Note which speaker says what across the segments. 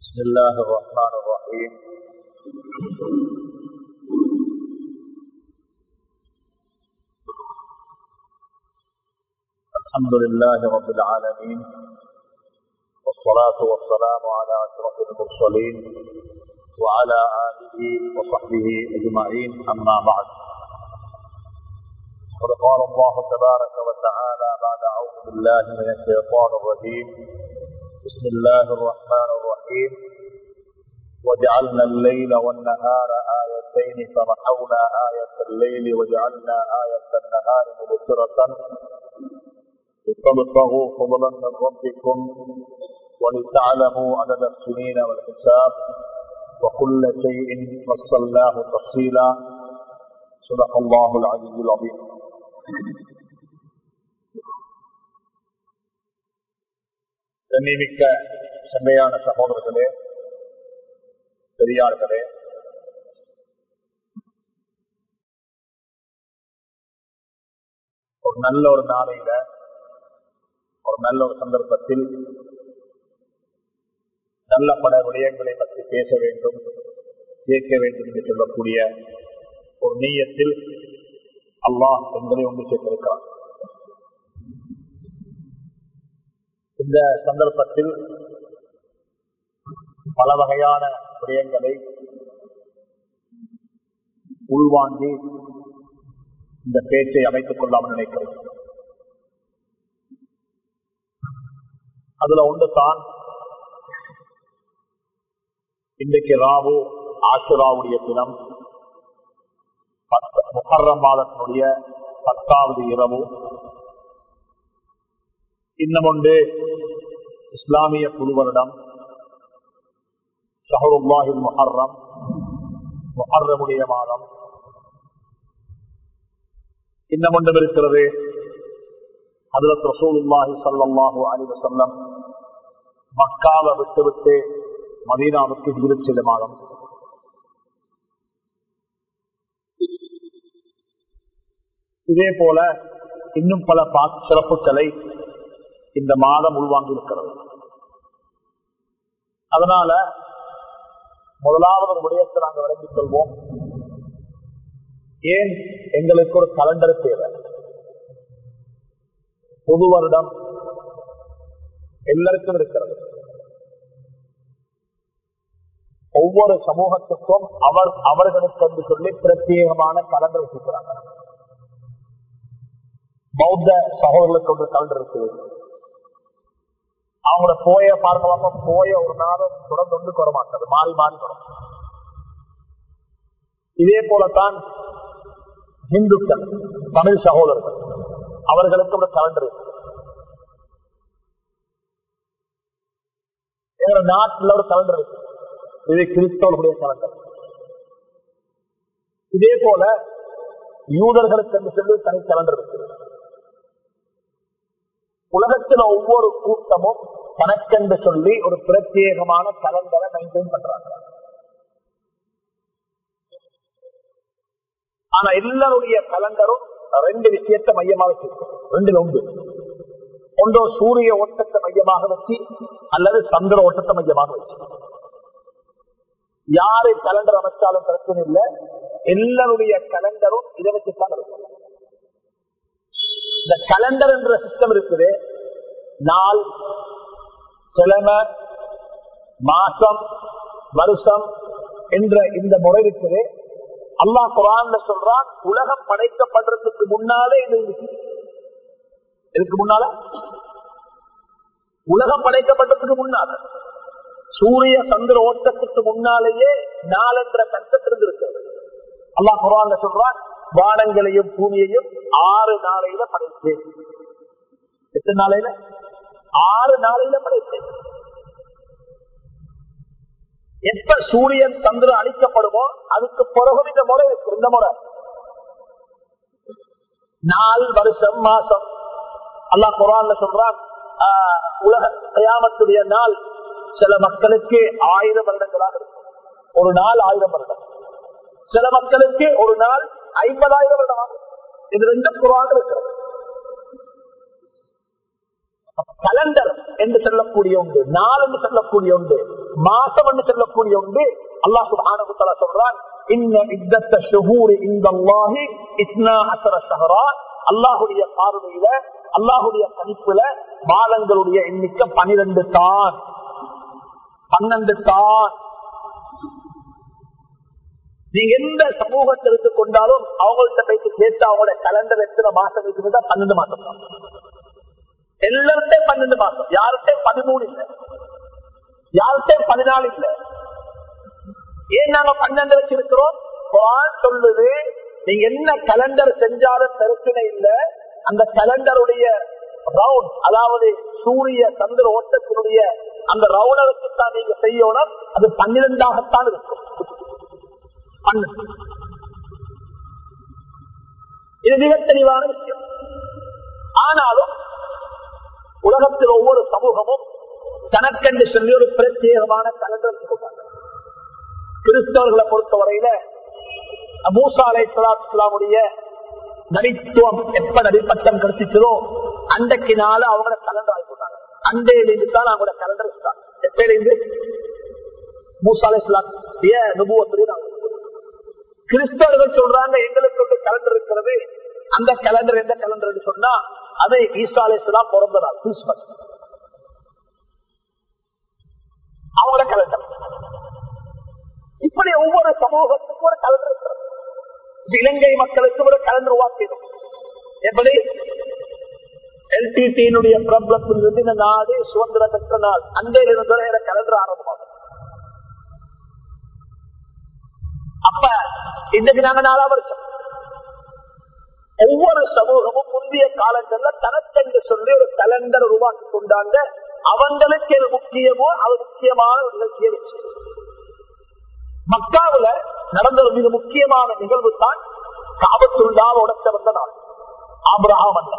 Speaker 1: بسم الله الرحمن الرحيم الحمد لله رب العالمين والصلاة والسلام على أشرف المرسلين وعلى آله وصحبه أجمعين أما بعد قد قال الله تبارك وتعالى بعد أعوذ بالله من الشيطان الرجيم بسم الله الرحمن الرحيم وجعلنا الليل والنهار آيتين فمحونا آية الليل وجعلنا آية النهار مبصرة لتبتغوا فضلا من ربكم ولتعلموا عدد السنين والحساب وكل شيء فصلناه تفصيلا صدق الله العزيز العظيم கண்ணிமிக்க செம்மையான சகோதரர்களே பெரியார்களே ஒரு நல்ல ஒரு நாளையில ஒரு நல்ல ஒரு சந்தர்ப்பத்தில் நல்ல பல விடயங்களை பற்றி பேச வேண்டும் கேட்க வேண்டும் என்று சொல்லக்கூடிய ஒரு நீயத்தில் அல்லாஹ் என்பதை ஒன்று சேர்த்திருக்கிறார் இந்த சந்தர்ப்பத்தில் பல வகையான விடயங்களை உள்வாங்கி இந்த பேச்சை அமைத்துக் கொள்ளாமல் நினைக்கிறேன் அதுல ஒன்று தான் இன்றைக்கு ராவு ஆசுராவுடைய தினம் முகர்ரம் மாதத்தினுடைய பத்தாவது இரவு இன்னும் ஒன்று இஸ்லாமிய புது வருடம் ஷஹருல்லாஹில் முஹர்ரம் முஹர்ரமுடைய மாதம் இன்னும் ஒன்றும் இருக்கிறது அதில் ரசூலுல்லாஹி சல்லாஹூ அலி வசல்லம் மக்காவை விட்டுவிட்டு மதீனாவுக்கு இருச்செல்லும் மாதம் இதே போல இன்னும் பல சிறப்புகளை இந்த மாதம் உள்வாங்கி இருக்கிறது அதனால முதலாவது ஒரு விடயத்தை நாங்கள் விளங்கிக் கொள்வோம் ஏன் எங்களுக்கு ஒரு கலண்டர் தேவை புது வருடம் எல்லாருக்கும் இருக்கிறது ஒவ்வொரு சமூகத்துக்கும் அவர் அவர்களுக்கு என்று சொல்லி பிரத்யேகமான கலண்டர் வச்சிருக்கிறாங்க பௌத்த சகோதரர்களுக்கு ஒரு கலண்டர் இருக்குது அவங்களோட போய பார்க்கலாம் போய ஒரு நாளும் தொடர்ந்து ஒன்று வர மாட்டாது மாறி மாறி வரும் இதே போலத்தான் இந்துக்கள் தமிழ் சகோதரர்கள் அவர்களுக்கு ஒரு கலண்டர் இருக்கு எங்க நாட்டில் ஒரு கலண்டர் இருக்கு இது கிறிஸ்தவர்களுடைய கலண்டர் இதே போல யூதர்களுக்கு என்று சொல்லி தனி கலண்டர் இருக்கு உலகத்தில் ஒவ்வொரு கூட்டமும் கணக்கென்று சொல்லி ஒரு பிரத்யேகமான கலண்டரை மெயின்டைன் பண்றாங்க ஆனா எல்லாருடைய கலண்டரும் ரெண்டு விஷயத்தை மையமாக வச்சிருக்கும் ரெண்டுல உண்டு ஒன்றோ சூரிய ஓட்டத்தை மையமாக வச்சு அல்லது சந்திர ஓட்டத்தை மையமாக வச்சு யாரு கலண்டர் அமைச்சாலும் பிரச்சனை இல்லை எல்லாருடைய கலண்டரும் இதை வச்சுதான் இருக்கும் இந்த கலண்டர் என்ற சிஸ்டம் இருக்குது நாள் கிழமை மாசம் வருஷம் என்ற இந்த முறை இருக்குது அல்லா குரான் சொல்றான் உலகம் படைக்கப்படுறதுக்கு முன்னாலே இது இதுக்கு முன்னால உலகம் படைக்கப்பட்டதுக்கு முன்னால சூரிய சந்திர ஓட்டத்துக்கு முன்னாலேயே நாள் என்ற கட்டத்திலிருந்து இருக்கிறது அல்லா குரான் சொல்றான் வானங்களையும் பூமியையும் ஆறு நாளையில படைத்தேன் எத்தனை நாளையில ஆறு நாளையில படைத்தேன் எப்ப சூரியன் சந்திரன் அழிக்கப்படுமோ அதுக்கு பிறகு இந்த முறை இருக்கு இந்த முறை நாள் வருஷம் மாசம் அல்லாஹ் குரான்ல சொல்றான் உலக கயாமத்துடைய நாள் சில மக்களுக்கு ஆயிரம் வருடங்களாக இருக்கும் ஒரு நாள் ஆயிரம் வருடம் சில மக்களுக்கு ஒரு நாள் ஐம்பதாயிரம் வருடமாக இது ரெண்டு குரான் இருக்கிறது கலண்டர் என்று சொல்லக்கூடிய உண்டு நாள் என்று சொல்லக்கூடிய உண்டு மாசம் என்று சொல்லக்கூடிய ஒன்று அல்லாஹ் சுப்ஹானஹு வ தஆலா சொல்றான் இன்ன இத்தத்த ஷுஹூரி இந்தல்லாஹி இஸ்னா அஸர ஷஹரா அல்லாஹ்வுடைய பார்வையில அல்லாஹ்வுடைய கணிப்புல மாதங்களுடைய எண்ணிக்கை பனிரெண்டு தான் பன்னெண்டு தான் நீங்க எந்த சமூகத்தை எடுத்துக் கொண்டாலும் அவங்கள்ட்ட போயிட்டு கேட்டு அவங்களோட கலண்டர் எத்தனை மாசம் இருக்குதுன்னா பன்னெண்டு மாசம் தான் எல்லார்ட்டையும் பன்னெண்டு மாசம் யார்கிட்டையும் பதிமூணு இல்லை யார்கிட்டையும் பதினாலு இல்லை ஏன் நாங்க பன்னெண்டு வச்சிருக்கிறோம் குர்ஆன் சொல்லுது நீங்க என்ன கலண்டர் செஞ்சாலும் பிரச்சனை இல்லை அந்த கலண்டருடைய ரவுண்ட் அதாவது சூரிய சந்திர ஓட்டத்தினுடைய அந்த ரவுண்டை வச்சுத்தான் நீங்க செய்யணும் அது பன்னிரெண்டாகத்தான் இருக்கும் பன்னெண்டு இது மிக தெளிவான விஷயம் ஆனாலும் உலகத்தில் ஒவ்வொரு சமூகமும் தனக்கென்று சொல்லி ஒரு பிரத்யேகமான கலண்டர் கொடுப்பாங்க கிறிஸ்தவர்களை பொறுத்தவரையில மூசா அலை இஸ்லாமுடைய நடித்துவம் எப்ப நடிப்பட்டம் கிடைச்சிச்சதோ அன்றைக்கு நாள் அவங்கள கலண்டர் ஆகி போட்டாங்க அண்டையிலிருந்து தான் அவங்களோட கலண்டர் ஸ்டார்ட் எப்பயிலிருந்து மூசா அலை இஸ்லாமுடைய நுபுவத்திலே கிறிஸ்தவர்கள் சொல்றாங்க எங்களுக்கு ஒரு கலண்டர் இருக்கிறது அந்த கலண்டர் எந்த கலண்டர் சொன்னா அது ஈசா அலை இஸ்லாம் பிறந்த நாள் கிறிஸ்துமஸ் அவங்களோட கலண்டர் இப்படி ஒவ்வொரு சமூகத்துக்கும் ஒரு கலண்டர் இருக்கிறது இலங்கை மக்களுக்கு ஒரு கலண்டர் உருவாக்கிடும் எப்படி எல்டிடியினுடைய பிரபலத்திலிருந்து இந்த நாடு சுதந்திர பெற்ற நாள் அன்றையில் இருந்த கலண்டர் ஆரம்பமாகும் அப்ப இன்னைக்கு நாங்க நாலாம் வருஷம் ஒவ்வொரு சமூகமும் முந்தைய காலங்கள்ல தனக்கென்று சொல்லி ஒரு கலண்டர் உருவாக்கி கொண்டாங்க அவங்களுக்கு எது முக்கியமோ அது முக்கியமான ஒரு நிகழ்ச்சியை வச்சு மக்காவுல நடந்த ஒரு மிக முக்கியமான நிகழ்வு தான் காபத்துள்ளாவ உடச்ச வந்த நாள் ஆபிரஹாம் அல்ல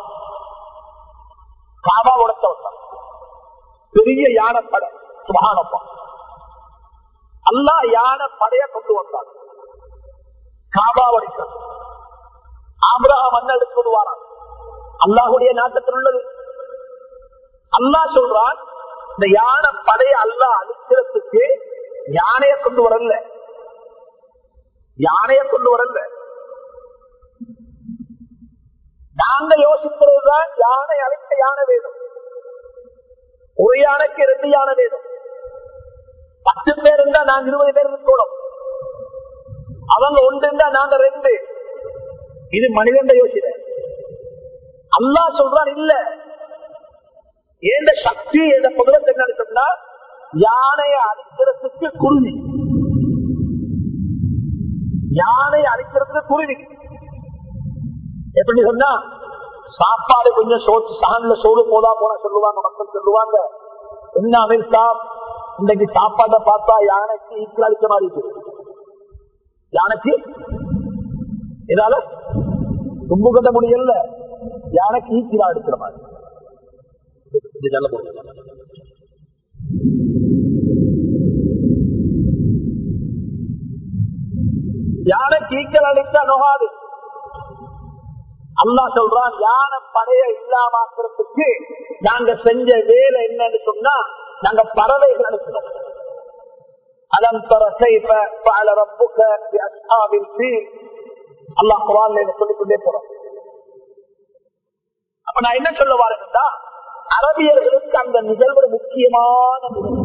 Speaker 1: காபா உடச்ச வந்தான் பெரிய யானைப்படை சுகானப்பா அல்லா யானை படைய கொண்டு வந்தான் காபா வடிக்கிறது ஆபிரஹாம் அண்ணன் எடுத்து வாரான் அல்லாஹுடைய நாட்டத்தில் உள்ளது அல்லாஹ் சொல்றான் இந்த யானை படைய அல்லாஹ் அழிக்கிறதுக்கு யானைய கொண்டு வரல யானைய கொண்டு வரல நாங்க யோசிக்கிறதுதான் யானை அழைத்த யானை வேணும் ஒரு யானைக்கு ரெண்டு யானை வேணும் பத்து பேர் இருந்தா நாங்க இருபது பேர் இருக்கணும் அவங்க ஒன்று இருந்தா நாங்க ரெண்டு இது மனிதன் யோசனை அல்லா சொல்றான் இல்ல எந்த சக்தி எந்த புகழத்தை என்ன சொன்னா யானையை அழிக்கிறதுக்கு குருவி யானை அழிக்கிறதுக்கு குருவி எப்படி சொன்னா சாப்பாடு கொஞ்சம் சோறு சான்ல சோறு போதா போனா சொல்லுவாங்க மக்கள் சொல்லுவாங்க என்ன அமிர்தா இன்னைக்கு சாப்பாட்டை பார்த்தா யானைக்கு ஈக்குவல் அடிச்ச மாதிரி இருக்கு யானைக்கு இதால தும்பு கட்ட முடியல யானைக்கு ஈக்குவலா அடிக்கிற மாதிரி இது நல்ல பொருள் யானை கீக்கல் அடித்தா நோகாது அல்லா சொல்றான் யானை படைய இல்லாமக்கிறதுக்கு நாங்க செஞ்ச வேலை என்னன்னு சொன்னா நாங்க பறவைகள் அனுப்பினோம் அலம் தர கைஃப ஃபஅல ரப்புக பிஅஸ்ஹாபில் ஃபீல் அல்லாஹ் குர்ஆன்ல இதை சொல்லிக் கொண்டே போறோம் அப்ப நான் என்ன சொல்ல வரேன்னா அரபியர்களுக்கு அந்த நிகழ்வு முக்கியமான நிகழ்வு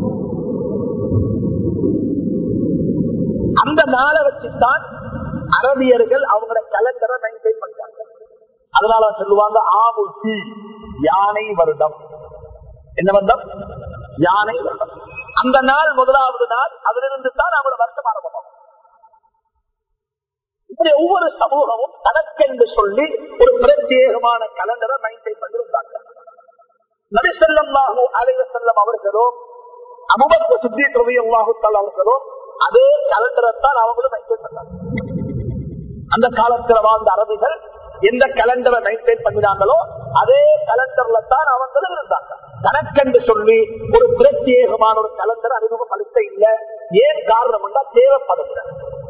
Speaker 1: அந்த நாளை வச்சுதான் அரபியர்கள் அவங்களோட கலண்டரை மெயின்டைன் பண்றாங்க அதனால சொல்லுவாங்க ஆமுல் தீ யானை வருடம் என்ன வருடம் யானை வருடம் அந்த நாள் முதலாவது நாள் அதிலிருந்து தான் அவங்களோட வருஷம் ஆரம்பமாகும் இப்படி ஒவ்வொரு சமூகமும் தனக்கென்று சொல்லி ஒரு பிரத்யேகமான கலண்டரை மெயின்டைன் பண்ணிருந்தாங்க நபிசல்லாஹூ அலைவ செல்லம் அவர்களோ அமுபத்த சுத்தி தொகையாகுத்தால் அவர்களோ அதே கலண்டரை தான் அவங்களும் மெயின்டைன் பண்ணாங்க அந்த காலத்துல வாழ்ந்த அரபிகள் எந்த கலண்டரை மெயின்டைன் பண்ணினாங்களோ அதே கலண்டர்ல தான் அவங்களும் இருந்தாங்க கணக்கென்று சொல்லி ஒரு பிரத்யேகமான ஒரு கலண்டர் அறிமுகப்படுத்த இல்ல ஏன் காரணம் தேவைப்படவில்லை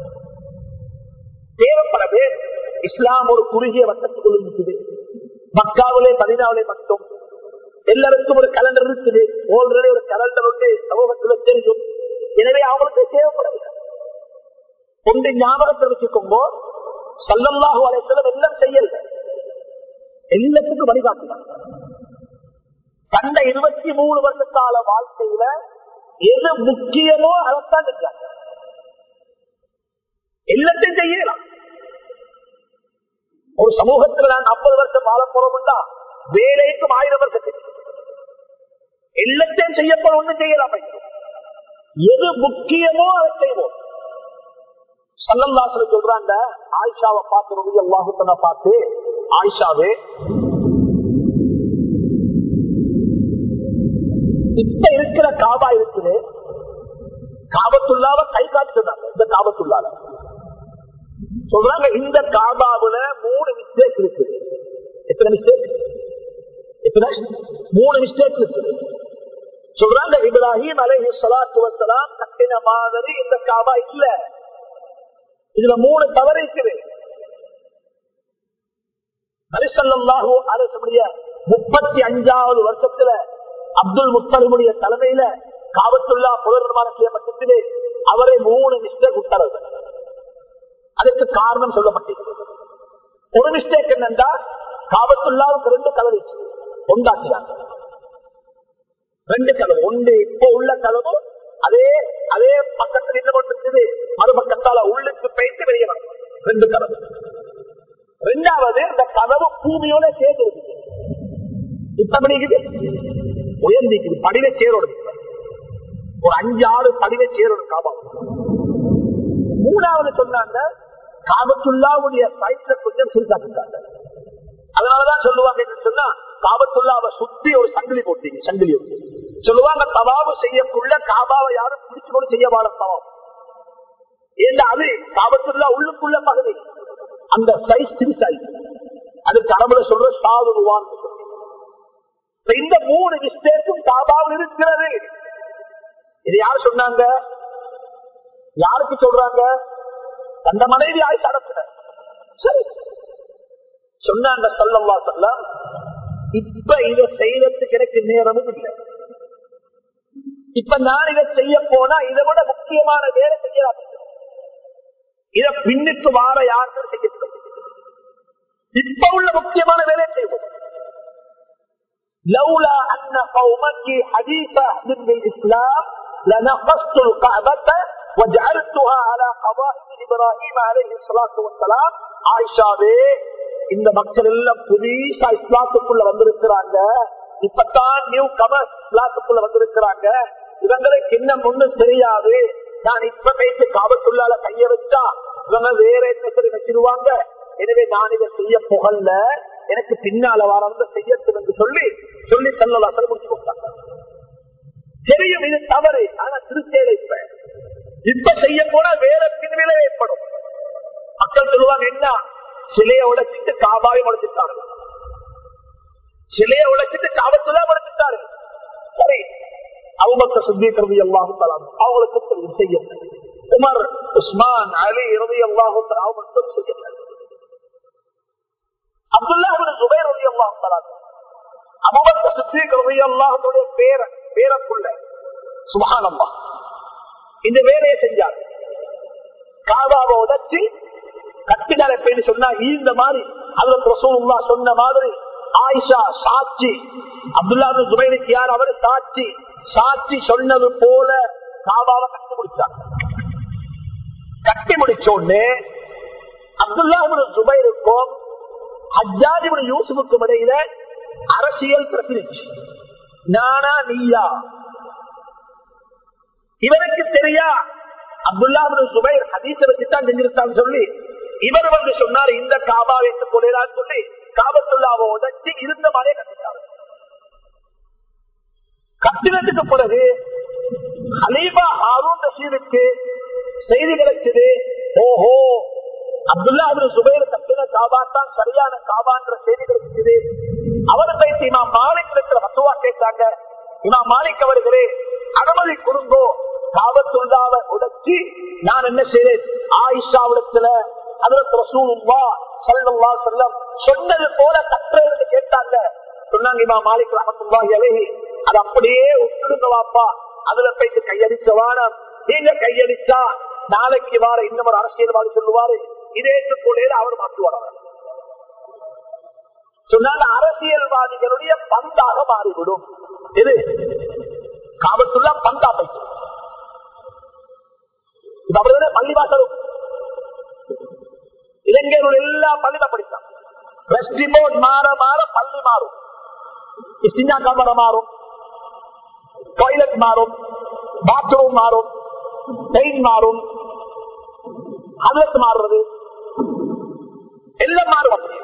Speaker 1: தேவைப்படவே இஸ்லாம் ஒரு குறுகிய வட்டத்துக்குள் இருக்குது மக்காவிலே பதினாவிலே மட்டும் எல்லாருக்கும் ஒரு கலண்டர் இருக்குது ஆல்ரெடி ஒரு கலண்டர் வந்து சமூகத்துல தெரியும் எனவே அவங்களுக்கு தேவைப்படவில்லை ஒன்று ஞாபகத்தை வச்சுக்கோங்க சல்லல்லாஹு அலையம் எல்லாம் செய்யல எல்லாத்துக்கும் வழிகாட்டினார் தந்த இருபத்தி மூணு வருஷ கால வாழ்க்கையில எது முக்கியமோ அதைத்தான் செஞ்சாங்க எல்லாத்தையும் செய்யலாம் ஒரு சமூகத்தில் நான் ஐம்பது வருஷம் வாழ போறோம்னா வேலைக்கும் ஆயிரம் வருஷத்துக்கு எல்லாத்தையும் செய்யப்போற ஒண்ணு செய்யலாம் எது முக்கியமோ அதை செய்வோம் சல்லல்லாசல சொல்றாங்க ஆயிஷாவை பார்த்து ரவி அல்லாஹுத்தனை பார்த்து ஆயிஷாவே இப்ப இருக்கிற காபா இருக்குது காபத்துள்ளாவ கை காட்டுறாங்க இந்த காபத்துள்ளால சொல்றாங்க இந்த காபாவுல மூணு மிஸ்டேக் இருக்குது எத்தனை மிஸ்டேக் எத்தனை மூணு மிஸ்டேக் இருக்குது சொல்றாங்க இப்ராஹிம் அலஹி சலாத்து வசலாம் கட்டின மாதிரி இந்த காபா இல்ல இதுல மூணு தவறு இருக்குது நரிசல்லாஹூ அரசுடைய முப்பத்தி அஞ்சாவது வருஷத்துல அப்துல் முத்தலிமுடைய தலைமையில காவத்துள்ளா புனர் நிர்மாணம் செய்யப்பட்டது அவரை மூணு மிஸ்டேக் உத்தரவு அதுக்கு காரணம் சொல்லப்பட்டிருக்கிறது ஒரு மிஸ்டேக் என்னென்றா காபத்துள்ளாவுக்கு ரெண்டு கலர் உண்டாக்கினாங்க ரெண்டு கதவு ஒன்று இப்போ உள்ள கதவு அதே அதே பக்கத்தில் என்ன போட்டிருக்குது மறுபக்கத்தால உள்ளுக்கு போயிட்டு வெளியே வரணும் ரெண்டு கதவு ரெண்டாவது இந்த கதவு பூமியோட சேர்ந்து இருக்குது இப்ப பண்ணிக்குது உயர்ந்திக்குது படிவ சேரோடு ஒரு அஞ்சு ஆறு படிவ சேரோடு காபா மூணாவது சொன்னாங்க காபத்துள்ளாவுடைய சைட்ல கொஞ்சம் சிறுசாக்கிட்டாங்க அதனாலதான் சொல்லுவாங்க என்ன சொன்னா காபத்துள்ளாவை சுத்தி ஒரு சங்கிலி போட்டீங்க சங்கிலி ஒட்டி சொல்லுவாங்க தவாபு செய்யக்குள்ள காபாவை யாரும் பிடிச்சு கொண்டு செய்ய வாழ தவாபு ஏன்னா அது காபத்துள்ளா உள்ளுக்குள்ள பகுதி அந்த சைஸ் சிறுசாய் அதுக்கு அரபுல சொல்ற சாதுவான் இந்த மூணு மிஸ்டேக்கும் காபாவில் இருக்கிறது இது யார் சொன்னாங்க யாருக்கு சொல்றாங்க அந்த மனைவி ஆய்ச்சி நடத்தின சரி சொன்னாங்க சொல்லவா சொல்ல இப்ப இதை செய்யறதுக்கு எனக்கு நேரமும் இல்லை இப்ப நான் இதை செய்ய போனா இதை விட முக்கியமான வேலை செய்யலாம் இத பின்னுக்கு வார யாருக்கும் செய்ய இப்ப உள்ள முக்கியமான வேலை செய்வோம் لولا أن قومك حديث أهل بالإسلام لنقصت الكعبة وجعلتها على قضائب إبراهيم عليه الصلاة والسلام ஆயிஷாவே இந்த மக்கள் எல்லாம் புதுசா இஸ்லாத்துக்குள்ள வந்திருக்கிறாங்க இப்பதான் நியூ கமர் இஸ்லாத்துக்குள்ள வந்திருக்கிறாங்க இவங்களுக்கு இன்னும் ஒண்ணும் தெரியாது நான் இப்ப பேசி காபத்துள்ளால கைய வச்சா இவங்க வேற என்ன சொல்லி வச்சிருவாங்க எனவே நான் இதை செய்ய புகழ்ல எனக்கு பின்னால வரந்த செய்யட்டும் என்று சொல்லி சொல்லி செல்லலாம் முடிச்சு கொடுத்தாங்க தெரியும் இது தவறு ஆனா திருச்சேலை இப்ப இப்ப செய்ய போனா வேற பின்விலை ஏற்படும் மக்கள் சொல்லுவாங்க என்ன சிலையை உடைச்சிட்டு காபாவை உடைச்சிட்டாரு சிலையை உடைச்சிட்டு காபத்துல உடைச்சிட்டாரு சரி அவங்க சுத்திக்கிறது எல்லாரும் தலாம் அவங்களுக்கு தெரியும் செய்ய உமர் உஸ்மான் அலி இறுதி எல்லாரும் அவங்களுக்கு செய்ய அப்துல்லா சுபேர் ரவி அல்லாஹ் தலாம் அபுபக்க சுத்திக் ரவி அல்லாஹனுடைய பேர பேரக்குள்ள சுபகானம்மா இந்த வேலையை செஞ்சார் காபாவை உடைச்சு கட்டினால பேரு சொன்னா இந்த மாதிரி அதுல ரசூல்லா சொன்ன மாதிரி ஆயிஷா சாட்சி அப்துல்லா சுபைருக்கு யார் அவர் சாட்சி சாட்சி சொன்னது போல காபாவை கட்டி முடிச்சாங்க கட்டி முடிச்ச உடனே அப்துல்லா சுபைருக்கும் ஹஜ்ஜாஜிபுன் யூசுஃபுக்கும் இடையில அரசியல் பிரச்சனை நானா நீயா இவருக்கு தெரியா அப்துல்லா சுபைர் ஹதீச வச்சுதான் செஞ்சிருக்கான்னு சொல்லி இவர் வந்து சொன்னார் இந்த காபா வைத்துக் கொள்ளான்னு சொல்லி காபத்துள்ளாவை உதச்சி இருந்த மாதிரியே கட்டிட்டார் கட்டினத்துக்கு பிறகு ஹலீபா ஹாரூன் ரஷீதுக்கு செய்தி கிடைச்சது ஓஹோ அப்துல்லா அபுல் சுபைர் கட்டின காபா தான் சரியான காபான்ற செய்தி கிடைச்சது அவரை பேசி இமாம் மாலிக் இருக்கிற மத்துவா கேட்டாங்க இமாம் மாலிக் அவர்களே அனுமதி கொடுங்கோ காபத்துள்ளாவை உடைச்சி நான் என்ன செய்தேன் ஆயிஷாவிடத்துல அதற்கு ரசூலுல்லா சல்லல்லா செல்லம் சொன்னது போல கட்டுறது கேட்டாங்க சொன்னாங்க இமா மாலிக் ரஹத்துல்லாஹி அலைஹி அது அப்படியே விட்டுடுங்க வாப்பா அதுல போயிட்டு கையடிச்ச வானம் நீங்க கையடிச்சா நாளைக்கு வார இன்னும் ஒரு அரசியல்வாதி சொல்லுவாரு இதே ஏற்றுக்கொள்ளையில அவர் மாற்றுவார் அவர். சொன்னாங்க அரசியல்வாதிகளுடைய பந்தாக மாறிவிடும் இது காவல்துள்ள பந்தா போயிட்டு இது அப்படியே பள்ளிவாசலும் இளைஞர்கள் எல்லா பள்ளியில படித்தான் வெஸ்டி போர்ட் மாற மாற பள்ளி மாறும் சின்ன கமரம் மாறும் டாய்லெட் மாறும் பாத்ரூம் மாறும் பெயின் மாறும் ஹலத் மாறுறது எல்லாம் மாறும் அப்படி.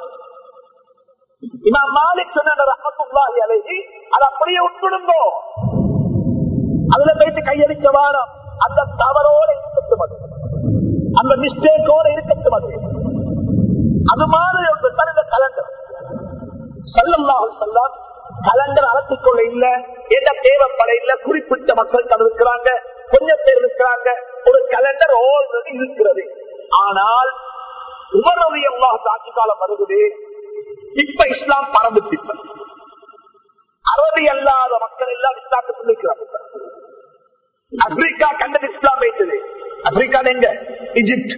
Speaker 1: இமாம் மாலிக் சொன்ன ரஹமத்துல்லாஹி அலைஹி அது அப்படியே உட்கொடுங்கோ அதுல போயிட்டு கையடிச்ச வாரம் அந்த தவறோட இருக்கட்டும் அது அந்த மிஸ்டேக்கோட இருக்கட்டும் அது அது மாதிரி ஒரு தனித கலண்டர் சல்லல்லாஹு சல்லாம் கலண்டர் அழைத்துக் கொள்ள இல்ல எந்த தேவைப்பட இல்ல குறிப்பிட்ட மக்கள் தான் இருக்கிறாங்க கொஞ்சம் பேர் இருக்கிறாங்க ஒரு கலண்டர் ஆல்ரெடி இருக்கிறது ஆனால் உமரவி அல்லாஹ் ஆட்சி காலம் வருகிறது இப்ப இஸ்லாம் பரந்துச்சு இப்ப அரபி அல்லாத மக்கள் எல்லாம் இஸ்லாத்துக்கு இருக்கிறாங்க ஆப்பிரிக்கா கண்டது இஸ்லாம் வைத்தது ஆப்பிரிக்கா எங்க இஜிப்ட்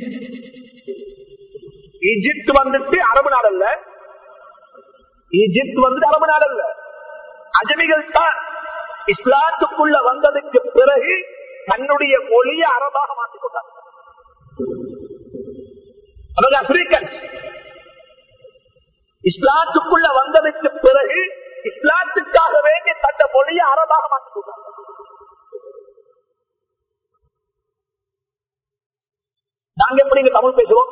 Speaker 1: ஈஜிப்ட் வந்துட்டு அரபு நாடு அல்ல ஈஜிப்ட் வந்துட்டு அரபு நாடு அல்ல அஜமிகள் தான் இஸ்லாத்துக்குள்ள வந்ததுக்கு பிறகு தன்னுடைய மொழியை அரபாக மாற்றிக் கொண்டாங்க அவங்க ஆப்பிரிக்கன்ஸ் இஸ்லாத்துக்குள்ள வந்ததுக்கு பிறகு இஸ்லாத்துக்காக வேண்டி தந்த மொழியை அரபாக மாற்றிக் கொண்டாங்க நாங்க எப்படி இங்க தமிழ் பேசுவோம்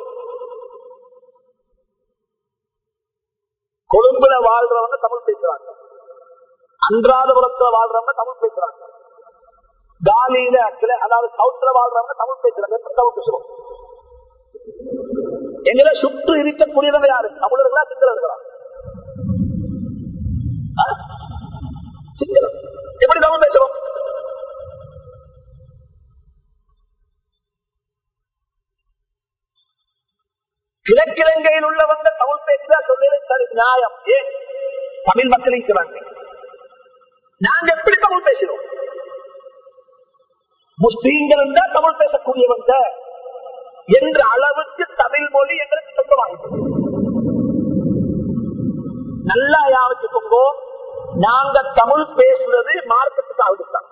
Speaker 1: கொழும்புல வாழ்றவங்க தமிழ் பேசுறாங்க அன்றாதபுரத்துல வாழ்றவங்க தமிழ் பேசுறாங்க காலியில actually, அதாவது சவுத்துல வாழ்றவங்க தமிழ் பேசுறாங்க எப்படி தமிழ் பேசுறோம் எங்களை சுற்று இருக்கக்கூடியவங்க யாரு தமிழர்களா சிங்களர்களா ஆ? சிங்களம் எப்படி தமிழ் பேசுறோம் கிழக்கிழங்கையில் உள்ளவங்க தமிழ் பேசுறா சொல்லுறது சரி நியாயம் ஏன் தமிழ் மக்கள் இருக்கிறாங்க நாங்க எப்படி தமிழ் பேசுறோம் முஸ்லீம்கள் தான் தமிழ் பேசக்கூடியவங்க என்ற அளவுக்கு தமிழ் மொழி எங்களுக்கு சொந்தமாகிட்டு நல்லா யாவச்சுக்கோங்கோ நாங்க தமிழ் பேசுறது மார்க்கெட்டுக்கு ஆகுதுதான்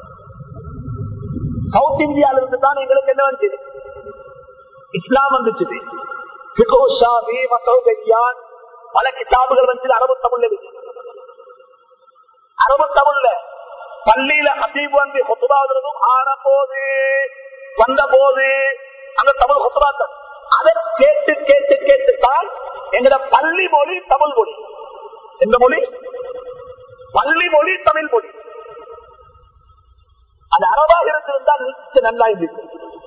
Speaker 1: சவுத் இந்தியாவில இருந்து தான் எங்களுக்கு என்ன வந்துச்சு இஸ்லாம் வந்துச்சு ஃபிகோ ஷாஃபி, மசௌதரியான், பல கிதாபுகள் வந்து அரபு தமிழ்ல இருக்கு அரபு தமிழ்ல பள்ளியில ஹசீப் வந்து ஹொத்துபாதுறதும் ஆன போது வந்த போது அந்த தமிழ் ஹொத்துபாக்கள் அதை கேட்டு கேட்டு கேட்டுத்தான் எங்கட பள்ளி மொழி தமிழ் மொழி எந்த மொழி பள்ளி மொழி தமிழ் மொழி அது அரபாக இருந்திருந்தால் நிச்சயம் நல்லா இருந்துச்சு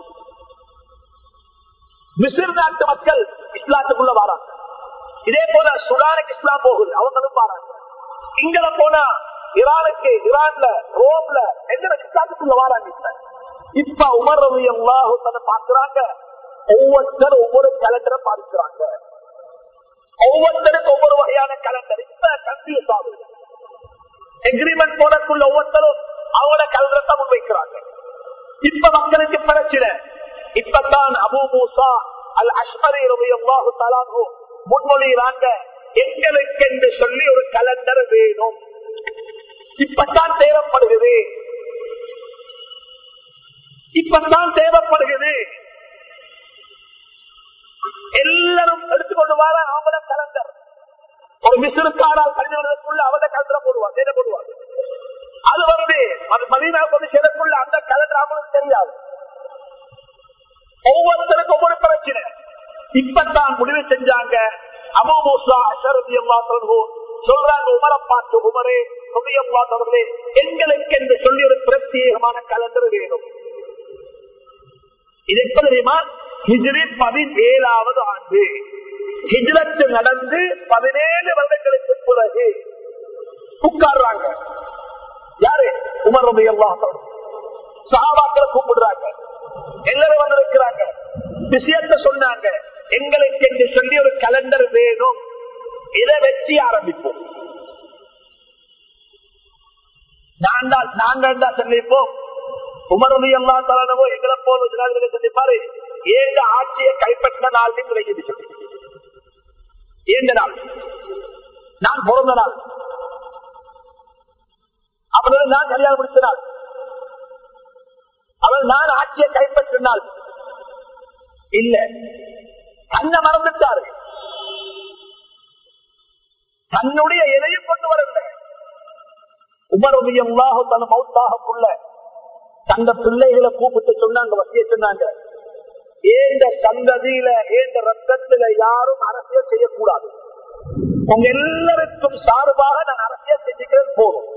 Speaker 1: மிசிர் நாட்டு மக்கள் இஸ்லாத்துக்குள்ள வராங்க இதே போல சுடானுக்கு இஸ்லாம் போகுது அவங்களும் வராங்க இங்கல போனா ஈரானுக்கு ஈரான்ல ரோம்ல எங்க இஸ்லாத்துக்குள்ள வராங்க இப்ப இப்ப உமர் ரவி அல்லாஹு பாக்குறாங்க ஒவ்வொருத்தர் ஒவ்வொரு கலண்டரை பார்க்கிறாங்க ஒவ்வொருத்தருக்கு ஒவ்வொரு வகையான கலண்டர் இப்ப கன்ஃபியூஸ் ஆகுது எக்ரிமெண்ட் போடக்குள்ள ஒவ்வொருத்தரும் அவங்களோட கலண்டரை முன் வைக்கிறாங்க இப்ப மக்களுக்கு பிரச்சனை இப்பதான் அபு மூசா அல் அஷ்மரி ரலியல்லாஹு தஆலா அன்ஹு முன்மொழிகிறாங்க எங்களுக்கு என்று சொல்லி ஒரு கலண்டர் வேணும் இப்பதான் தேவைப்படுகிறது இப்பதான் தேவைப்படுகிறது எல்லாரும் எடுத்துக்கொண்டு வர அவங்கள கலண்டர் ஒரு மிசிறுக்காரால் கல்யாணத்துக்குள்ள அவத கலண்டரை போடுவாங்க என்ன போடுவாங்க அது வந்து மதீனா கொண்டு சேரக்குள்ள அந்த கலண்டர் அவங்களுக்கு தெரியாது ஒவ்வொருத்தருக்கும் ஒவ்வொரு பிரச்சனை இப்பதான் முடிவு செஞ்சாங்க அபூமூசா அஷரதி அல்லா சொல்றாங்க உமரை பார்த்து உமரே சொதியம்மா தொடர்களே எங்களுக்கு என்று சொல்லி ஒரு பிரத்யேகமான கலண்டர் வேணும் இது எப்ப தெரியுமா ஹிஜ்ரி பதினேழாவது ஆண்டு ஹிஜ்ரத்து நடந்து பதினேழு வருடங்களுக்கு பிறகு உட்கார்றாங்க யாரு உமர் ரபி அல்லா சாபாக்களை கூப்பிடுறாங்க எல்லாரும் வந்திருக்கிறாங்க விஷயத்த சொன்னாங்க எங்களுக்கு என்று சொல்லி ஒரு கலண்டர் வேணும் இதை வச்சு ஆரம்பிப்போம் நான் தான் நாங்கள் தான் சந்திப்போம் உமரது எல்லா தலனவோ எங்களை போல ஜனாதிபதி சந்திப்பாரு ஏந்த ஆட்சியை கைப்பற்றின நாள் விளங்கி சொல்லி ஏந்த நாள் நான் பிறந்த நாள் அவர்கள் நான் கல்யாணம் முடித்த நாள் அவள் நான் ஆட்சியை கைப்பற்றினால் இல்ல தன்னை மறந்துட்டாரு தன்னுடைய எதையும் கொண்டு வரவில்லை உமருடைய உலாக தன் மௌத்தாகக்குள்ள தந்த பிள்ளைகளை கூப்பிட்டு சொன்னாங்க வசிய சொன்னாங்க ஏந்த சந்ததியில ஏந்த ரத்தத்துல யாரும் அரசியல் செய்யக்கூடாது உங்க எல்லாருக்கும் சார்பாக நான் அரசியல் செஞ்சுக்கிறது போதும்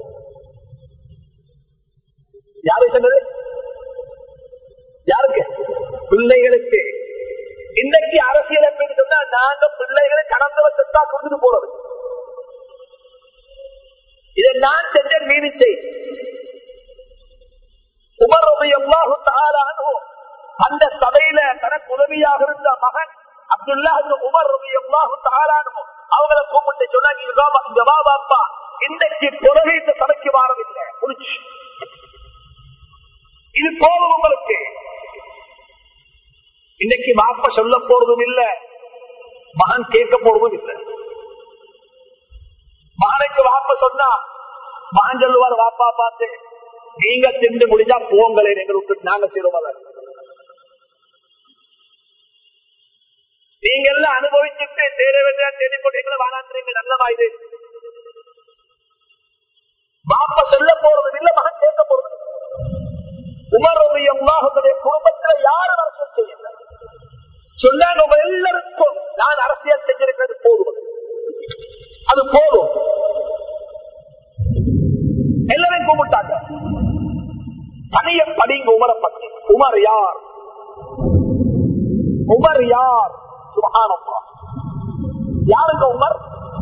Speaker 1: யாரு சொன்னது யாருக்கு பிள்ளைகளுக்கு இன்னைக்கு அரசியல் எப்படி சொன்னா நாங்க பிள்ளைகளை கடந்த வருஷத்தா கொண்டு போறது இதை நான் செஞ்ச நீதி செய் உமருடைய அந்த சபையில தனக்கு உதவியாக இருந்த மகன் அப்துல்லா உமர் ரவி அல்லாஹு தாரானும் அவங்களை கூப்பிட்டு சொன்னாங்க பாப்பா இன்றைக்கு பிறகு இந்த சபைக்கு வாரதில்லை முடிச்சு இது போதும் உங்களுக்கு இன்னைக்கு வாப்ப சொல்ல போறதும் இல்ல மகன் கேட்க போறதும் இல்ல மகனுக்கு வாப்ப சொன்னா மகன் சொல்லுவார் வாப்பா பார்த்து நீங்க திண்டு முடிஞ்சா போங்களே எங்களுக்கு நாங்க திருமலை நீங்க எல்லாம் அனுபவிச்சுட்டு தேட வேண்டிய தேடி கொண்டீங்களா வாழாத்துறீங்க நல்லவா இது பாப்ப சொல்ல போறது இல்ல மகன் கேட்க போறது உமருடைய குடும்பத்துல யாரும் அரசியல் செய்யல சொன்னாங்க உங்க எல்லாருக்கும் நான் அரசியல் செஞ்சிருக்கிறது போதும் அது போதும் எல்லாரையும் கூப்பிட்டாங்க தனிய படிங்க உமரை பத்தி உமர் யார் உமர் யார் சுபகானப்பா யாருங்க உமர்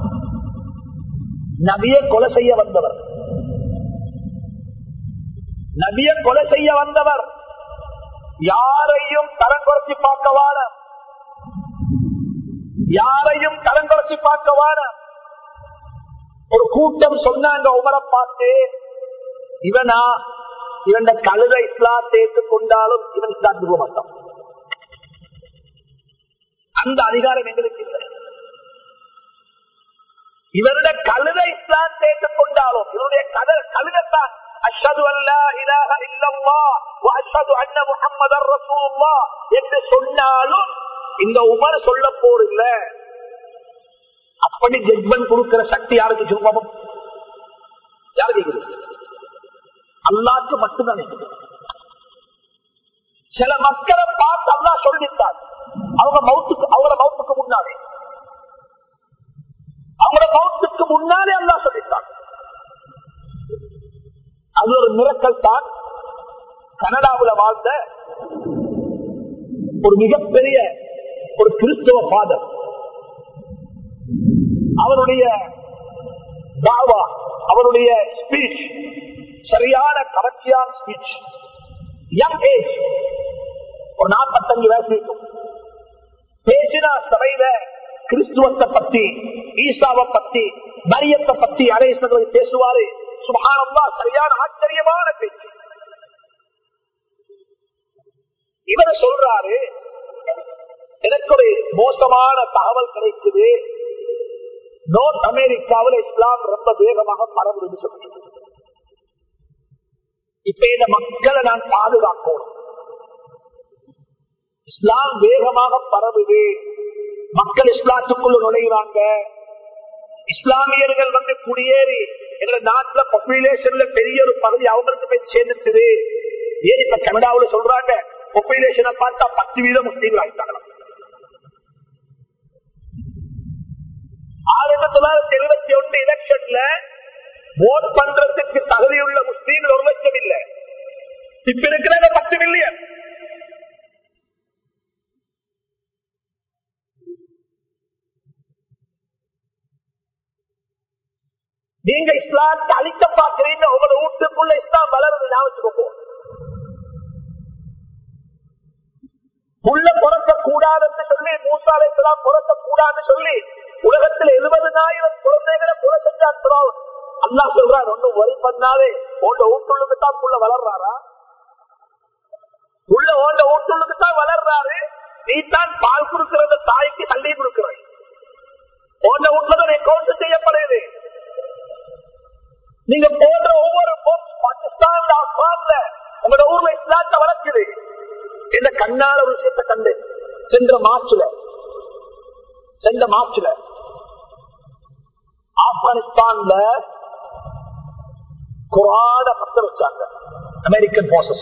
Speaker 1: நபிய கொலை செய்ய வந்தவர் நபிய கொலை செய்ய வந்தவர் யாரையும் தரம் குறைச்சி பார்க்கவான யாரையும் தரம் குறைச்சி பார்க்கவான ஒரு கூட்டம் சொன்னாங்க உமரை பார்த்து இவனா இவன் கழுத இஸ்லாத்தை ஏற்றுக்கொண்டாலும் இவன் இஸ்லாம் திரும்ப மாட்டான் அந்த அதிகாரம் எங்களுக்கு இல்லை இவருடைய கழுத இஸ்லாம் சேர்த்துக் கொண்டாலும் இவருடைய கதை கழுதத்தான் அஷது அல்லா இலாக இல்லல்லா அஷது அண்ண முகம்மது ரசூல்லா என்று சொன்னாலும் இந்த உமர் சொல்ல போறில்ல அப்படி ஜட்மெண்ட் கொடுக்கிற சக்தி யாருக்கு சொல்லுவோம் யாருக்கு இருக்குது அல்லாக்கு மட்டும்தான் இருக்குது சில மக்களை பார்த்து அல்லா சொல்லித்தார் அவங்க மவுத்துக்கு அவங்கள மவுத்துக்கு முன்னாலே அவங்களோட மவுத்துக்கு முன்னாலே அல்லா சொல்லித்தான் அது ஒரு மிரக்கல் தான் கனடாவில் வாழ்ந்த ஒரு மிகப்பெரிய ஒரு கிறிஸ்தவ பாதர் அவருடைய தாவா அவருடைய ஸ்பீச் சரியான கவர்ச்சியான ஸ்பீச் யங் ஏஜ் ஒரு நாற்பத்தஞ்சு வயசு இருக்கும் பேசினா சபையில கிறிஸ்துவத்தை பத்தி ஈசாவை பத்தி மரியத்தை பத்தி அலேசங்களை பேசுவாரு சுகானம்மா சரியான ஆச்சரியமான பேச்சு இவர் சொல்றாரு எனக்கு ஒரு மோசமான தகவல் கிடைக்குது நோர்த் அமெரிக்காவில் இஸ்லாம் ரொம்ப வேகமாக பரவுதுன்னு சொல்லி இப்ப இந்த மக்களை நான் பாதுகாக்கணும் இஸ்லாம் வேகமாக பரவுது மக்கள் இஸ்லாத்துக்குள்ள நுழைகிறாங்க இஸ்லாமியர்கள் வந்து குடியேறி எங்க நாட்டுல பாப்புலேஷன்ல பெரிய ஒரு பகுதி அவங்களுக்கு போய் சேர்ந்துட்டு ஏன் இப்ப கனடாவில் சொல்றாங்க பாப்புலேஷனை பார்த்தா பத்து வீதம் முஸ்லீம்கள் ஆயிட்டாங்க ஆயிரத்தி தொள்ளாயிரத்தி எழுபத்தி ஒன்று எலெக்ஷன்ல ஓட் பண்றதுக்கு தகுதியுள்ள முஸ்லீம்கள் ஒரு லட்சம் இல்ல இப்ப இருக்கிறாங்க பத்து மில்லியன் நீங்க இஸ்லாத்தை அழிக்க பாக்குறீங்க உங்களோட வீட்டுக்குள்ள இஸ்லாம் வளருது ஞாபகம் புள்ள பிறக்க கூடாதுன்னு சொல்லி மூசாலை பிறக்க கூடாதுன்னு சொல்லி உலகத்தில் எழுபதுனாயிரம் குழந்தைகளை கொலை செஞ்சான் அல்லா சொல்றாரு ஒன்னும் வரி பண்ணாதே உண்ட ஊட்டுள்ளுக்கு தான் புள்ள வளர்றாரா உள்ள ஓண்ட ஊட்டுள்ளுக்கு தான் வளர்றாரு நீ தான் பால் கொடுக்கறத தாய்க்கு தள்ளி கொடுக்கிறாய் ஓண்ட வீட்டுலதான் கவுன்ஸ் செய்யப்படுது நீங்க போன்ற ஒவ்வொரு பாகிஸ்தான்ல ஆப்கான்ல உங்களோட ஊர்ல இஸ்லாத்தை வளர்க்குது இந்த கண்ணால ஒரு விஷயத்தை கண்டு சென்ற மார்ச்ல சென்ற மார்ச்ல ஆப்கானிஸ்தான்ல குரான பத்த வச்சாங்க அமெரிக்கன் போசஸ்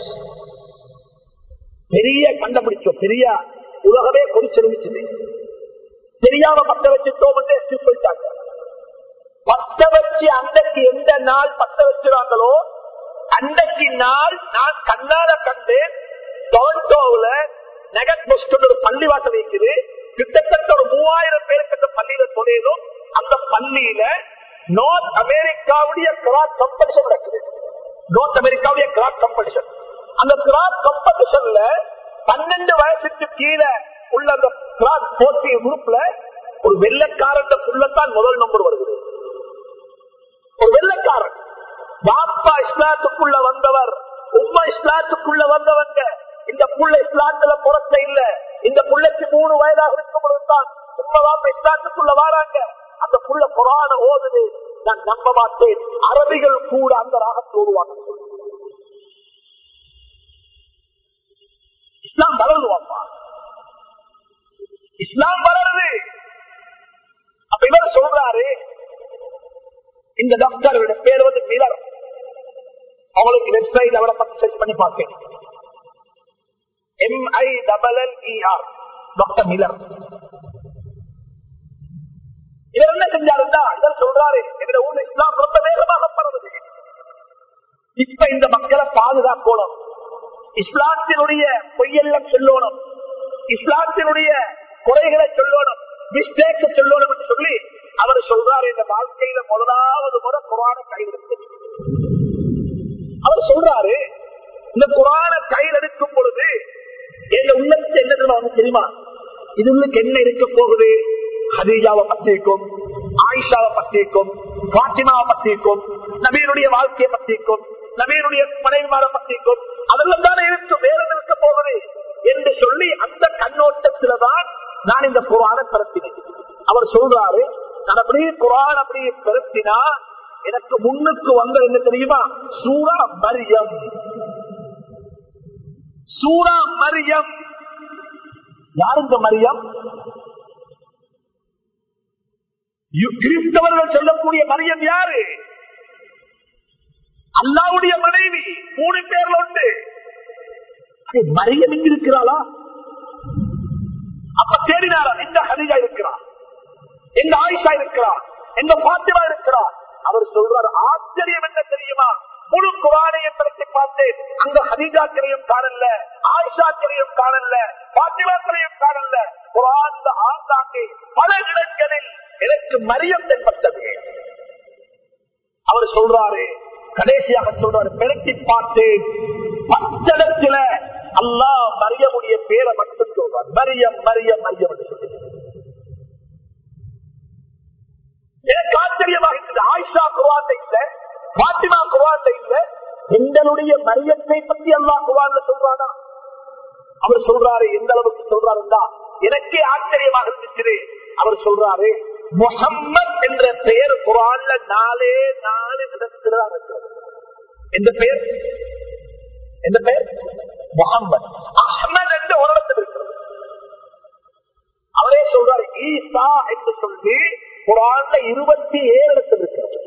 Speaker 1: பெரிய கண்டுபிடிச்சோம் பெரிய உலகமே கொதிச்செலுமிச்சது தெரியாம பத்த வச்சுட்டோம் சொல்லிட்டாங்க பத்த வச்சு அன்றைக்கு எந்த நாள் பத்த வச்சுறாங்களோ அன்றைக்கு நாள் நான் கண்ணால கண்டு டொரண்டோவுல நெகட் போஸ்ட் ஒரு பள்ளி வாசல் இருக்குது கிட்டத்தட்ட ஒரு மூவாயிரம் பேருக்கு அந்த பள்ளியில தொழிலும் அந்த பள்ளியில நார்த் அமெரிக்காவுடைய கிராட் காம்படிஷன் நடக்குது நார்த் அமெரிக்காவுடைய கிராட் காம்படிஷன் அந்த கிராட் காம்படிஷன்ல பன்னெண்டு வயசுக்கு கீழே உள்ள அந்த கிராட் போட்டி குரூப்ல ஒரு வெள்ளக்காரன் புள்ளத்தான் முதல் நம்பர் வருகிறது ஒரு வெள்ளக்காரன் பாப்பா இஸ்லாத்துக்குள்ள வந்தவர் உம்மா இஸ்லாத்துக்குள்ள வந்தவங்க இந்த புள்ள இஸ்லாத்துல புறத்த இல்ல இந்த புள்ளைக்கு மூணு வயதாக இருக்கும் பொழுதுதான் உம்மா பாப்பா இஸ்லாத்துக்குள்ள வராங்க அந்த புள்ள புறான ஓதுது நான் நம்ப மாட்டேன் அரபிகள் கூட அந்த ராகத்தை உருவாக்க இஸ்லாம் வளருது வாப்பா இஸ்லாம் வளருது அப்ப இவர் சொல்றாரு இந்த டாக்டரோட பேர் வந்து மிலர் அவங்களுக்கு வெப்சைட் அவரை பத்தி சர்ச் பண்ணி பார்த்தேன் MI double L ER doctor Miller இவர் என்ன செஞ்சாருன்னா இவர் சொல்றாரு எங்க ஊர்ல இஸ்லாம் ரொம்ப வேகமாக பரவுது இப்ப இந்த மக்களை பாதுகாக்கணும் இஸ்லாத்தினுடைய பொய்யெல்லாம் சொல்லணும் இஸ்லாத்தினுடைய குறைகளை சொல்லணும் மிஸ்டேக் சொல்லணும் என்று சொல்லி அவர் சொல்றாரு இந்த வாழ்க்கையில முதலாவது முறை குரான கையெடுத்து அவர் சொல்றாரு இந்த குரான கையில் எடுக்கும் பொழுது எங்க உள்ளத்து என்ன வந்து தெரியுமா இது உள்ளுக்கு என்ன இருக்க போகுது ஹதீஜாவை பத்திரிக்கும் ஆயிஷாவை பத்திரிக்கும் பாத்திமாவை பத்திரிக்கும் நபீனுடைய வாழ்க்கையை பத்திரிக்கும் நபீனுடைய மனைவிமாரை பத்திரிக்கும் அதெல்லாம் தானே இருக்கும் வேற இருக்க போகுது என்று சொல்லி அந்த கண்ணோட்டத்தில்தான் நான் இந்த குரான பரத்தினேன் அவர் சொல்றாரு நான் அப்படியே குரான் அப்படியே பெருத்தினா எனக்கு முன்னுக்கு வந்த என்ன தெரியுமா சூரா மரியம் சூரா மரியம் யார் இந்த மரியம் கிறிஸ்தவர்கள் சொல்லக்கூடிய மரியம் யாரு அல்லாவுடைய மனைவி மூணு பேர்ல உண்டு மரியம் இங்க இருக்கிறாளா அப்ப தேடினாரா எந்த ஹரிஜா இருக்கிறார் எங்க ஆயிஷா இருக்கிறார் எங்க பாத்திமா இருக்கிறார் அவர் சொல்றார் ஆச்சரியம் என்ன தெரியுமா முழு குரானையை பற்றி பார்த்தேன் அங்க ஹரிஜாக்களையும் காணல ஆயிஷாக்களையும் காணல பாத்திமாக்களையும் காணல குரான் ஆண்டாண்டு பல இடங்களில் எனக்கு மரியம் தென்பட்டது அவர் சொல்றாரு கடைசியாக சொல்றாரு பெருக்கி பார்த்தேன் பத்தடத்துல அல்லா மரியமுடைய பேரை மட்டும் சொல்றார் மரியம் மரியம் மரியம் என்று சொல்லி எனக்கு ஆச்சரியமாக இருந்தது ஆயிஷா குவாந்த இல்ல பாத்திமா குவாந்த இல்ல எங்களுடைய மரியத்தை பத்தி அல்லா குவான்ல சொல்றானா அவர் சொல்றாரு எந்த அளவுக்கு சொல்றாருந்தா எனக்கே ஆச்சரியமாக இருந்துச்சு அவர் சொல்றாரு முகம்மத் என்ற பெயர் குரான்ல நாலே நாலு விதத்தில் இருக்கிறது எந்த பெயர் எந்த பெயர் முகம்மது அஹ்மத் என்று ஒரு இடத்தில் இருக்கிறது அவரே சொல்றாரு ஈசா என்று சொல்லி குரான்ல இருபத்தி ஏழு இடத்தில் இருக்கிறது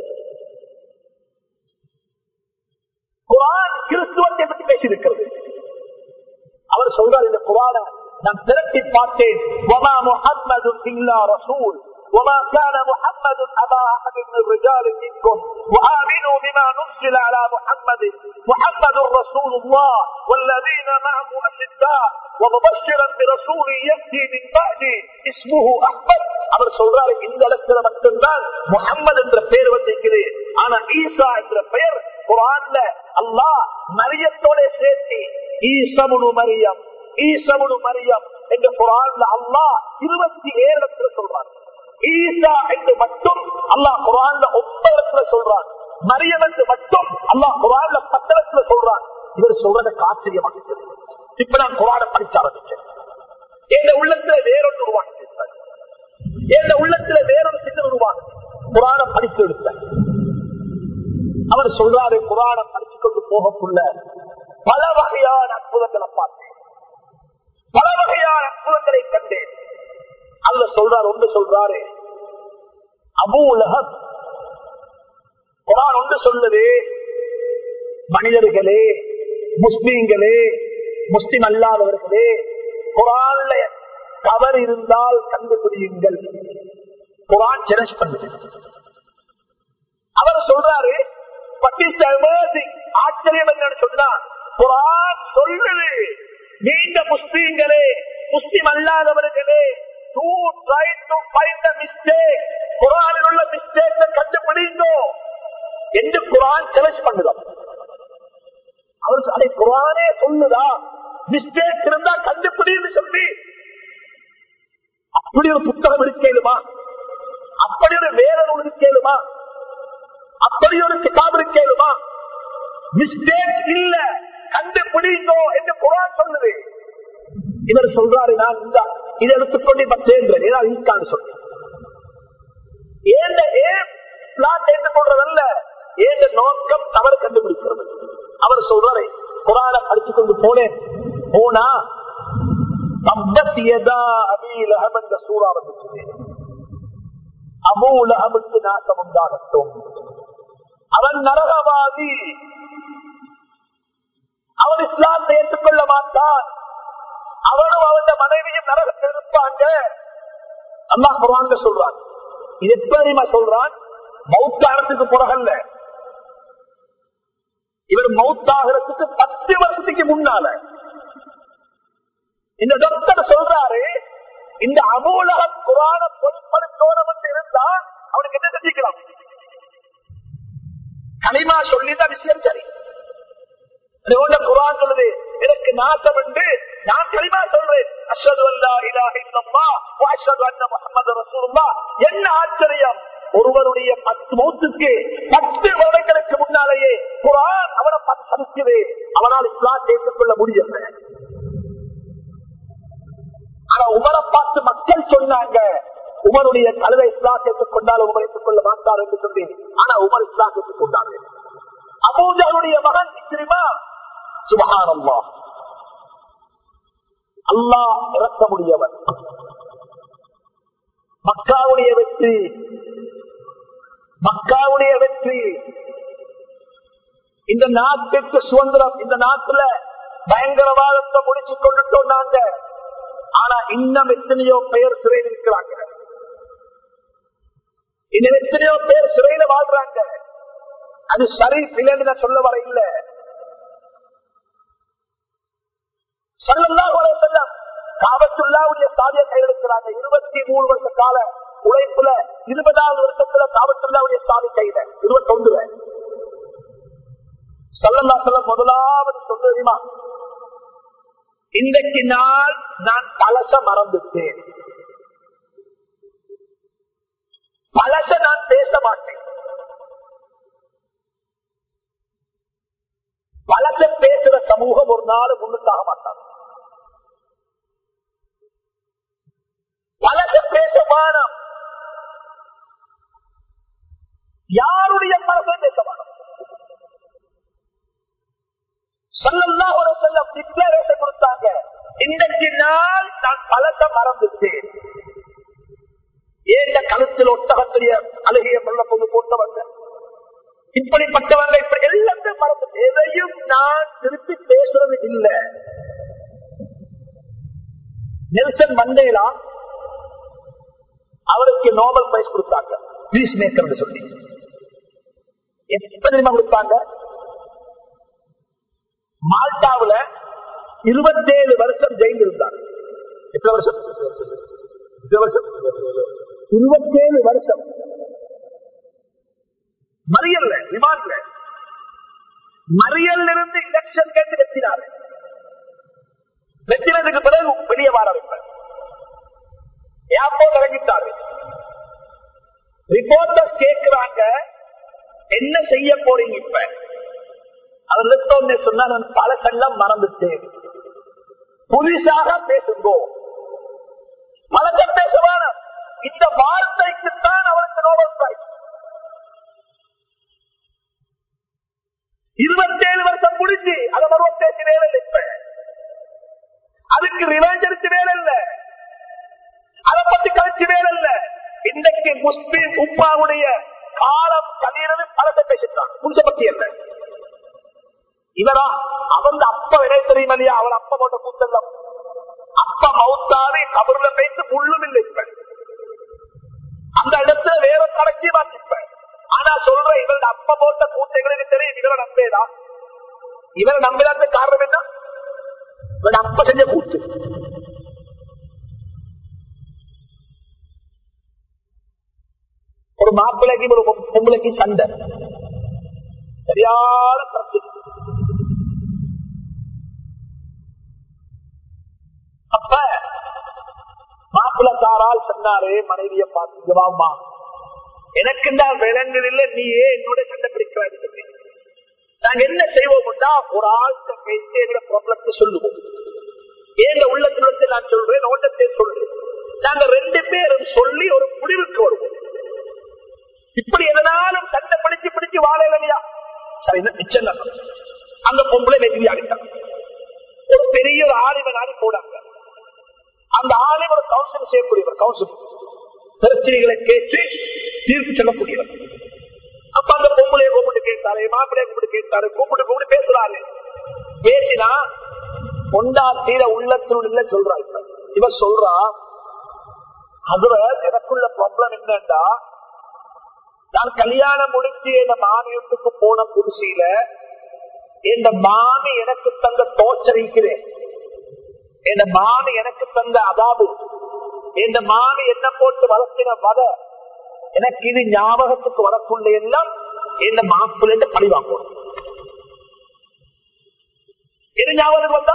Speaker 1: குரான் கிறிஸ்துவத்தை பற்றி பேசியிருக்கிறது அவர் சொல்றார் இந்த குரான நான் திரட்டி பார்த்தேன் முகம்மது இல்லா ரசூல் وما كان محمد أبا أحد من الرجال منكم وآمنوا بما نزل على محمد محمد رسول الله والذين معه أشداء ومبشرا برسول يأتي من بعد اسمه أحمد அவர் சொல்றாரு இந்த இடத்துல மட்டும்தான் முகம்மது என்ற பெயர் வந்திருக்குது ஆனா ஈசா என்ற பெயர் குரான்ல அல்லாஹ் மரியத்தோட சேர்த்து ஈசமுனு மரியம் ஈசமுனு மரியம் என்ற குரான்ல அல்லாஹ் இருபத்தி ஏழு இடத்துல சொல்றாங்க ஈசா என்று மட்டும் அல்லாஹ் குரான்ல ஒன்பது இடத்துல சொல்றான் மரியம் என்று மட்டும் அல்லாஹ் குரான்ல பத்திரத்துல சொல்றான் இவர் சொல்றத ஆச்சரியமாக இருக்குது. இப்ப நான் குரான படிக்க ஆரம்பிச்சேன் எங்க உள்ளத்துல வேறொன்று உருவாக்கி எங்க உள்ளத்துல வேறொரு சிந்தனை உருவாக்கு குரான படித்து எடுத்தேன் அவர் சொல்றாரு குரான படிச்சு கொண்டு போகக்குள்ள பல வகையான அற்புதங்களை பார்த்தேன் பல வகையான அற்புதங்களை கண்டேன் அதுல சொல்றாரு ஒன்று சொல்றாரு அபு உலகம் குரான் ஒன்று சொல்லுது மனிதர்களே முஸ்லீம்களே முஸ்லிம் அல்லாதவர்களே குரான்ல தவறு இருந்தால் கண்டுபிடியுங்கள் குரான் சேலஞ்ச் பண்ணுது அவர் சொல்றாரு what is the amazing? ஆச்சரியம் என்னன்னு சொன்னா குரான் சொல்லுது நீண்ட முஸ்லீம்களே முஸ்லிம் அல்லாதவர்களே to try to find the mistake குரானில் உள்ள மிஸ்டேக் கண்டுபிடிங்கோ என்று குரான் சேலஞ்ச் பண்ணுதான் அவர் சொ- அதை குரானே சொல்லுதா மிஸ்டேக் இருந்தா கண்டுபிடின்னு சொல்லி அப்படி ஒரு புத்தகம் இருக்கேலுமா அப்படி ஒரு வேற நூல் இருக்கேலுமா அப்படி ஒரு கிதாப் இருக்கேலுமா மிஸ்டேக் இல்ல கண்டுபிடிங்கோ என்று குரான் சொல்லுது இவர் சொல்றாரு நான் இந்த இதை எடுத்துக்கொண்டு இப்ப சேர்ந்தேன் ஏதாவது இருக்கான்னு சொல்லி ஏண்ட ஏன் பிளாட் ஏற்றுக்கொள்றதல்ல ஏண்ட நோக்கம் தவறு கண்டுபிடிக்கிறது அவர் சொல்றாரு குரான படித்துக் கொண்டு போனேன் போனா தம்பத்தியதா அபீல் அகமந்த சூறா வந்துச்சு அபூல் அகமுக்கு நாசம் உண்டாகட்டும் அவன் நரகவாதி அவன் இஸ்லாத்தை ஏற்றுக்கொள்ள மாட்டான் அவனும் அவன் மனைவியும் நரகத்தில் இருப்பாங்க அல்லாஹ் குரான்ல சொல்றான் இது எப்ப தெரியுமா சொல்றான் மௌத்தாரத்துக்கு பிறகல்ல இவர் மௌத்தாகிறதுக்கு பத்து வருஷத்துக்கு முன்னால இந்த டாக்டர் சொல்றாரு இந்த அமூலக குரான பொருட்படுத்தோரம் இருந்தா அவனுக்கு என்ன செஞ்சுக்கலாம் களிமா சொல்லிதான் விஷயம் சரி அதுபோல குரான் சொல்லுது எனக்கு நாசம் என்று நான் களிமா சொல்றேன் அஷ்ஹது அல்லா இலாஹ இல்லல்லாஹ் வ அஷ்ஹது அன்ன முஹம்மது ரசூலுல்லாஹ் என்ன ஆச்சரியம் ஒருவருடைய பத்து மௌத்துக்கு பத்து வருடங்களுக்கு முன்னாலேயே குரான் அவனை பார்த்து சதிக்குது அவனால் இஸ்லாம் சேர்த்துக் முடியல ஆனா உமரை பார்த்து மக்கள் சொன்னாங்க உமருடைய கழுதை இஸ்லாம் சேர்த்துக் கொண்டால் உமர் ஏற்றுக்கொள்ள மாட்டார் என்று சொன்னேன் ஆனா உமர் இஸ்லாம் சேர்த்துக் கொண்டாரு அபூஜருடைய மகன் தெரியுமா சுபகானம்மா அல்லாஹ் இறக்க முடியவன் மக்காவுடைய வெற்றி மக்காவுடைய வெற்றி இந்த நாட்டுக்கு சுதந்திரம் இந்த நாட்டுல பயங்கரவாதத்தை முடிச்சு கொண்டுட்டோம் நாங்க ஆனா இன்னும் எத்தனையோ பெயர் சிறையில் இருக்கிறாங்க இன்னும் எத்தனையோ பேர் சிறையில வாழ்றாங்க அது சரி பிள்ளைன்னு நான் சொல்ல வர இல்ல சொல்லலாம் வர செல்லம் காபத்துள்ளாவுடைய சாதியை கையெழுக்கிறாங்க இருபத்தி மூணு வருஷ கால உழைப்புல இருபதாவது வருஷத்துல காபத்துள்ளாவுடைய சாதி கையில இருபத்தி ஒன்றுல சொல்லல்லா சொல்ல முதலாவது சொல்ல தெரியுமா இன்றைக்கு நாள் நான் பழச மறந்துட்டேன் பழச நான் பேச மாட்டேன் பழச பேசுற சமூகம் ஒரு நாள் முன்னுக்காக மாட்டாங்க பழச பேச மானம் யாருடைய பழச பேச மானம் சொல்லலாம் ஒரு செல்லம் டிக்ளரேஷன் கொடுத்தாங்க இன்றைக்கு நாள் நான் பழச மறந்துட்டேன் ஏன் கழுத்தில் ஒட்டகத்திரிய அழகிய கொள்ள கொண்டு போட்டவங்க இப்படிப்பட்டவங்க இப்படி எல்லாத்தையும் மறந்து எதையும் நான் திருப்பி பேசுறது இல்லை நெல்சன் மண்டேலா அவருக்கு நோபல் பிரைஸ் கொடுத்தாங்க பீஸ் மேக்கர் சொல்லி எப்ப தெரியுமா கொடுத்தாங்க மால்டாவுல இருபத்தேழு வருஷம் ஜெயில் இருந்தார் எத்தனை வருஷம் எத்தனை வருஷம் இருபத்தேழு வருஷம் மறியல்ல ரிமாண்ட்ல மறியல் இருந்து எலெக்ஷன் கேட்டு வெற்றினார் வெற்றினதுக்கு பிறகு வெளியே வர வைப்பார் ஏர்போர்ட் இறங்கிட்டாரு ரிப்போர்ட்டர்ஸ் கேட்கிறாங்க என்ன செய்ய போறீங்க இப்ப அவர் எடுத்தோடனே சொன்னா நான் பழசெல்லாம் மறந்துட்டேன் புதுசாக பேசுங்கோ பழக்க பேசுவான இந்த வார்த்தைக்குத்தான் அவருக்கு நோபல் பிரைஸ் இருபத்தேழு வருஷம் முடிஞ்சு அதை மறுவ பேசி வேலை இல்லை இப்ப அதுக்கு ரிவெஞ்ச் எடுத்து வேலை இல்ல அதை பத்தி கழிச்சு வேலை இல்ல இன்னைக்கு முஸ்லிம் உப்பாவுடைய காலம் கழிகிறது பழச பேசிட்டான் புதுச பத்தி என்ன இவரா அவன் அப்ப வினை தெரியும் இல்லையா அவன் அப்ப போட்ட கூத்தல்ல அப்ப மவுத்தாவே கபருல பேசி முள்ளும் இல்லை இப்ப அந்த இடத்துல வேற கலக்கி இப்ப ஆனா சொல்ற இவரோட அப்ப போட்ட கூத்தைகளுக்கு தெரியும் இவரை நம்பேதா இவரை நம்பிடாத காரணம் என்ன இவரோட அப்ப செஞ்ச கூத்து ஒரு மாப்பிள்ளைக்கு ஒரு பொம்பளைக்கு சண்டை சரியான பிரச்சனை அப்ப மாப்பிள்ளக்காரால் சொன்னாரு மனைவிய பார்த்துக்குவாமா எனக்கு தான் விலங்கு இல்ல நீயே என்னோட சண்டை பிடிக்கிறான்னு சொல்லி நாங்க என்ன செய்வோம்டா ஒரு ஆள்கிட்ட பேசி எங்களை ப்ராப்ளத்தை சொல்லுவோம் ஏங்க உள்ளத்துல நான் சொல்றேன் ஓட்டத்தை சொல்றேன் நாங்க ரெண்டு பேரும் சொல்லி ஒரு முடிவுக்கு வருவோம் இப்படி எதனாலும் சண்டை பிடிச்சு பிடிச்சு வாழ இல்லையா சரி மிச்சம் அந்த பொம்பளை வெற்றி ஆகிட்டான் ஒரு பெரிய ஒரு ஆலிம நாடி போடாங்க அந்த ஆலிம் ஒரு கவுன்சில் செய்யக்கூடியவர் கவுன்சில் பிரச்சனைகளை கேட்டு தீர்ப்பு சொல்லக்கூடியவர் அப்ப அந்த பொம்பளையை கூப்பிட்டு கேட்டாரு மாப்பிள்ளைய கூப்பிட்டு கேட்டாரு கூப்பிட்டு கூப்பிட்டு பேசுறாரு பேசினா ஒண்டா தீர உள்ளத்தினுள்ள சொல்றா இப்ப இவ சொல்றா அதுல எனக்குள்ள ப்ராப்ளம் என்னண்டா நான் கல்யாணம் முடிச்சு என் மாமியத்துக்கு போன புதுசியில என் மாமி எனக்கு தந்த தோச்சரிக்கிறேன் என் மாமி எனக்கு தந்த அதாபு என் மாமி என்ன போட்டு வளர்த்தின வத எனக்கு இது ஞாபகத்துக்கு வரக்குள்ள எல்லாம் என் மாப்பிள்ள பழி வாங்கணும் இது ஞாபகம் வந்தா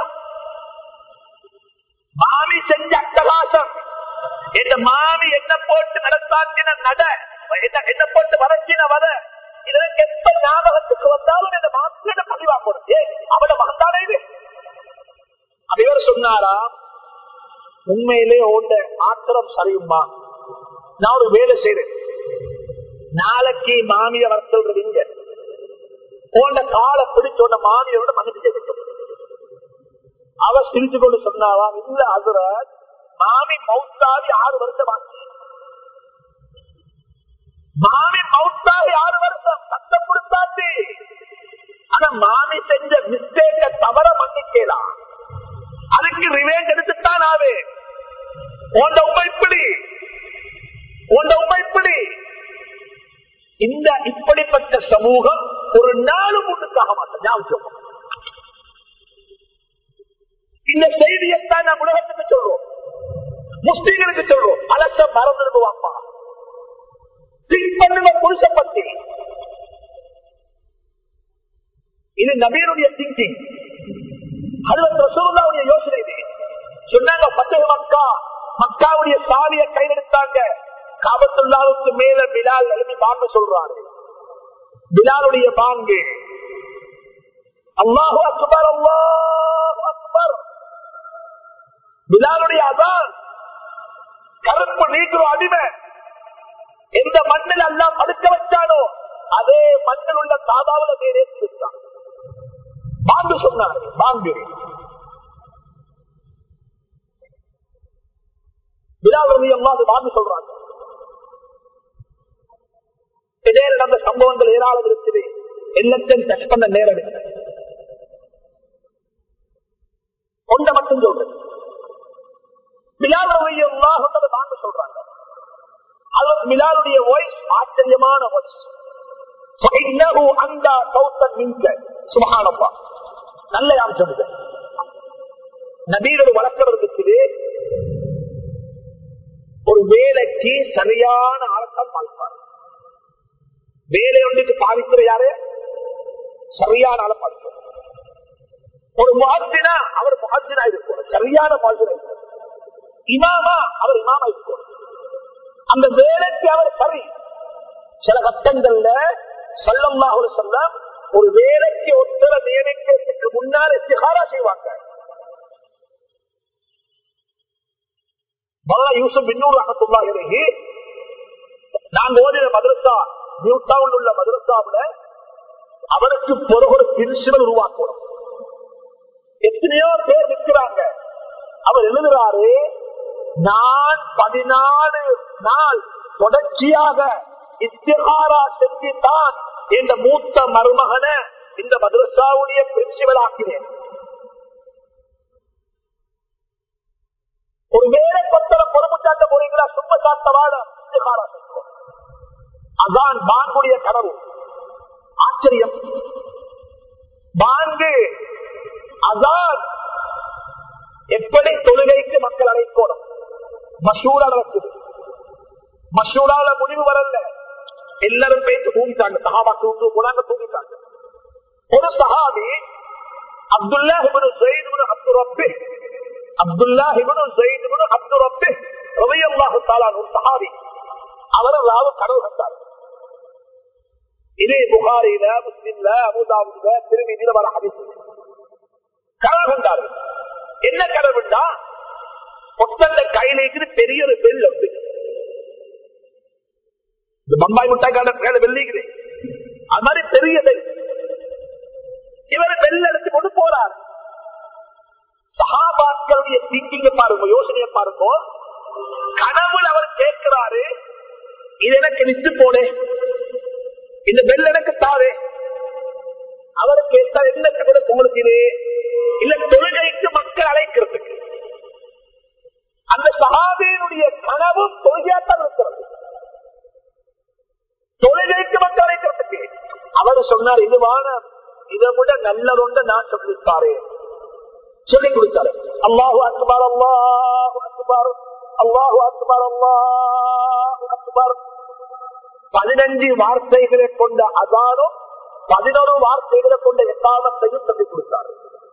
Speaker 1: மாமி செஞ்ச அட்டகாசம் என் மாமி என்ன போட்டு நடத்தாக்கின நட என்ன போட்டு வளர்ச்சின வத இதற்கு எப்ப ஞாபகத்துக்கு வந்தாலும் இந்த மாப்பிள்ள பழி வாங்கணும் ஏ அவட மகத்தானே இது அவர் சொன்னாரா உண்மையிலே ஓட்ட ஆத்திரம் சரியுமா நான் ஒரு வேலை செய்றேன் நாளைக்கு மாமிய வர சொல்றது இங்க போன காலை பிடிச்சோட மாமியோட மன்னிப்பு கேட்கட்டும் அவ சிரிச்சு கொண்டு சொன்னாவா இல்ல அதுர மாமி மவுத்தாவி ஆறு வருஷம் ஆச்சு மாமி மவுத்தாவி ஆறு வருஷம் சத்தம் கொடுத்தாச்சு ஆனா மாமி செஞ்ச மிஸ்டேக்க தவற மன்னிக்கலாம் அதுக்கு ரிவேஞ்ச் எடுத்துத்தான் ஆவே உண்ட உண்மை இப்படி உண்ட உண்மை இப்படி இந்த இப்படிப்பட்ட சமூகம் ஒரு நாலு முன்னுக்காக மாட்டேன் ஞாபகம் இந்த செய்தியைத்தான் நாம் உலகத்துக்கு சொல்றோம் முஸ்லீம்களுக்கு சொல்றோம் அலச மறந்துடுவாப்பா திங்க் பண்ணுங்க புருஷ பத்தி இது நபீருடைய திங்கிங் ரசூலுடைய யோசனை இது சொன்னாங்க பத்து மக்கா மக்காவுடைய சாவிய கையெடுத்தாங்க காபத்துல்லாவுக்கு மேல பிலால் எழுதி பாங்க சொல்றாரு பிலாலுடைய பாங்கு அல்லாஹு அக்பர் அல்லாஹு அக்பர் பிலாலுடைய அதான் கருப்பு நீக்கிறோம் அடிமை எந்த மண்ணில் அல்லா படுக்க வச்சானோ அதே மண்ணில் உள்ள சாதாவில் ஏற்றி வச்சான் பாங்கு சொன்னார் பாங்கு விழாவிரதி அம்மா அது பாங்கு சொல்றாங்க இதே நடந்த சம்பவங்கள் ஏராளம் இருக்குது எல்லாத்தையும் டச் பண்ண நேரம் இல்லை ஒன்றை மட்டும் சொல்றேன் மிலாலுடைய உலாகத்தை வாங்க சொல்றாங்க அவர் மிலாலுடைய வாய்ஸ் ஆச்சரியமான வாய்ஸ் அந்த சௌத்தன் மின்க சுமகானப்பா நல்ல யார் சொல்லுங்க நபீரோட வழக்கம் இருக்குது ஒரு வேலைக்கு சரியான ஆழத்தான் பார்ப்பார் வேலை ஒன்றுக்கு பாதிக்கிற யாரு சரியான ஆளை பார்ப்பார் ஒரு முகத்தினா அவர் முகத்தினா இருக்கும் சரியான முகத்தினா இருக்கும் இமாமா அவர் இமாமா இருக்கும் அந்த வேலைக்கு அவர் சரி சில கட்டங்கள்ல சல்லல்லாஹு சொல்லம் ஒரு வேலைக்கு ஒத்தர நியமிக்கிறதுக்கு முன்னால் இஸ்திகாரா செய்வாங்க மல்லா யூசுப் இன்னொரு அகத்துள்ளா இறங்கி நாங்க ஓடின மதரசா நியூ டவுன் உள்ள மதரசாவுல அவருக்கு பிறகு ஒரு பிரின்சிபல் உருவாக்கணும் எத்தனையோ பேர் நிற்கிறாங்க அவர் எழுதுறாரு நான் பதினாலு நாள் தொடர்ச்சியாக இத்திகாரா செஞ்சுதான் இந்த மூத்த மருமகனை இந்த மதரசாவுடைய பிரின்சிபல் ஆக்கினேன் ஒரு வேலை கொத்தல பொறுப்புச்சாட்ட போறீங்களா சும்ம சாத்தவாட இத்திகாரா செஞ்சோம் அதான் பாங்குடைய கனவு ஆச்சரியம் பாங்கு அதான் எப்படி தொழுகைக்கு மக்கள் அழைக்கணும் மஷூரா நடக்குது மஷூரால முடிவு வரல எல்லாரும் பேச்சு தூங்கிட்டாங்க சஹாபா தூங்கு குணாங்க தூங்கிட்டாங்க ஒரு சஹாபி அப்துல்லா இவனு ஜெயித் அப்துல் ரப்பி அப்துல்லா இவனு ஜெயித் அப்துல் ரப்பி ரவியல்லாஹு தாலான் ஒரு சஹாபி அவர் ராவு கனவு கண்டார் இதே புகாரில முஸ்லிம்ல அபுதாபுல திருமதியில வர ஹதீஸ் கனவு கண்டாரு என்ன கனவுண்டா ஒத்தந்த கையில இருக்குது பெரிய ஒரு பெல் வந்து இந்த பம்பாய் முட்டாய் கையில வெள்ளிக்குது அது மாதிரி பெரிய பெல் இவர் பெல் எடுத்து கொண்டு போறார் சகாபாக்களுடைய திங்கிங்க பாருங்க யோசனையை பாருங்க கனவுல அவர் கேட்கிறாரு இது எனக்கு நிச்சு போனே இந்த பெல் எனக்கு தாவே அவர் கேட்டா என்ன கதை உங்களுக்கு இது இல்ல தொழுகைக்கு மக்கள் அழைக்கிறதுக்கு அந்த சகாபியினுடைய கனவும் தொழுகையாத்தான் இருக்கிறது தொழுகைக்கு மக்கள் அழைக்கிறதுக்கு அவர் சொன்னார் இதுவான இதை விட நல்லதொன்று நான் சொல்லித்தாரே சொல்லிக் கொடுத்தாரு அல்லாஹு அக்பர் அல்லாஹு அக்பர் அல்லாஹு அக்பர் அல்லாஹு அக்பர் பதினஞ்சு வார்த்தைகளை கொண்ட அதானும் பதினோரு வார்த்தைகளை கொண்ட எக்காமத்தையும் சொல்லிக் கொடுத்தார்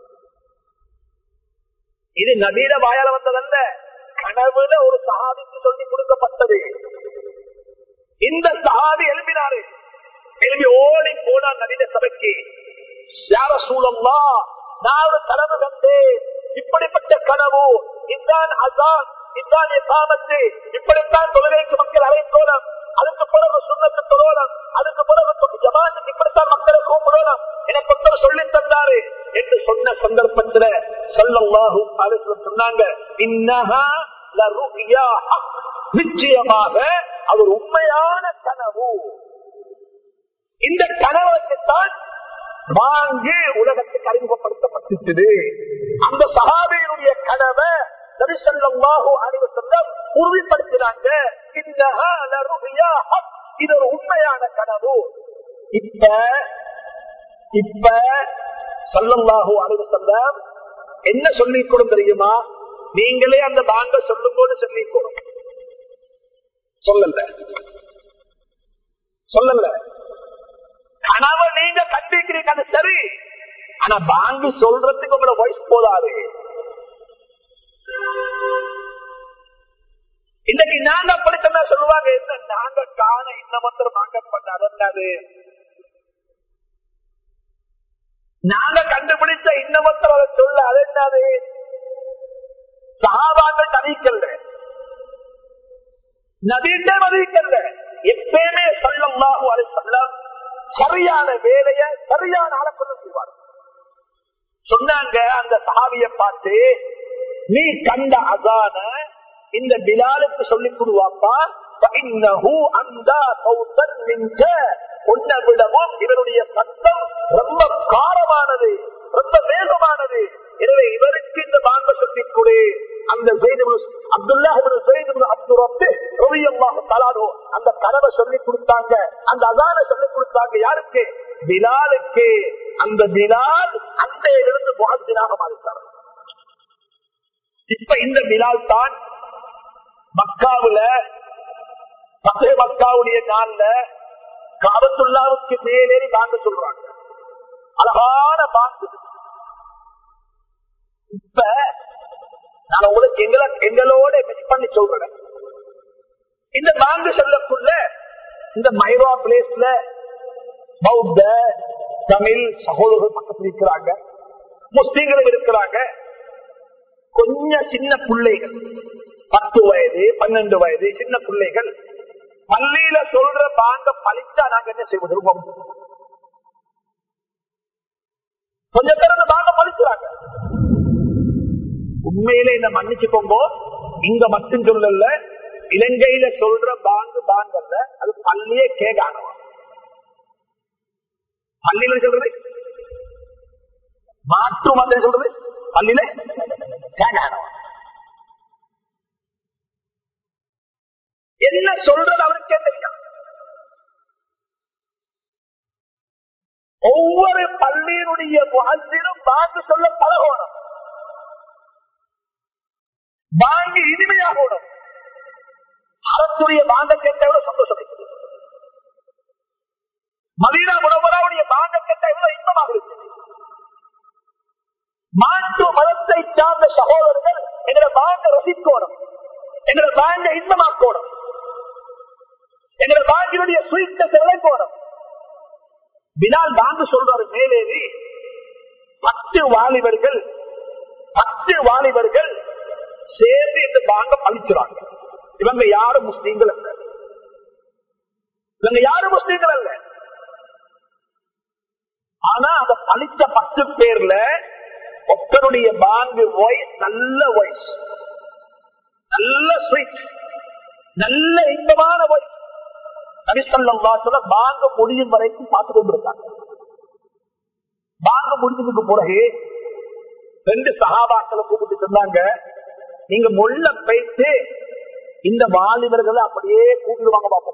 Speaker 1: இது நவீன வாயால வந்ததல்ல கனவுல ஒரு சஹாபிக்கு சொல்லிக் கொடுக்கப்பட்டது இந்த சஹாபி எழுப்பினாரு எழுப்பி ஓடி போனார் நவீன சபைக்கு யார சூழல்லா நான் ஒரு கனவு கண்டேன் இப்படிப்பட்ட கனவு இதான் அதான் இதான் எக்காமத்து இப்படித்தான் தொழுகைக்கு மக்கள் அழைக்கோலம் அதுக்கு பிறகு சுண்ணத்து தொழுவலம் அதுக்கு பிறகு ஜமாத்துக்கு இப்படித்தான் மக்களை கூப்பிடலாம் எனக்கு ஒருத்தர் சொல்லி தந்தாரு என்று சொன்ன சந்தர்ப்பத்துல சொல்லல்லாஹு சொன்னாங்க இன்னஹா லருயா நிச்சயமாக அது ஒரு உண்மையான கனவு இந்த கனவுக்குத்தான் வாங்கி உலகத்துக்கு அறிமுகப்படுத்தப்பட்டது அந்த சகாபியினுடைய கனவை நபிசல்லாஹு அணிவு செல்லம் உறுதிப்படுத்தினாங்க இது ஒரு உண்மையான கனவு இப்ப இப்ப சொல்லல்லாஹு அணிவு செல்லம் என்ன சொல்லிக்கணும் தெரியுமா நீங்களே அந்த பாங்க சொல்லும் போது சொல்லிக்கணும் சொல்லல சொல்லல கனவை நீங்க கண்டிக்கிறீங்க அது சரி ஆனா பாங்கு சொல்றதுக்கு உங்களோட வயசு போதாது இன்னைக்கு நாங்க அப்படி சொன்னா சொல்லுவாங்க என்ன நாங்க காண இந்த மாத்திரம் வாங்கப்பட்ட அதென்னாது நாங்க கண்டுபிடிச்ச இந்த மாத்திரம் அதை சொல்ல அது என்னது சாபாக்கள் அறிவிக்கல நவீன அறிவிக்கல எப்பயுமே சொல்லம்லாகும் அதை சொல்ல சரியான வேலைய சரியான ஆளை கொண்டு செய்வார் சொன்னாங்க அந்த சஹாபிய பார்த்து நீ கண்ட அதான இந்த பிலாலுக்கு சொல்லிக் கொடுவாப்பா உன்னை விடவும் இவருடைய சத்தம் ரொம்ப காரமானது ரொம்ப வேகமானது எனவே இவருக்கு இந்த பாங்க சொல்லிக் கொடு அந்த அப்துல்லா அப்துல்லாஹு அந்த கனவை சொல்லி கொடுத்தாங்க அந்த அதான சொல்லி கொடுத்தாங்க யாருக்கு பிலாலுக்கு அந்த பிலால் அந்த இருந்து வாழ்ந்தினாக மாறித்தார் இப்ப இந்த பிலால் தான் மக்காவுல பசே மக்காவுடைய நாள்ல காபத்துல்லாவுக்கு மேலேறி வாங்க சொல்றாங்க அழகான பாங்கு இப்ப நான் உங்களுக்கு எங்களை எங்களோட மிஸ் பண்ணி சொல்றேன் இந்த பாங்கு சொல்லக்குள்ள இந்த மைவா பிளேஸ்ல பௌத்த தமிழ் சகோதரர்கள் பக்கத்தில் இருக்கிறாங்க முஸ்லீம்களும் இருக்கிறாங்க கொஞ்சம் சின்ன பிள்ளைகள் பத்து வயது பன்னெண்டு வயது சின்ன பிள்ளைகள் பள்ளியில சொல்ற பாங்க பழிச்சா நாங்க என்ன செய்வது விருப்பம் கொஞ்சம் பேர் அந்த பாங்க பழிச்சுறாங்க உண்மையிலே இந்த மன்னிச்சுக்கோங்க இங்க மட்டும் சொல்லல இலங்கையில சொல்ற பாங்கு பாங்கல்ல அது பள்ளியே கேட்கானவா பள்ளியில சொல்றது மாற்று மதம் சொல்றது பள்ளியில கேட்கானவா என்ன சொல்றது அவருக்கே தெரியும் ஒவ்வொரு பள்ளியினுடைய முகத்திலும் பாங்கு சொல்ல பழகணும் பாங்கு இனிமையாகணும் அரசுடைய பாங்க கேட்ட எவ்வளவு சந்தோஷம் இருக்குது. மதீனா முனவராவுடைய பாங்க கேட்ட எவ்வளவு இன்பமாக இருக்குது மாற்று மதத்தை சார்ந்த சகோதரர்கள் எங்களை பாங்க ரசிக்கோணும் எங்களை பாங்க இன்பமாக்கோணும் எங்களை பாங்கினுடைய சுயிட்ட விளைக்கோணும் பிலால் பாங்கு சொல்றாரு மேலேறி பத்து வாலிபர்கள் பத்து வாலிபர்கள் சேர்ந்து இந்த பாங்க பழிச்சுறாங்க இவங்க யாரும் முஸ்லீம்கள் அல்ல இவங்க யாரும் முஸ்லீம்கள் அல்ல ஆனா அந்த பழிச்ச பத்து பேர்ல ஒருத்தருடைய பாங்கு வாய்ஸ் நல்ல வாய்ஸ் நல்ல ஸ்வீட் நல்ல இன்பமான வாய்ஸ் நபிசல்லம் வாசல பாங்க முடியும் வரைக்கும் பார்த்து கொண்டிருக்காங்க பாங்க முடிஞ்சதுக்கு பிறகு ரெண்டு சகாபாக்களை கூப்பிட்டு சொன்னாங்க நீங்க முள்ள போயிட்டு இந்த வாலிபர்களை அப்படியே கூப்பிடுவாங்க பார்ப்போம்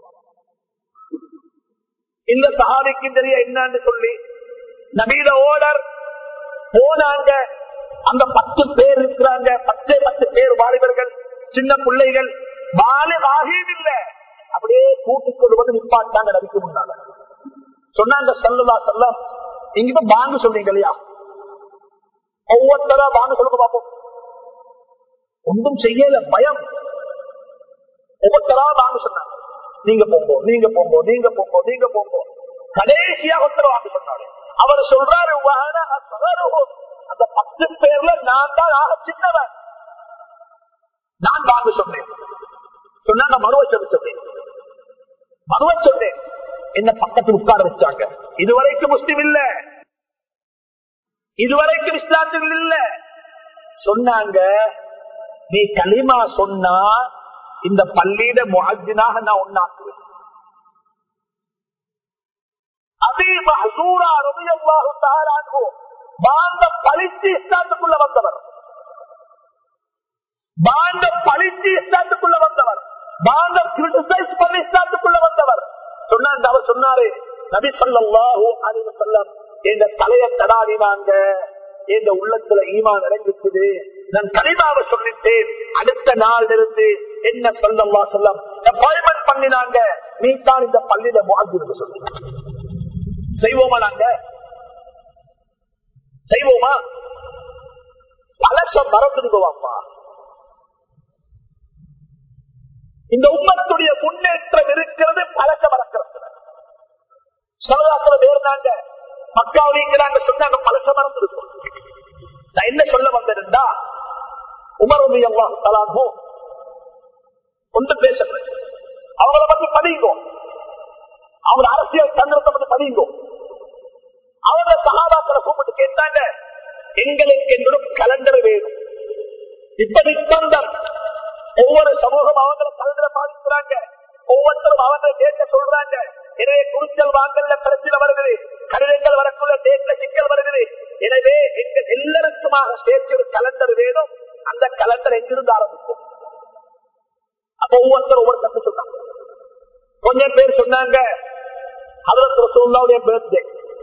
Speaker 1: இந்த சஹாபிக்கு தெரிய என்னன்னு சொல்லி நபீத ஓடர் போனாங்க அந்த பத்து பேர் இருக்கிறாங்க பத்து பத்து பேர் வாலிபர்கள் சின்ன பிள்ளைகள் வாலிபாகியும் இல்ல அப்படியே கூட்டிக் கொண்டு வந்து நிப்பாட்டாங்க நபிக்கு முன்னால சொன்னாங்க சொல்லுவா சொல்ல இங்க பாங்க சொல்றீங்க இல்லையா ஒவ்வொருத்தரா பாங்க சொல்லுங்க பார்ப்போம் ஒன்றும் செய்யல பயம் ஒவ்வொருத்தரா வாங்க சொன்னாங்க நீங்க போங்க நீங்க போங்க நீங்க போங்க நீங்க போங்க கடைசியா ஒருத்தர் வாங்க சொன்னாரு அவர் சொல்றாரு "வஅன அஸ்கருஹும்." அந்த பத்து பேர்ல நான் தான் ஆக சின்னவன் நான் வாங்க சொன்னேன் சொன்னாங்க மறுவ சொல்லி சொன்னேன் மறுவ சொன்னேன் என்ன பக்கத்தில் உட்கார வச்சாங்க இதுவரைக்கும் முஸ்லிம் இல்ல இதுவரைக்கும் இஸ்லாத்துகள் இல்ல சொன்னாங்க நீ களிமா சொன்னா இந்த பள்ளியிட முஹஜினாக நான் ஒன்னாக்குவேன் அதே மஹசூரா ரலியல்லாஹு தஆலா அன்ஹு பாந்த பழித்து இஸ்லாத்துக்குள்ள வந்தவர் பாந்த பழித்து இஸ்லாத்துக்குள்ள வந்தவர் பாந்த கிரிட்டிசைஸ் பண்ணி இஸ்லாத்துக்குள்ள வந்தவர் சொன்னாங்க அவர் சொன்னாரு நபி ஸல்லல்லாஹு அலைஹி வஸல்லம் இந்த தலையை தடாடினாங்க என்ற உள்ளத்துல ஈமான் இறங்கிச்சது நான் கனிமாவை சொல்லிட்டேன் அடுத்த நாள் இருந்து என்ன சொல்லவா சொல்லம் அப்பாயின்மெண்ட் பண்ணினாங்க நீ தான் இந்த பள்ளியில முகாஜிருக்கு சொல்லி செய்வோமா நாங்க செய்வோமா பழசம் மறந்துடுவாப்பா இந்த உம்மத்துடைய முன்னேற்றம் இருக்கிறது பழக்க மறக்கிறது சரதாசனம் ஏறினாங்க மக்காவிங்கிறாங்க சொன்னாங்க பழச மறந்துருக்கும் நான் என்ன சொல்ல வந்திருந்தா உமரவி அல்லாஹ் தலாகோ ஒன்று பேசுறேன் அவங்கள பத்தி பதியுங்கோ அவங்க அரசியல் தந்திரத்தை பத்தி பதியுங்கோ அவங்க சகாபாக்களை கூப்பிட்டு கேட்டாங்க எங்களுக்கு என்று கலண்டர் வேணும் இப்ப நிர்பந்தம் ஒவ்வொரு சமூகம் அவங்களை கலண்டரை பாதிக்கிறாங்க ஒவ்வொருத்தரும் அவங்க கேட்க சொல்றாங்க எனவே குறிச்சல் வாங்கல பிரச்சனை வருகிறது கடிதங்கள் வரக்குள்ள டேட்ல சிக்கல் வருகிறது எனவே எங்கள் எல்லாருக்குமாக சேர்த்து ஒரு கலண்டர் வேணும் அந்த கலண்டர் எங்கிருந்து ஆரம்பிக்கும் அப்ப ஒவ்வொருத்தரும் ஒவ்வொரு கத்து சொன்னாங்க கொஞ்சம் பேர் சொன்னாங்க அதற்கு ரசூல்லாவுடைய பர்த்டே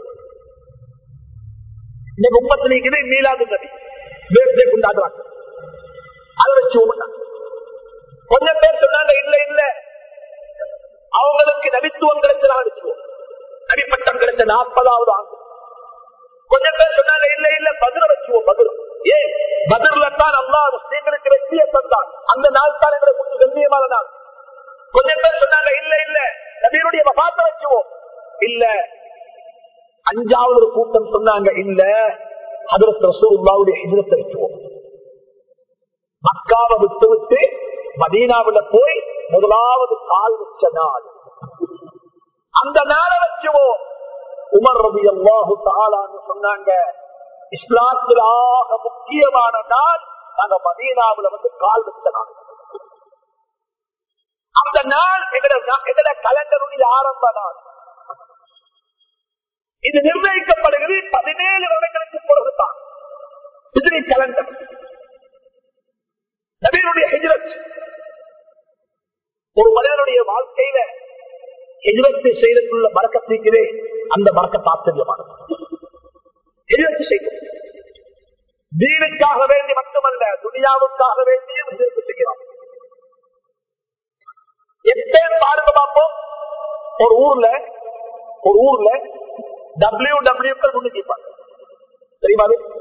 Speaker 1: இந்த முப்பத்தி நீக்குது மீலாது நபி பர்த்டே கொண்டாடுறாங்க அதை வச்சு ஓட்டாங்க கொஞ்சம் பேர் சொன்னாங்க இல்ல இல்ல அவங்களுக்கு நபித்துவம் கிடைச்சதாக வச்சுக்குவோம் நபிப்பட்டம் கிடைச்ச நாற்பதாவது ஆண்டு கொஞ்சம் பேர் சொன்னாங்க இல்ல இல்ல பதில வச்சுவோம் பதில் ஏன் பதில தான் அல்லா முஸ்லீம்களுக்கு வெற்றியை தந்தான் அந்த நாள் தான் எங்களுக்கு கண்ணியமான நாள் கொஞ்சம் பேர் சொன்னாங்க இல்ல இல்ல நபியினுடைய மகாத்த வச்சுவோம் இல்ல அஞ்சாவது ஒரு கூட்டம் சொன்னாங்க இல்ல அதற்கு ரசூலுல்லாவுடைய ஹிஜரத்தை வச்சுவோம் மக்காவை விட்டு விட்டு மதீனாவில போய் முதலாவது கால் வச்ச நாள் அந்த நாளை வச்சுவோம் உமர் ரபி அல்லாஹு தாலான்னு சொன்னாங்க இஸ்லாத்தில் ஆக முக்கியமான நாள் நாங்க மதீனாவில வந்து கால் வச்ச நாள் அந்த நாள் எங்கட கலண்டருடைய ஆரம்ப நாள் இது நிர்ணயிக்கப்படுகிறது பதினேழு வருடங்களுக்கு பிறகுதான் ஹிஜ்ரி கலண்டர் நபீனுடைய ஹிஜ்ரத் ஒரு மனிதனுடைய வாழ்க்கையில ஹிஜ்ரத்தை செய்ததுள்ள மறக்கத்திற்கிறே அந்த மறக்க ஆச்சரியமானது ஹிஜ்ரத் செய்யும் தீனுக்காக வேண்டி மட்டுமல்ல துனியாவுக்காக வேண்டியும் ஹிஜ்ரத் செய்கிறோம் எப்பேன் பாருங்க பார்ப்போம் ஒரு ஊர்ல ஒரு ஊர்ல டபிள்யூ டபிள்யூக்கள் முன்னுக்கு இருப்பாங்க தெரியுமா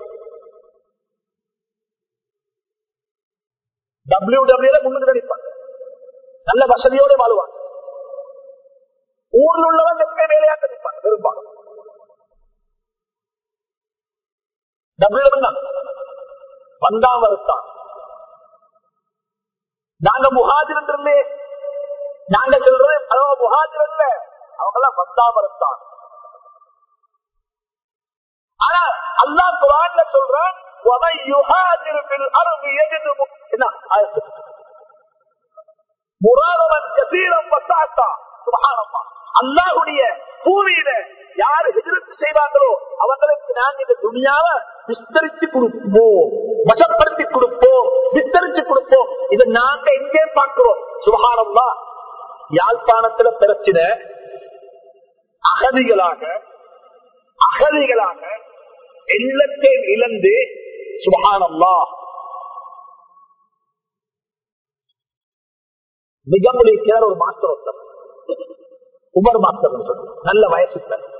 Speaker 1: டபிள்யூ டபிள்யூல முன்னுக்கு நிற்பாங்க நல்ல வசதியோட வாழுவாங்க ஊர்ல உள்ளவங்க எப்ப வேலையாக நிற்பாங்க பெரும்பாலும் டபிள்யூ வந்தா வருத்தான் நாங்க முகாஜிரே நாங்க சொல்றது அவங்க முகாஜிரல்ல அவங்க எல்லாம் வந்தா வருத்தான் ஆனா அல்லா குரான்ல சொல்றான் அல்லாஹுடைய பூமியில யாரு எதிர்த்து செய்வாங்களோ அவங்களுக்கு நாங்க இந்த துணியாவ விஸ்தரித்து கொடுப்போம் வசப்படுத்தி கொடுப்போம் விஸ்தரிச்சு கொடுப்போம் இதை நாங்க எங்கே பார்க்கிறோம் சுகானம்மா யாழ்ப்பாணத்துல பிரச்சனை அகதிகளாக அகதிகளாக எல்லத்தை இழந்து சுபகானம்மா மிகமுடிக்கிற ஒரு மாஸ்டர் ஒருத்தர் உமர் மாஸ்டர் சொல்லி நல்ல வயசு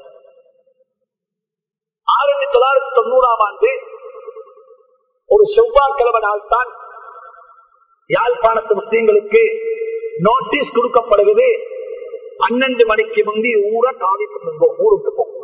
Speaker 1: ஆயிரத்தி தொள்ளாயிரத்தி தொண்ணூறாம் ஆண்டு ஒரு செவ்வாய்க்கிழமை நாள் தான் யாழ்ப்பாணத்து முஸ்லீம்களுக்கு நோட்டீஸ் கொடுக்கப்படுகிறது பன்னெண்டு மணிக்கு முந்தி ஊரை காவி பண்ணுவோம் ஊருக்கு போகும்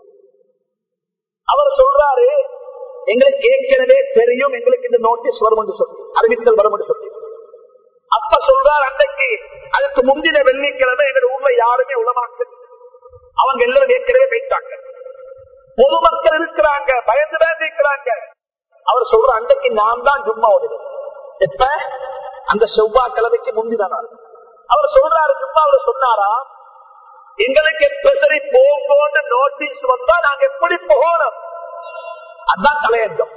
Speaker 1: அவர் சொல்றாரு எங்களுக்கு ஏற்கனவே தெரியும் எங்களுக்கு இந்த நோட்டீஸ் வரும் என்று சொல்லி அறிவித்தல் வரும் என்று சொல்லி அப்ப சொல்றார் அன்றைக்கு அதுக்கு முந்தின வெள்ளிக்கிழமை எங்க ஊர்ல யாருமே உளமாக்கு அவங்க எல்லாரும் ஏற்கனவே போயிட்டாங்க பொதுமக்கள் இருக்கிறாங்க பயந்து பயந்து இருக்கிறாங்க அவர் சொல்ற அன்றைக்கு நான் தான் ஜும்மா ஓடுவேன் எப்ப அந்த செவ்வாய்க்கிழமைக்கு முந்தின நாள் அவர் சொல்றாரு ஜும்மா அவர் சொன்னாரா எங்களுக்கு எப்ப சரி போங்கோன்னு நோட்டீஸ் வந்தா நாங்க எப்படி போகணும் அதான் தலையங்கம்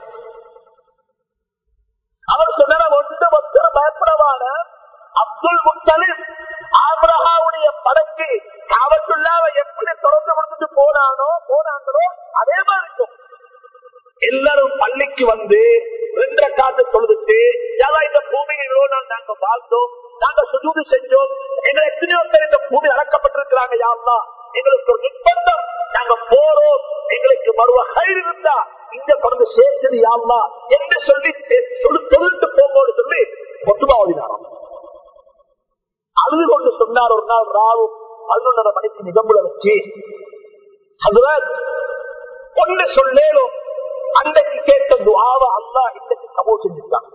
Speaker 1: அவர் சொன்ன ஒன்று ஒருத்தர் பயப்படவான அப்துல் முத்தலிம் ஆபிரஹாவுடைய படைக்கு காவத்துள்ளாவ எப்படி தொடர்ந்து கொடுத்துட்டு போனானோ போனாங்களோ அதே மாதிரி இருக்கும் எல்லாரும் பள்ளிக்கு வந்து ரெண்டரை காத்து தொழுதுட்டு இந்த பூமியிலோ நாங்க வாழ்ந்தோம் நாங்க சுஜூது செஞ்சோம் எங்களை எத்தனையோ பேர் இந்த பூமி அடக்கப்பட்டிருக்கிறாங்க யாருலா எங்களுக்கு ஒரு நிர்பந்தம் நாங்க போறோம் எங்களுக்கு மறுவ கயிறு இருந்தா இங்க பிறந்து சேர்த்தது யாருலா என்று சொல்லி சொல்லி தொழில்ட்டு போகும்போது சொல்லி மொத்தமா ஓடினாராம் அழுது கொண்டு சொன்னார் ஒரு நாள் ராவு பதினொன்றரை மணிக்கு நிகம்புல வச்சு அதுல ஒன்று சொல்லேலும் அன்றைக்கு கேட்ட துவாவ அல்லா இன்றைக்கு கபோ செஞ்சுட்டான்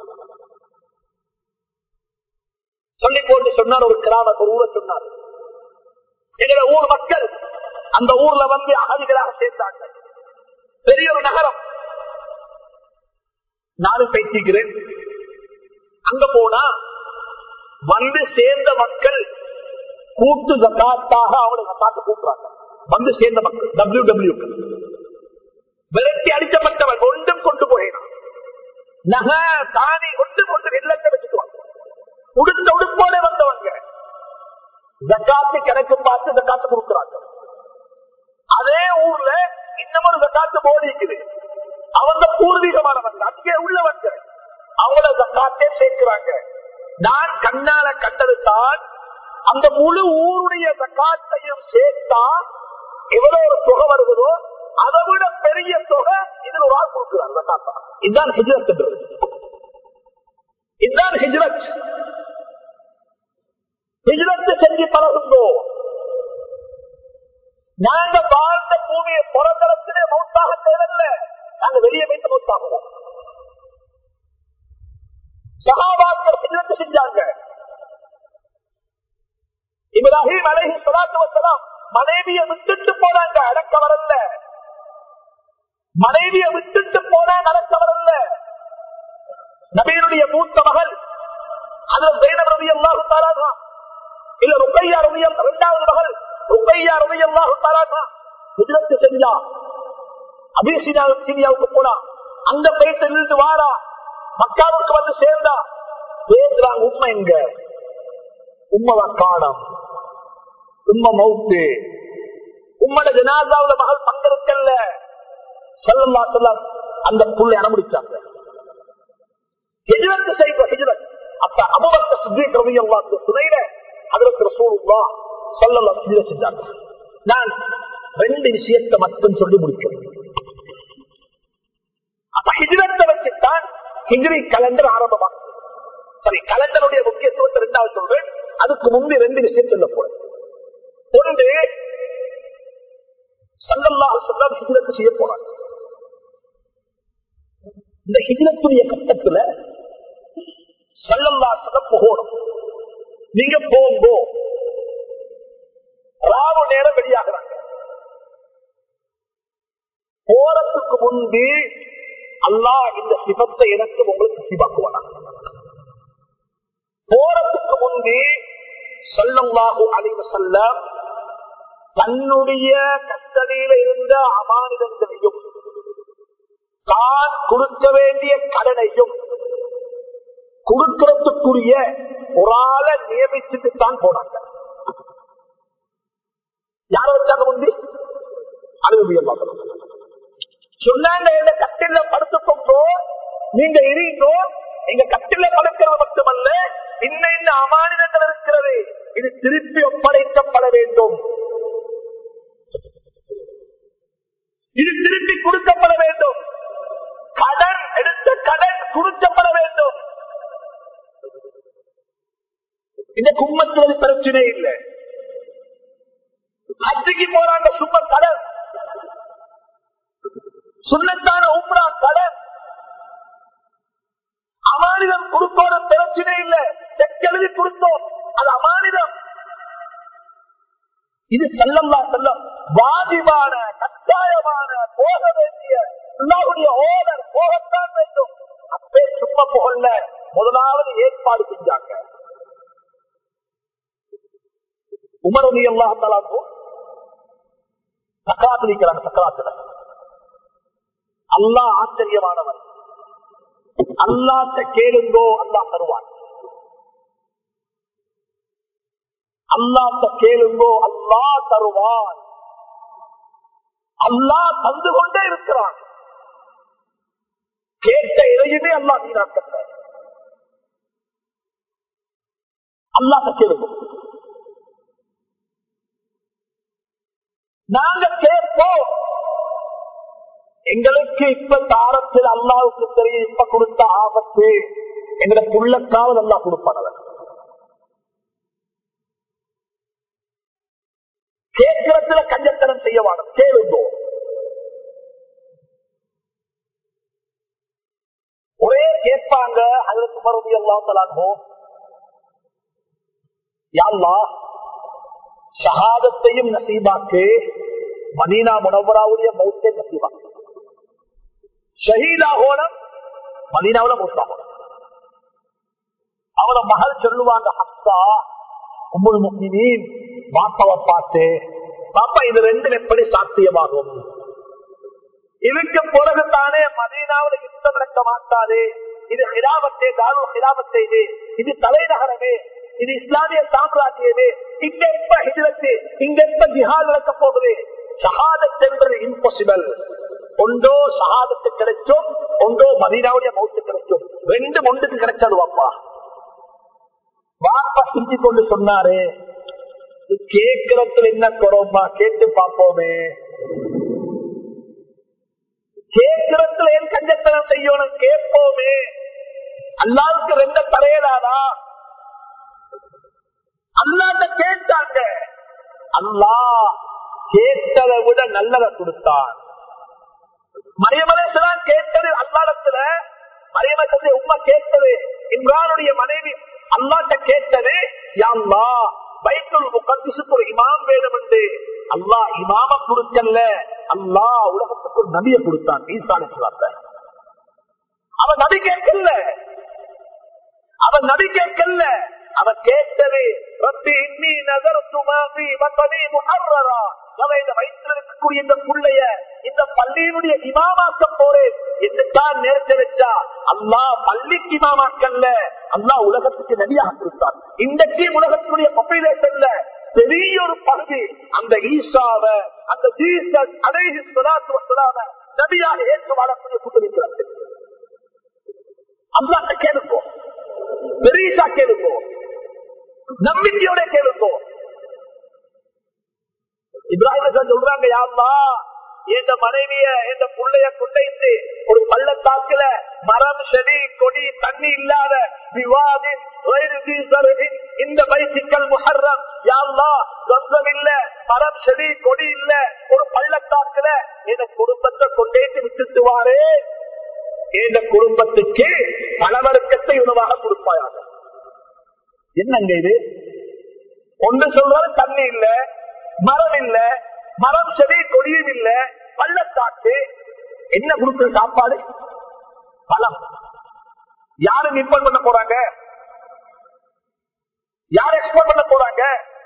Speaker 1: சொல்லி போட்டு சொன்னார் ஒரு கிராம ஒரு ஊரை சொன்னார் எங்களை ஊர் மக்கள் அந்த ஊர்ல வந்து அகதிகளாக சேர்ந்தாங்க பெரிய ஒரு நகரம் நானும் பேசிக்கிறேன் அங்க போனா வந்து சேர்ந்த மக்கள் கூட்டு ஜக்காத்தாக அவங்களை ஜக்காத்து கூட்டுறாங்க வந்து சேர்ந்த மக்கள் டபிள்யூ டபிள்யூ விரட்டி அடிக்கப்பட்டவன் ஒன்றும் கொண்டு போயினான் நக தானி ஒன்று கொண்டு வெள்ளத்தை வச்சுக்குவாங்க உடுத்த உடுப்போட வந்தவங்க ஜக்காத்து கணக்கு பார்த்து ஜக்காத்து கொடுக்குறாங்க அதே ஊர்ல இன்னமொரு ஜக்காத்து போடி இருக்குது அவங்க பூர்வீகமானவங்க அங்கே உள்ளவங்க அவங்கள ஜக்காத்தே சேர்க்கிறாங்க நான் கண்ணால கண்டது தான் அந்த முழு ஊருடைய ஜக்காத்தையும் சேர்த்தா எவ்வளவு ஒரு தொகை வருகிறதோ அதை விட பெரிய தொகை இதில் ஒரு ஆள் கொடுக்கிறார் ஜக்காத்தா இதுதான் ஹிஜ்ரத் என்றது இதுதான் ஹிஜ்ரத் ஹிஜ்ரத்து செஞ்சு பழகுங்கோ நாங்க வாழ்ந்த பூமியை புறத்தளத்திலே மௌத்தாக தேவையில்ல நாங்க வெளியே வைத்து மௌத்தாகுவோம் சகாபாக்கள் சின்னத்து செஞ்சாங்க இப்ராஹிம் அலைஹி ஸலாத்து வஸலாம் மனைவியை விட்டுட்டு போனாங்க அடக்க வரல மனைவியை விட்டுட்டு போனாங்க அடக்க வரல நபியினுடைய மூத்த மகள் அதில் ஜெயினப் ரலியல்லாஹு தஆலா இல்ல ருக்கையா ரலியல் இரண்டாவது மகள் ருக்கையா ரலியல்லாஹு தஆலா ஹிஜ்ரத் செஞ்சா அபிசினா சீரியாவுக்கு போனா அங்க போயிட்டு நின்று வாரா மக்காவுக்கு வந்து சேர்ந்தா பேசுறாங்க உண்மை எங்க உண்மைவா காணம் உண்மை மவுத்து உம்மட ஜனாதாவுல மகள் பங்கெடுக்கல சொல்லல்லா சொல்ல அந்த புள்ளை அனுமதிச்சாங்க ஹிஜ்ரத் செய்த ஹிஜ்ரத் அப்ப அபுபக்க சுத்தீக் ரலியல்லாஹு துணையில ஹஜ்ரத் ரசூலுல்லாஹ் ஸல்லல்லாஹு அலைஹி வஸல்லம் செஞ்சாங்க நான் ரெண்டு விஷயத்தை மட்டும் சொல்லி முடிக்கிறேன் அப்ப ஹிஜ்ரத்தை வச்சுத்தான் ஹிஜ்ரி கலண்டர் ஆரம்பமா சரி கலண்டருடைய முக்கியத்துவத்தை ரெண்டாவது சொல்றேன் அதுக்கு முன்பு ரெண்டு விஷயம் சொல்ல போறேன் ஒன்று சல்லல்லாஹு சொல்லம் ஹிஜ்ரத்து செய்ய போறாங்க இந்த ஹிஜ்ரத்துடைய கட்டத்துல சல்லல்லா சொல்லம் போகணும் நீங்க போங்கோ ராவு நேரம் வெளியாகிறாங்க போறதுக்கு முன்பு அல்லாஹ் இந்த சிவத்தை எனக்கு உங்களுக்கு சிவாக்குவானா போறதுக்கு முன்பு சொல்லல்லாஹு அலைவ செல்ல தன்னுடைய கஸ்டடியில இருந்த அமானிதங்களையும் தான் கொடுக்க வேண்டிய கடனையும் கொடுக்கிறதுக்குரிய ஒரு ஆளை நியமிச்சுட்டு தான் போனாங்க யார வச்சாங்க முந்தி அனுபவியம் சொன்னாங்க எங்க கட்டில படுத்துக்கொண்டோ நீங்க இருந்தோ எங்க கட்டில படுக்கிறது மட்டுமல்ல இன்ன இன்ன அமானிதங்கள் இருக்கிறது இது திருப்பி ஒப்படைக்கப்பட வேண்டும் இது திருப்பி கொடுக்கப்பட வேண்டும் கடன் எடுத்த கடன் கொடுக்கப்பட வேண்டும் இந்த கும்மத்துவது பிரச்சனை இல்லை அச்சுக்கு போறாங்க சும்மா கடன் சுண்ணத்தான உம்ரா கடன் அமானிதம் கொடுத்தோட பிரச்சனை இல்லை செக் எழுதி கொடுத்தோம் அது அமானிதம் இது செல்லம்லா செல்லம் வாதிவான கட்டாயமான போக வேண்டிய அல்லாஹுடைய ஓனர் போகத்தான் வேண்டும் அப்பே சும்மா புகழ்ல முதலாவது ஏற்பாடு செஞ்சாங்க உமரவி அல்லாஹாலும் சக்கராத்திரிக்கிறாங்க சக்கராத்திர அல்லாஹ் ஆச்சரியமானவன் அல்லாட்ட கேளுங்கோ அல்லாஹ் தருவான் அல்லாட்ட கேளுங்கோ அல்லாஹ் தருவான் அல்லாஹ் தந்து கொண்டே இருக்கிறான் கேட்ட இதையுமே அல்லாஹ் வீணாக்கல அல்லாட்ட கேளுங்க நாங்க கேட்போம் எங்களுக்கு இப்ப தாரத்தில் அல்லாவுக்கு தெரியும் இப்ப கொடுத்த ஆபத்து எங்களை புள்ளக்காவது அல்லா கொடுப்பானவர் கேட்கிறதுல கஞ்சத்தனம் செய்ய வேணும் கேளுங்கோ ஒரே கேட்பாங்க அதற்கு மறுபடி எல்லாம் தலாங்கோ யாழ்லா ஷஹாதத்தையும் நசீபாக்கு மதீனா முனவராவுடைய மௌத்தே நசீபாக்கு ஷஹீதாகோனம் மதீனாவுல மௌத்தாகோனம் அவட மகள் சொல்லுவாங்க ஹஸ்தா உம்முல் முக்மினீன் பாப்பாவை பார்த்து பாப்பா இது ரெண்டும் எப்படி சாத்தியமாகும் இதுக்கு பிறகு தானே மதீனாவில் யுத்தம் நடக்க மாட்டாது இது ஹிலாபத்தே தாரு ஹிலாபத்தை இது இது தலைநகரமே இது இஸ்லாமிய சாம்ராஜ்யமே இங்க எப்ப ஹிஜரத்து இங்க எப்ப ஜிஹாத் நடக்க போகுது ஷஹாதத் என்பது இம்பாசிபிள் ஒன்றோ ஷஹாதத்து கிடைக்கும் ஒன்றோ மதீனாவுடைய மௌத்து கிடைக்கும் ரெண்டு ஒன்றுக்கு கிடைச்சது வாப்பா வாப்பா சிந்தி கொண்டு சொன்னாரு கேட்கறதுல என்ன குறவுமா கேட்டு பார்ப்போமே கேட்கறதுல என் கஞ்சத்தனம் செய்யணும் கேட்போமே அல்லாவுக்கு ரெண்ட தரையலாதா அல்லாட்ட கேட்டாங்க அல்லா கேட்டதை விட நல்லதை கொடுத்தான் மரியமலேசலாம் கேட்டது அல்லாடத்துல மரியமலை உண்மை கேட்டது இம்ரானுடைய மனைவி அல்லாட்ட கேட்டது யாழ்லா பைத்துல் முகத்திசுக்கு ஒரு இமாம் வேணும் என்று அல்லாஹ் இமாம கொடுக்கல அல்லாஹ் உலகத்துக்கு ஒரு நபியை கொடுத்தான் ஈசான சிவாத்த அவன் நபி கேட்கல அவன் நபி கேட்கல அவன் கேட்டது ரப்பி இன்னி நகர்த்து மாஃபி வத்தனி முஹர்ரரா அவன் இந்த வயிற்றில் இருக்கக்கூடிய இந்த புள்ளைய இந்த பள்ளியினுடைய இமாமாக்க போறேன் என்றுதான் நேரத்தை வச்சா அல்லா பள்ளிக்கு இமாமாக்கல்ல அல்லா உலகத்துக்கு நதியாக கொடுத்தான் இன்றைக்கு உலகத்தினுடைய பாப்புலேஷன்ல பெரிய ஒரு பகுதி அந்த ஈசாவ அந்த ஜீசஸ் அலைஹி ஸலாத்து வஸலாம நபியாக ஏற்று வாழக்கூடிய கூட்டணிக்கிறார்கள் அல்லாட்ட கேளுப்போம் பெரியசா கேளுப்போம் நம்பிக்கையோட கேளுப்போம் இப்ராஹிம் சொல்றாங்க யாருமா எந்த மனைவிய எந்த புள்ளைய கொண்டைத்து ஒரு பள்ளத்தாக்குல மரம் செடி கொடி தண்ணி இல்லாத விவாதின் இந்த பைசிக்கல் முஹர்ரம் யாருமா சொந்தம் இல்ல மரம் செடி கொடி இல்ல ஒரு பள்ளத்தாக்குல என் குடும்பத்தை கொண்டேட்டு விட்டுட்டுவாரே எந்த குடும்பத்துக்கு பலவர்க்கத்தை உணவாக கொடுப்பாயாக என்னங்க இது ஒன்று சொல்றது தண்ணி இல்ல மரம் இல்ல மரம் செடி கொடியும் இல்ல பள்ளத்தாக்கு என்ன கொடுக்குற சாப்பாடு பழம் யாரு நிர்பண்ட் பண்ண போறாங்க யார் எக்ஸ்போர்ட் பண்ண போறாங்க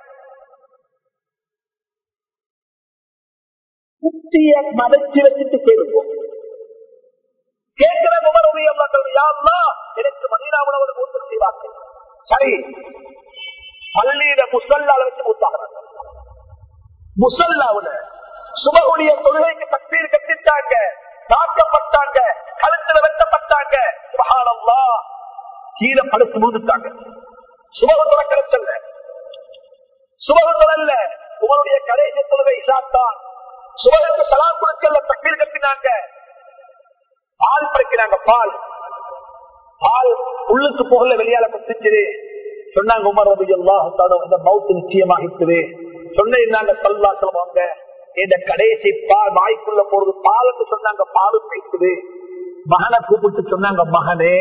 Speaker 1: குட்டிய மறைச்சு வச்சுட்டு கேளுப்போம் கேட்கிற உமரவி யாருன்னா எனக்கு மதீனாவுல மூத்தம் செய்வார்கள் சரி பள்ளியில முசல்லால வச்சு மூத்தாகிறாங்க முசல்லாவுல சுபகுடைய தொழுகைக்கு தக்பீர் கட்டிட்டாங்க தாக்கப்பட்டாங்க கழுத்துல வெட்டப்பட்டாங்க சுபகானம்மா கீழே படுத்து முழுந்துட்டாங்க சுபகத்துல கிடைச்சல்ல சுபகத்துல உங்களுடைய கடைசி தொழுகை இசாத்தான் சுபகத்து சலாம் கொடுக்கல தக்பீர் கட்டினாங்க பால் படைக்கிறாங்க பால் பால் உள்ளுக்கு போகல வெளியால குத்திச்சுது சொன்னாங்க உமர் ரபி அல்லாஹால இந்த மவுத்து நிச்சயமாகிட்டுது சொன்னாங்க சல்லா சொல்லுவாங்க இந்த கடைசி பால் வாய்க்குள்ள போறது பாலுக்கு சொன்னாங்க பாலு பேசுது மகனை கூப்பிட்டு சொன்னாங்க மகனே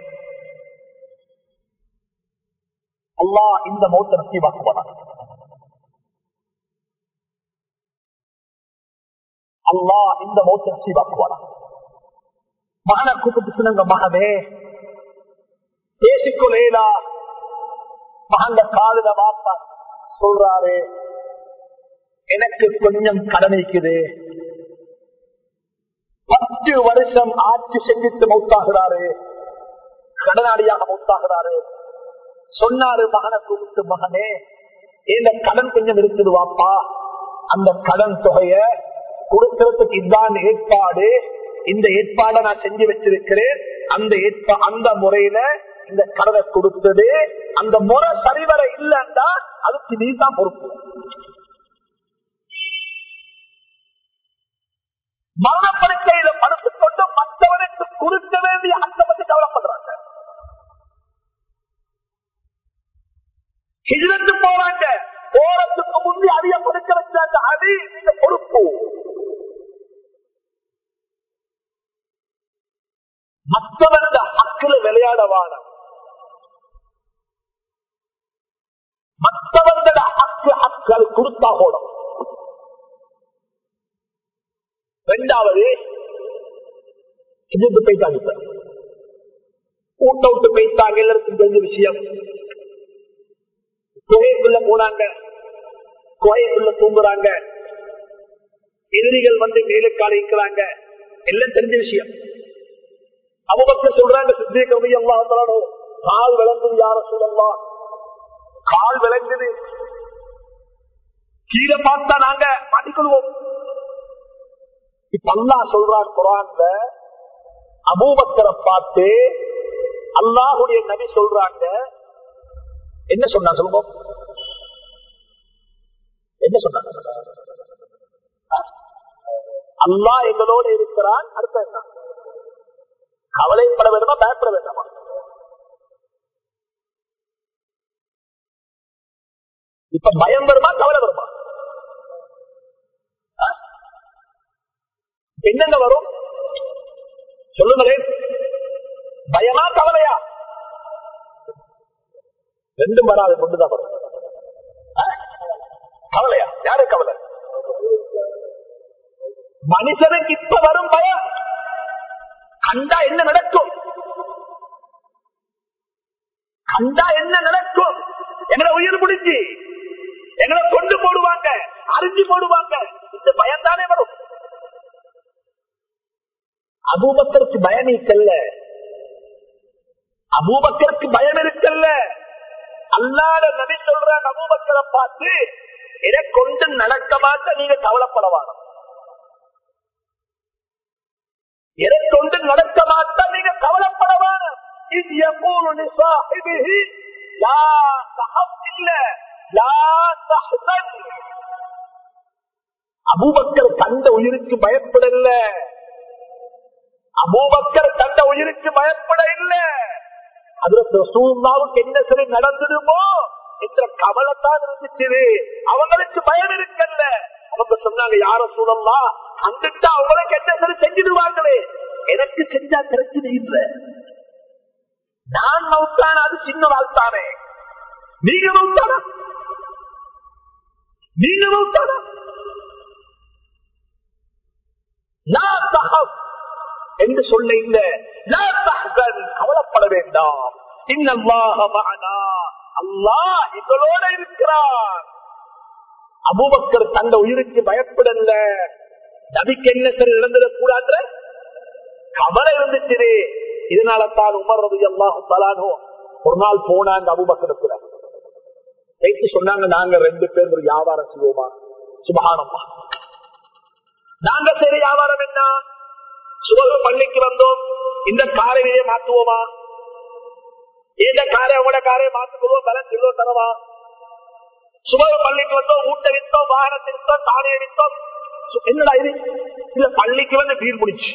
Speaker 1: அல்லா இந்த மௌத்த நசீவாக்குவான் அல்லா இந்த மௌத்த நசீவாக்குவான் மகனை கூப்பிட்டு சொன்னாங்க மகனே பேசிக்கொள்ளா மகந்த காலில வாப்பா சொல்றாரு எனக்கு கொஞ்சம் கடமைக்குது பத்து வருஷம் ஆட்சி செஞ்சிட்டு மௌத்தாகிறாரு கடனாளியாக மௌத்தாகிறாரு சொன்னாரு மகனை கூப்பிட்டு மகனே இந்த கடன் கொஞ்சம் இருக்குது வாப்பா அந்த கடன் தொகைய கொடுக்கறதுக்கு இதான் ஏற்பாடு இந்த ஏற்பாடை நான் செஞ்சு வச்சிருக்கிறேன் அந்த ஏற்பா அந்த முறையில இந்த கடனை கொடுத்தது அந்த முறை சரிவர இல்லைன்னா அதுக்கு நீ தான் பொறுப்பு மரணப்படுக்கையில படுத்துக் கொண்டு மற்றவனுக்கு கொடுக்க வேண்டிய அந்த பத்தி கவலைப்படுறாங்க ஹிஜரத்து போறாங்க போறதுக்கு முந்தி அடிய கொடுக்க வச்சாங்க அடி நீங்க பொறுப்பு மற்றவன் ஹக்கில் விளையாட வாழ மற்றவங்கள ஹக்கு ஹக்கள் கொடுத்தா போடும் ரெண்டாவது இதுக்கு போயிட்டாங்க இப்ப ஊட்ட விட்டு போயிட்டாங்க எல்லாருக்கும் தெரிஞ்ச விஷயம் குகைக்குள்ள போனாங்க குகைக்குள்ள தூங்குறாங்க எதிரிகள் வந்து மேலுக்கால இருக்கிறாங்க எல்லாம் தெரிஞ்ச விஷயம் அவங்க சொல்றாங்க சித்திய கவி எல்லாம் கால் விளங்குது யார சொல்லலாம் கால் விளங்குது கீழே பார்த்தா நாங்க மாட்டிக்கொள்வோம் இப்ப அல்லா சொல்றான் குரான்ல அபூபக்கரை பார்த்து அல்லாஹுடைய நபி சொல்றாங்க என்ன சொன்னா சொல்லுவோம் என்ன சொன்னாங்க அல்லா எங்களோட இருக்கிறான் அடுத்த என்ன கவலைப்பட வேண்டுமா பயப்பட வேண்டாமா இப்ப பயம் வருமா கவலை வருமா என்னங்க வரும் சொல்லுங்களேன் பயமா கவலையா ரெண்டும் வராது கொண்டுதான் வரும் ஆ? கவலையா யாரு கவலை மனுஷனுக்கு இப்ப வரும் பயம் கண்டா என்ன நடக்கும் கண்டா என்ன நடக்கும் எங்களை உயிர் முடிஞ்சு எங்களை கொண்டு போடுவாங்க அரிஞ்சு போடுவாங்க இந்த பயம் தானே வரும் அபூபக்கருக்கு பயம் இருக்கல்ல அபூபக்கருக்கு பயம் இருக்கல்ல அல்லாத நபி சொல்ற அபூபக்கரை பார்த்து இதை கொண்டு நடக்க மாட்ட நீங்க கவலைப்படவான எதை கொண்டு நடக்க மாட்ட நீங்க கவலைப்படவான இது எப்போது நிசாஹிபிஹி லா தஹப் இல்ல லா தஹ்சன் அபூபக்கர் கண்ட உயிருக்கு பயப்படல அபூபக்கர் கண்ட உயிருக்கு பயப்பட இல்ல அதுல சூழ்நாவுக்கு என்ன சரி நடந்துடுமோ என்ற கவலைத்தான் இருந்துச்சு அவங்களுக்கு பயம் இருக்கல்ல அவங்க சொன்னாங்க யார சூழல்லா கண்டுட்டா அவங்களுக்கு என்ன சரி செஞ்சிடுவாங்களே எனக்கு செஞ்சா பிரச்சனை இல்ல நான் மவுத்தான அது சின்ன வாழ்த்தானே நீங்க மவுத்தானா நீங்க மவுத்தானா லா தஹப் என்று சொல்ல இல்ல லா தஹ்சன் கவலைப்பட வேண்டாம் இன்னல்லாஹ மஅனா அல்லாஹ் எங்களோட இருக்கிறார் அபூபக்கர் தந்த உயிருக்கு பயப்படல நபிக்கு என்ன சரி நடந்துடக் கூடாது கவலை இருந்துச்சு இதனால தான் உமர் ரவி அல்லாஹு தலானோ ஒரு நாள் போனாங்க அபூபக்கருக்கு வைத்து சொன்னாங்க நாங்க ரெண்டு பேர் ஒரு வியாபாரம் செய்வோமா சுபகானம்மா நாங்க செய்யற வியாபாரம் என்ன சுபக பள்ளிக்கு வந்தோம் இந்த காரையே மாத்துவோமா இந்த காரை அவங்களோட காரை மாத்துக்குவோம் பலன் கிலோ தரவா சுபக பள்ளிக்கு வந்தோம் ஊட்ட வித்தோம் வாகனத்தை வித்தோம் தானியை வித்தோம் சு- என்னடா இது இல்ல பள்ளிக்கு வந்து டீல் முடிச்சு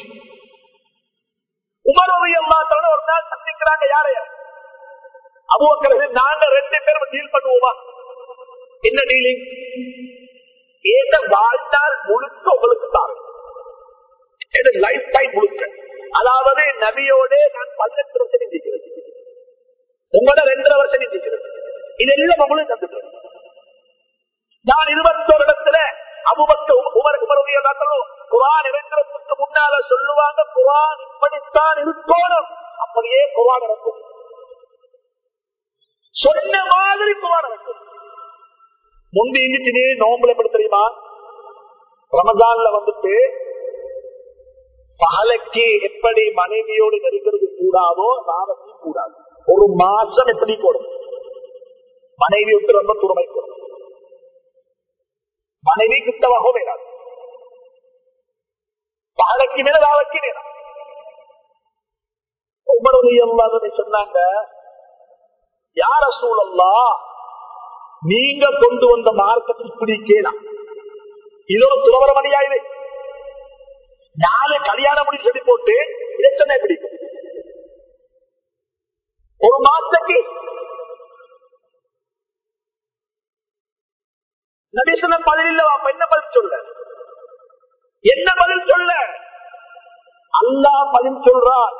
Speaker 1: உமரோடைய மாத்திரம் ஒரு நாள் சந்திக்கிறாங்க யாரைய அபுவக்கிறது நாங்க ரெண்டு பேரும் டீல் பண்ணுவோமா என்ன டீலிங் ஏத வாழ்நாள் முழுக்க உங்களுக்கு தான் லைஃப் டைம் முழுக்க அதாவது நபியோட நான் பதினெட்டு வருஷம் நிந்திக்கிறேன் உங்களோட ரெண்டரை வருஷம் நிந்திக்கிறேன் இதெல்லாம் உங்களுக்கு தந்துக்கிறேன் நான் இருபத்தோரு இடத்துல அபுபக்க உமர் உமருடைய நாட்களும் குரான் இறங்குறதுக்கு முன்னால சொல்லுவாங்க குரான் இப்படித்தான் இருக்கணும் அப்படியே குரான் நடக்கும் சொன்ன மாதிரி குரான் நடக்கும் முந்தி இருந்துச்சு நோம்புல எப்படி தெரியுமா ரமஜான்ல வந்துட்டு பகலைக்கு எப்படி மனைவியோடு நெருங்கிறது கூடாதோ ராவத்தையும் கூடாது ஒரு மாசம் எப்படி கூடும் மனைவி விட்டு ரொம்ப துறமை கூடும் மனைவி கிட்டவாகவும் வேணாது பகலைக்கு மேல ராவக்கு வேணாம் உமருடைய சொன்னாங்க யார சூழல்லா நீங்க கொண்டு வந்த மார்க்கத்தில் இப்படி கேலாம் இதோட துறவர மணியாயுது நாலு கல்யாணம் முடி சொல்லி போட்டு இலச்சனை பிடிக்கும் ஒரு மாசத்துக்கு நபீசன பதில் இல்ல வாப்பா, என்ன பதில் சொல்ல என்ன பதில் சொல்ல அல்லாஹ் பதில் சொல்றார்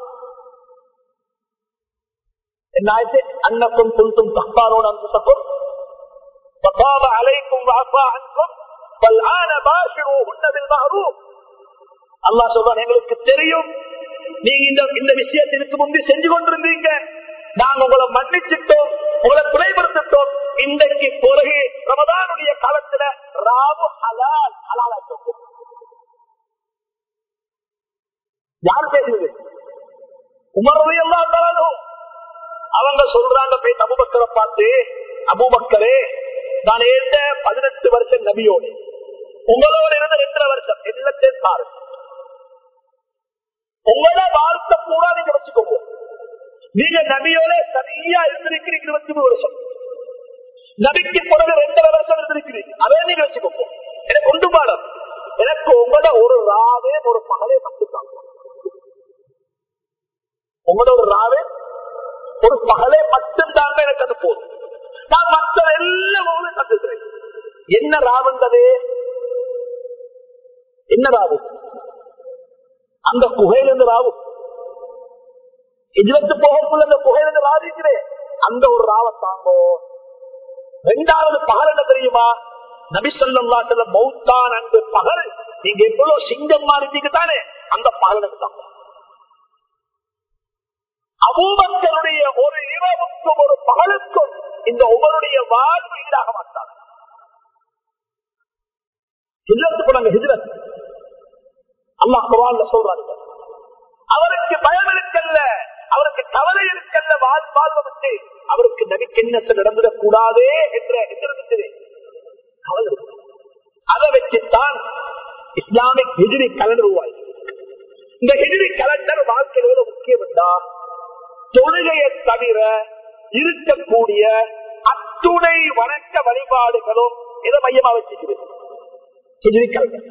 Speaker 1: என்ன ஆயிடுச்சு அன்னக்கும் துல்தும் தப்பாரோட அன்புசக்கும் فطاب عليكم وعفى عنكم فالآن باشروهن بالمعروف அல்லாஹ் சொல்றான் எங்களுக்கு தெரியும் நீங்க இந்த இந்த விஷயத்திற்கு முன்பு செஞ்சு கொண்டிருந்தீங்க நாங்க உங்களை மன்னிச்சிட்டோம் உங்களை துணைப்படுத்திட்டோம் இன்றைக்கு பிறகு ரமதானுடைய காலத்துல ராவு ஹலால் ஹலாலாக்கும் யார் பேசுறது உமரவை எல்லாம் தரணும் அவங்க சொல்றாங்க போய் அபுபக்கரை பார்த்து அபுபக்கரே நான் ஏற்ற பதினெட்டு வருஷம் நபியோடு உங்களோட இருந்த ரெண்டரை வருஷம் எல்லாத்தையும் பாரு உங்களோட வாழ்க்கை பூரா நீங்க வச்சுக்கோங்க நீங்க நபியோட சரியா இருந்திருக்கிறீங்க இருபத்தி மூணு வருஷம் நபிக்கு பிறகு ரெண்டரை வருஷம் இருந்திருக்கிறீங்க அதே நீங்க வச்சுக்கோங்க எனக்கு கொண்டு பாடம் எனக்கு உங்களோட ஒரு ராவே ஒரு பகலே மட்டும்தான் உங்களோட ஒரு ராவே ஒரு பகலே மட்டும்தாங்க எனக்கு அது போதும் நான் மற்ற எல்லாம் உங்களுக்கு தந்துக்கிறேன் என்ன ராவந்தது என்ன ராவு அந்த குகையிலிருந்து ராவும் எஜிலத்து போகக்குள்ள அந்த குகையிலிருந்து ராவிக்கிறேன் அந்த ஒரு ராவை தாங்கோ ரெண்டாவது பகல் என்ன தெரியுமா நபி சொல்லா செல்ல மௌத்தான் அன்று பகல் நீங்க எவ்வளவு சிங்கமா இருந்தீங்க தானே அந்த பகலுக்கு தாங்க அபூபக்கருடைய ஒரு இரவுக்கும் ஒரு பகலுக்கும் இந்த உமருடைய வாழ்வு ஈடாக மாட்டார் ஹிஜரத்துக்கு நாங்க ஹிஜரத் அல்லாஹ் குரான்ல சொல்றாங்க அவருக்கு பயம் இருக்கல்ல அவருக்கு கவலை இருக்கல்ல வாழ் வாழ்வதற்கு அவருக்கு நபிக்கு என்ன நடந்துடக் கூடாதே என்ற எதிர்த்து கவலை இருக்கு. அதை வச்சுத்தான் இஸ்லாமிக் ஹிஜ்ரி கலண்டர் உருவாய் இந்த ஹிஜ்ரி கலண்டர் வாழ்க்கையில் எவ்வளவு முக்கியம் என்றா தொழுகையை தவிர இருக்கக்கூடிய அத்துணை வணக்க வழிபாடுகளும் இதை மையமா வச்சுக்கிறது ஹிஜ்ரி கலண்டர்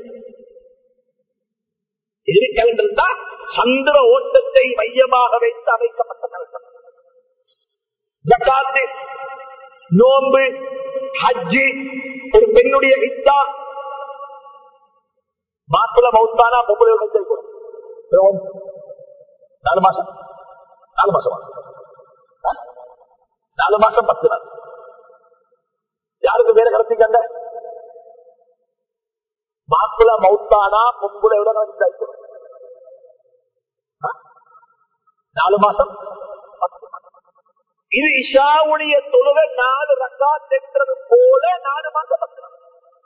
Speaker 1: ஹிஜ்ரி கலண்டர் தான் சந்திர ஓட்டத்தை மையமாக வைத்து அமைக்கப்பட்ட கலண்டர் ஜக்காத்து நோன்பு ஹஜ்ஜி ஒரு பெண்ணுடைய இத்தா மாப்பிள மௌத்தானா பொம்பளை மௌத்தை கூட நாலு மாசம் நாலு மாசமா ஆ? நாலு மாசம் பத்து நாள் யாருக்கு வேற கடத்திக்காங்க மாப்பிள மௌத்தானா பொம்பளையோட கடத்தி நாலு மாசம் பத்து நாள் இது இஷாவுடைய தொழுகை நாலு ரக்காத் என்றது போல நாலு மாசம் பத்து நாள்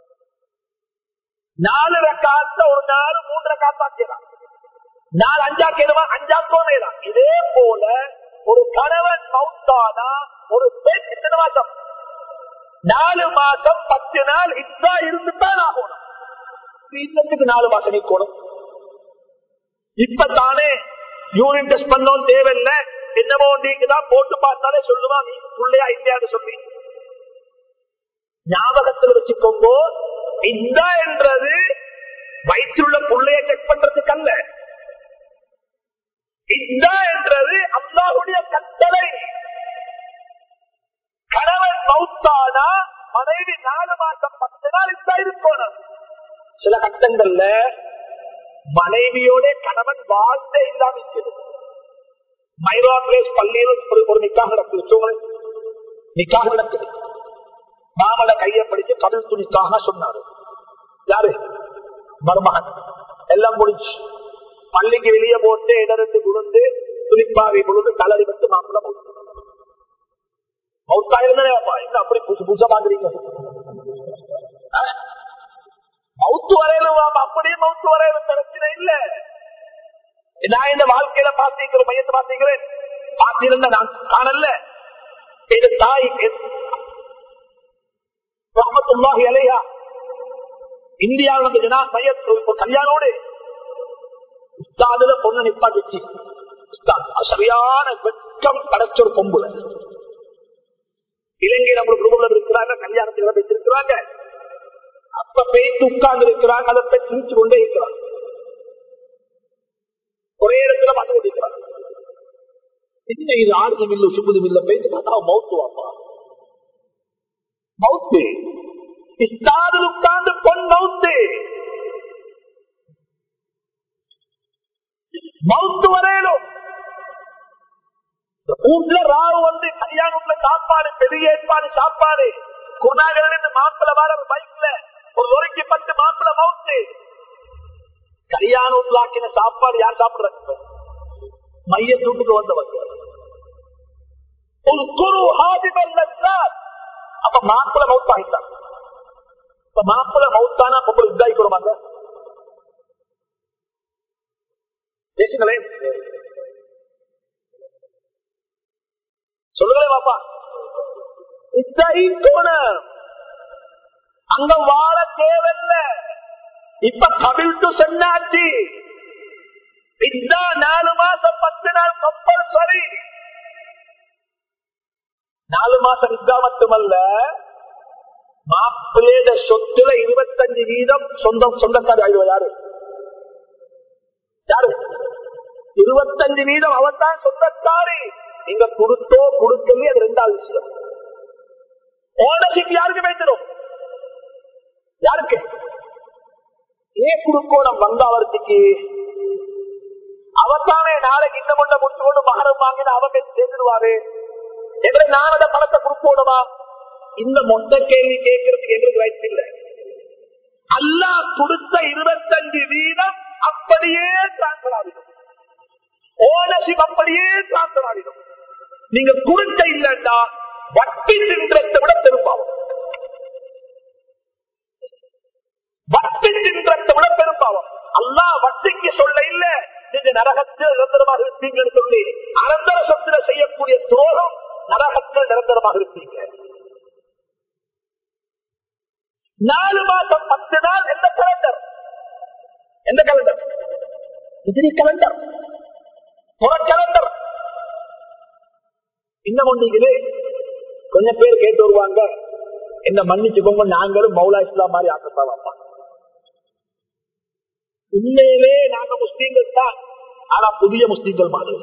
Speaker 1: நாலு ரக்காத்த ஒரு நாலு மூன்று ரக்காத்தாக்கலாம் நாலு அஞ்சா கேடுவா அஞ்சா தோணையலாம் இதே போல ஒரு கணவன் மவுத்தானா ஒரு பெண் இத்தனை மாசம் நாலு மாசம் பத்து நாள் இத்தா இருந்துதான் ஆகணும் இன்னத்துக்கு நாலு மாசம் நீக்கணும் இப்பதானே யூரின் டெஸ்ட் பண்ணோம் தேவையில்லை என்னமோ நீங்கதான் போட்டு பார்த்தாலே சொல்லுவா நீ பிள்ளையா இல்லையான்னு சொல்லி ஞாபகத்தில் வச்சுக்கோங்க இந்த என்றது வயிற்றுள்ள புள்ளைய செக் பண்றதுக்கு அல்ல இந்த என்றது அல்லாஹுடைய கட்டளை கணவன் மௌத்தானா மனைவி நாலு மாசம் பத்து நாள் இதான் இருக்கணும் சில கட்டங்கள்ல மனைவியோட கணவன் வாழ்ந்த இல்லாம இருக்கிறது மைரா பிளேஸ் பள்ளியில் ஒரு ஒரு நிக்காக நடக்குது நிக்காக நடக்குது மாமல கையை பிடிச்சு கடல் துணிக்காக சொன்னாரு யாரு மருமகன் எல்லாம் முடிஞ்சு பள்ளிக்கு வெளியே போட்டு இடருந்து குழுந்து துணிப்பாவை குழுந்து கலரி விட்டு மாப்பிள்ள மௌத்தா இருந்தாப்பா என்ன அப்படி புதுசு புதுசா பாக்குறீங்க ஆ? மவுத்து வரையிலும் அப்படியே மவுத்து வரையிலும் பிரச்சனை இல்ல நான் இந்த வாழ்க்கையில பாத்தீங்கிற மையத்தை பாத்தீங்கிறேன் பார்த்திருந்த நான் காணல இது தாய் ரஹமத்துல்லாஹி அலைஹா இந்தியாவில் வந்து ஜனா சையத் ஒரு கல்யாணோடு உஸ்தாதுல பொண்ணு நிப்பாட்டிச்சு உஸ்தாத் அது சரியான வெட்கம் கிடைச்ச ஒரு பொம்புல இலங்கை நம்மளுக்கு குடும்பம் இருக்கிறாங்க கல்யாணத்துல வச்சிருக்கிறாங்க அப்ப பேய்த்து உட்கார்ந்து இருக்கிறாங்க அதை போய் திரிச்சு கொண்டே இருக்கிறாங்க ஒரே இடத்துல பார்த்து கொண்டிருக்கிறாங்க என்ன இது ஆடுதும் இல்லை சுபுதும் இல்லை பேய்த்து பார்த்தா மவுத்து வாப்பா மவுத்து இஸ்தாதில் உட்கார்ந்து பொன் மவுத்து மவுத்து வரையிலும் வீட்டுல ராவு வந்து கல்யாணத்துல சாப்பாடு பெரிய ஏற்பாடு சாப்பாடு குருநாகரன் மாப்பிள்ள வார பைக்ல ஒரு லொரிக்கு பத்து மாப்பிள்ள மவுத்து கல்யாணத்துல ஆக்கின சாப்பாடு யார் சாப்பிடுறாங்க மைய தூட்டுக்கு வந்தவங்க ஒரு குரு ஹாதிபல் அப்ப மாப்பிள்ள மவுத் ஆகிட்டான் இப்ப மாப்பிள்ள மவுத்தானா பொம்பளை இதாகி போடுவாங்க பேசுங்களேன் சொல்லுங்களே பாப்பா இத்தோணும் அங்க வாழ தேவையில்ல இப்ப கபில்ட்டு சொன்னாச்சு இதுதான் நாலு மாசம் பத்து நாள் கம்பல்சரி நாலு மாசம் இதா மட்டுமல்ல மாப்பிள்ளையோட சொத்துல இருபத்தஞ்சு வீதம் சொந்தம் சொந்தக்காரி ஆயிடுவா யாரு யாரு இருபத்தஞ்சு வீதம் அவன் தான் சொந்தக்காரி நீங்க கொடுத்தோ கொடுக்கலையே அது ரெண்டாவது விஷயம் ஓனர்ஷிப் யாருக்கு வைத்திடும் யாருக்கு ஏன் கொடுக்கணும் வந்தாவரத்துக்கு அவத்தானே நாளைக்கு இந்த முட்டை முடிச்சு கொண்டு மகரம் வாங்கின அவங்க சேர்ந்துருவாரு எங்களை நான் அந்த பணத்தை கொடுப்போடுமா இந்த மொத்த கேள்வி கேட்கறதுக்கு எங்களுக்கு ரைட்ஸ் இல்ல அல்லா கொடுத்த இருபத்தஞ்சு வீதம் அப்படியே டிரான்ஸ்பர் ஆகிடும் ஓனர்ஷிப் அப்படியே டிரான்ஸ்பர் ஆகிடும் நீங்க கொடுத்த இல்லைன்னா வட்டி தின்றத்தை விட பெரும்பாவம் வட்டி தின்றத்தை விட பெரும்பாவம் அல்லா வட்டிக்கு சொல்ல இல்ல நீங்க நரகத்தில் நிரந்தரமாக இருப்பீங்கன்னு சொல்லி அனந்தர சொத்துல செய்யக்கூடிய துரோகம் நரகத்தில் நிரந்தரமாக இருப்பீங்க நாலு மாசம் பத்து நாள் எந்த கலண்டர் எந்த கலண்டர் இஜினி கலண்டர் புற கலண்டர் இன்னும் ஒன்று கொஞ்சம் பேர் கேட்டு வருவாங்க என்ன மன்னிச்சுக்கோங்க நாங்களும் மௌலா இஸ்லாம் மாதிரி ஆக்கத்தாவாப்பா உண்மையிலே நாங்க முஸ்லீம்கள் தான் ஆனா புதிய முஸ்லீம்கள் மாதிரி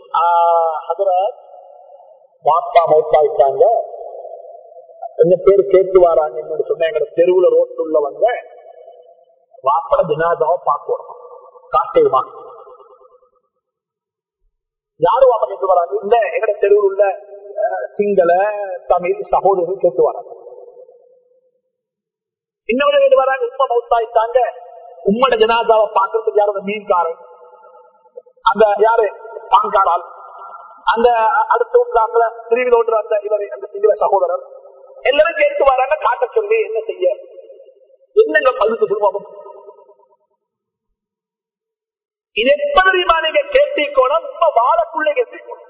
Speaker 1: மாப்பா மௌத்தாயிட்டாங்க கொஞ்சம் பேர் கேட்டு வராங்க என்னோட சொன்ன எங்க தெருவுல ரோட்டு உள்ளவங்க வாப்பட ஜனாதாவை பார்க்கணும் காட்டேமா யாரும் வாப்ப கேட்டு வராங்க இல்ல எங்கட தெருவில் உள்ள சிங்கள தமிழ் சகோதரர்கள் கேட்டு வராங்க இன்னொரு கேட்டு வராங்க உண்மை மௌத்தாயிட்டாங்க உம்மட ஜனாதாவை பார்க்கறதுக்கு யாரும் மீன்காரன் அந்த யாரு பாங்காரால் அந்த அடுத்த வீட்டுல திருவிழா ஓட்டுற அந்த இவரை அந்த சிங்கள சகோதரர் எல்லாரும் கேட்டு வராங்க காட்ட சொல்லி என்ன செய்ய என்னங்க பழுத்து குடும்பம் இது எப்ப தெரியுமா நீங்க கேட்டீக்கோணும் உங்க வாழக்குள்ளே கேட்டீக்கணும்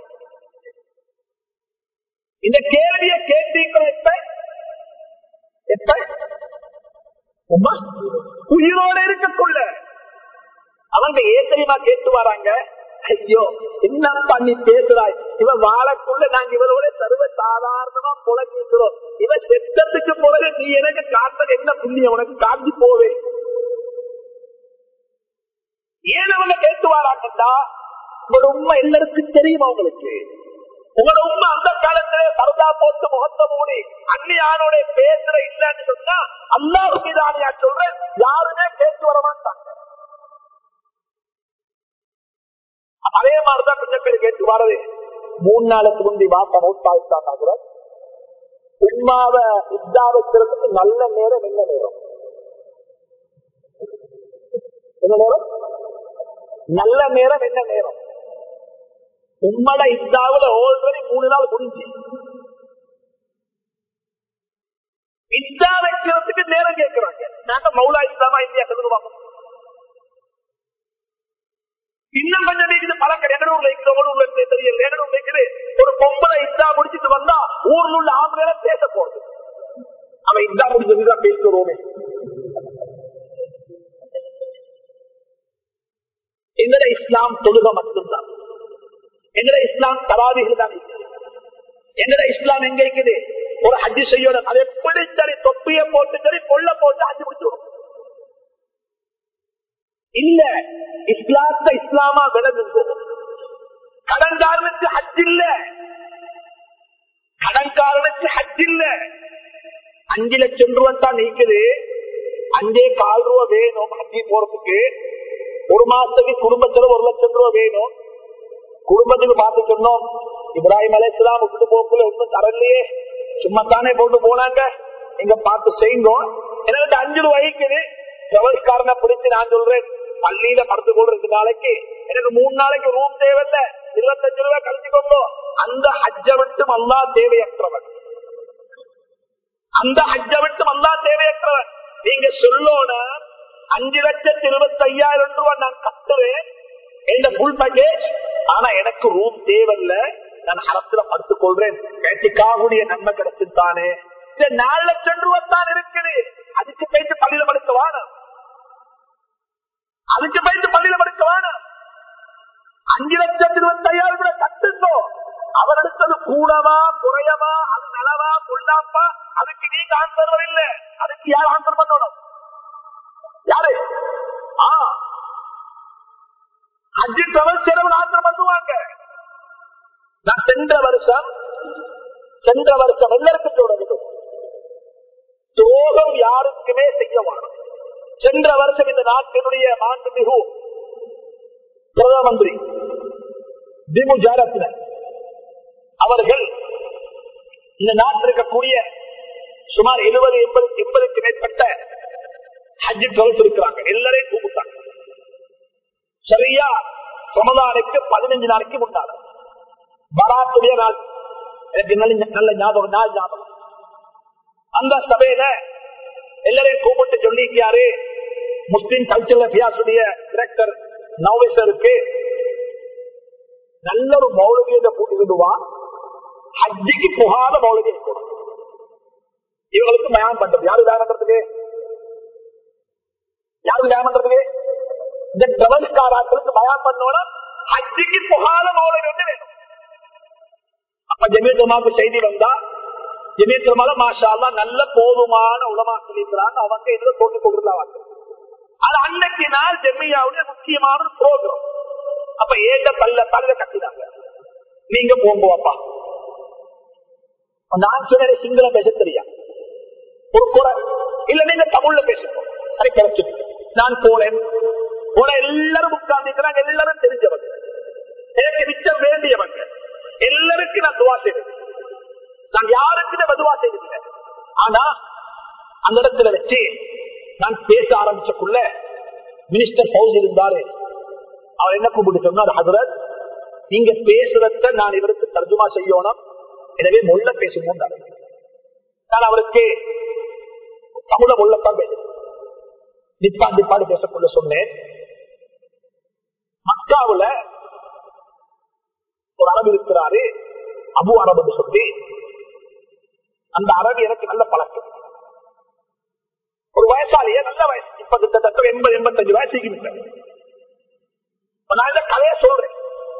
Speaker 1: இந்த கேள்வியை கேட்டீக்கணும் எப்ப எப்ப உமா உயிரோட இருக்கக்குள்ள அவங்க ஏன் தெரியுமா கேட்டு வராங்க ஐயோ என்ன பண்ணி பேசுறாய் இவன் வாழக்குள்ள நாங்க இவரோட சர்வ சாதாரணமா புழங்கிக்கிறோம் இவன் செத்தத்துக்கு பிறகு நீ எனக்கு காட்டுறது என்ன புண்ணியம் உனக்கு காட்டி போவே ஏன் அவங்க கேட்டு வராங்கடா உங்களோட உண்மை எல்லாருக்கும் தெரியுமா உங்களுக்கு உங்களோட உண்மை அந்த காலத்துல பரதா போட்டு முகத்த மூடி அந்நியானோட பேசுற இல்லன்னு சொன்னா அல்லாவுக்கு தானியா சொல்றேன் யாருமே கேட்டு வர மாட்டாங்க அதே மாதிரிதான் கொஞ்சம் பேர் கேட்டு வரது மூணு நாளுக்கு முந்தி வாப்பா மூத்தாயிட்டாங்க உண்மாவ இத்தா வைக்கிறதுக்கு நல்ல நேரம் என்ன நேரம் என்ன நேரம் நல்ல நேரம் என்ன நேரம் உம்மட இத்தாவில ஆல்ரெடி மூணு நாள் முடிஞ்சு இத்தா வைக்கிறதுக்கு நேரம் கேட்கிறாங்க நாங்க மௌலா இஸ்லாமா இந்தியா சொல்லுவாங்க இன்னும் கொஞ்சம் நீங்க பழக்கம் எங்கடூர்ல இருக்கிறவங்க உள்ள தெரியல எங்கடூர்ல இருக்குது ஒரு பொம்பளை இத்தா முடிச்சிட்டு வந்தா ஊர்ல உள்ள ஆம்பளை பேச போறது அவன் இத்தா முடிச்சதுதான் பேசுறோமே எங்கட இஸ்லாம் தொழுக மட்டும்தான் எங்கட இஸ்லாம் தராவிகள் தான் எங்கட இஸ்லாம் எங்க இருக்குது ஒரு ஹஜ்ஜி செய்யணும் அதை எப்படி சரி தொப்பிய போட்டு சரி கொள்ள போட்டு ஹஜ்ஜி முடிச்சிடும் இல்ல இஸ்லாத்த இஸ்லாமா விளங்குங்க கடன்காரனுக்கு ஹஜ் இல்ல கடன்காரனுக்கு ஹஜ் இல்ல அஞ்சு லட்சம் ரூபாய் தான் நீக்குது அஞ்சே கால் ரூபா வேணும் ஹஜ்ஜி போறதுக்கு ஒரு மாசத்துக்கு குடும்பத்துல ஒரு லட்சம் ரூபாய் வேணும் குடும்பத்துக்கு பார்த்து சொன்னோம் இப்ராஹிம் அலையாம் விட்டு போக்குல ஒன்றும் தரலையே சும்மா தானே போட்டு போனாங்க நீங்க பார்த்து செய்யுங்க எனக்கு அஞ்சு ரூபாய்க்குது ஜவஸ்காரனை பிடிச்சு நான் சொல்றேன் பள்ளியில படுத்து கொண்டு ரெண்டு நாளைக்கு எனக்கு மூணு நாளைக்கு ரூம் தேவையில்ல இருபத்தஞ்சு ரூபாய் கழிச்சுக்கோங்க அந்த ஹஜ்ஜ விட்டும் அல்லா தேவையற்றவன் அந்த ஹஜ்ஜ விட்டும் அல்லா தேவையற்றவன் நீங்க சொல்லோட அஞ்சு லட்சத்தி இருபத்தி ஐயாயிரம் ரூபாய் நான் கட்டுறேன் இந்த புல் பேக்கேஜ் ஆனா எனக்கு ரூம் தேவையில்ல நான் அரசுல படுத்துக் கொள்றேன் பேட்டிக்காவுடைய நன்மை கிடைச்சுத்தானே இந்த நாலு லட்சம் ரூபாய் தான் இருக்குது அதுக்கு போயிட்டு பள்ளியில படுக்க வேணும் அதுக்கு போயிட்டு பள்ளியில படுக்க வேணும் அஞ்சு லட்சத்தி இருபத்தி ஐயாயிரம் கூட கட்டுந்தோ அவர் எடுத்தது கூடவா குறையவா அது நலவா புல்லாப்பா அதுக்கு நீங்க ஆன்சர் இல்ல அதுக்கு யார் ஆன்சர் பண்ணணும் யாரு ஆ அஞ்சு டிராவல் செலவு ஆன்சர் பண்ணுவாங்க நான் சென்ற வருஷம் சென்ற வருஷம் எல்லாருக்கும் தொடங்கும் துரோகம் யாருக்குமே செய்ய வேணும் சென்ற வருஷம் இந்த நாட்டினுடைய மாண்புமிகு பிரதம மந்திரி திமுஜாரத்தினர் அவர்கள் இந்த நாட்டில் இருக்கக்கூடிய சுமார் எழுபது எண்பது எண்பதுக்கு மேற்பட்ட ஹஜ்ஜு தொகுத்து இருக்கிறாங்க எல்லாரையும் கூப்பிட்டாங்க சரியா ரமதானுக்கு பதினஞ்சு நாளைக்கு முன்னால பராத்துடைய நாள் எனக்கு நல்ல நல்ல ஞாபகம் நாள் ஞாபகம் அந்த சபையில எல்லாரையும் கூப்பிட்டு சொல்லிக்காரு முஸ்லிம் கல்ச்சரல் அபியாசுடைய டிரெக்டர் நவீசருக்கு நல்ல ஒரு மௌலவியை கூட்டிக்கிடுவா ஹஜ்ஜிக்கு புகாத மௌலவியை கூட இவங்களுக்கு மயான் பண்றது யாரு வேலை பண்றதுக்கு யாரு வேலை பண்றதுக்கு இந்த பிரபலக்காராக்களுக்கு பயான் பண்ணோம்னா ஹஜ்ஜிக்கு புகாத மௌலவி வந்து வேணும் அப்ப ஜமீத்தமாக்கு செய்தி வந்தா ஜமீத்தமால மாஷா நல்ல போதுமான உலமா சொல்லிக்கிறாங்க அவங்க இதுல போட்டு கொடுத்துருந்தாங்க அது அன்னைக்கு நாள் ஜெம்மியாவுடைய முக்கியமான ஒரு ப்ரோக்ராம் அப்ப ஏண்ட பல்ல பல்ல கட்டினாங்க நீங்க போங்க அப்பா நான் சொன்ன சிங்கள பேச தெரியா ஒரு குறை இல்ல நீங்க தமிழ்ல பேசுங்க சரி கிடைச்சு நான் போனேன் போன எல்லாரும் உட்கார்ந்துக்கிறாங்க எல்லாரும் தெரிஞ்சவங்க எனக்கு மிச்சம் வேண்டியவங்க எல்லாருக்கும் நான் துவா செய்வேன் நான் யாருக்குமே பதுவா செய்ததில்லை ஆனா அந்த இடத்துல வச்சு நான் பேச ஆரம்பிச்சக்குள்ள மினிஸ்டர் பவுஸ் இருந்தாரு அவர் என்ன கூப்பிட்டு சொன்னார் ஹசரத் நீங்க பேசுறத நான் இவருக்கு தர்ஜுமா செய்யணும் எனவே முள்ள பேசுவோம் நான் அவருக்கு தமிழ முள்ளத்தான் பேசுறேன் நிப்பாடு நிப்பாடு பேசக்குள்ள சொன்னேன் மக்காவுல ஒரு அரபு இருக்கிறாரு அபு அரபு சொல்லி அந்த அரபு எனக்கு நல்ல பழக்கம் ஒரு வயசாலிய நல்ல வயசு இப்ப கிட்டத்தட்ட எண்பது எண்பத்தஞ்சு வயசுக்கு நான் இந்த கதையை சொல்றேன்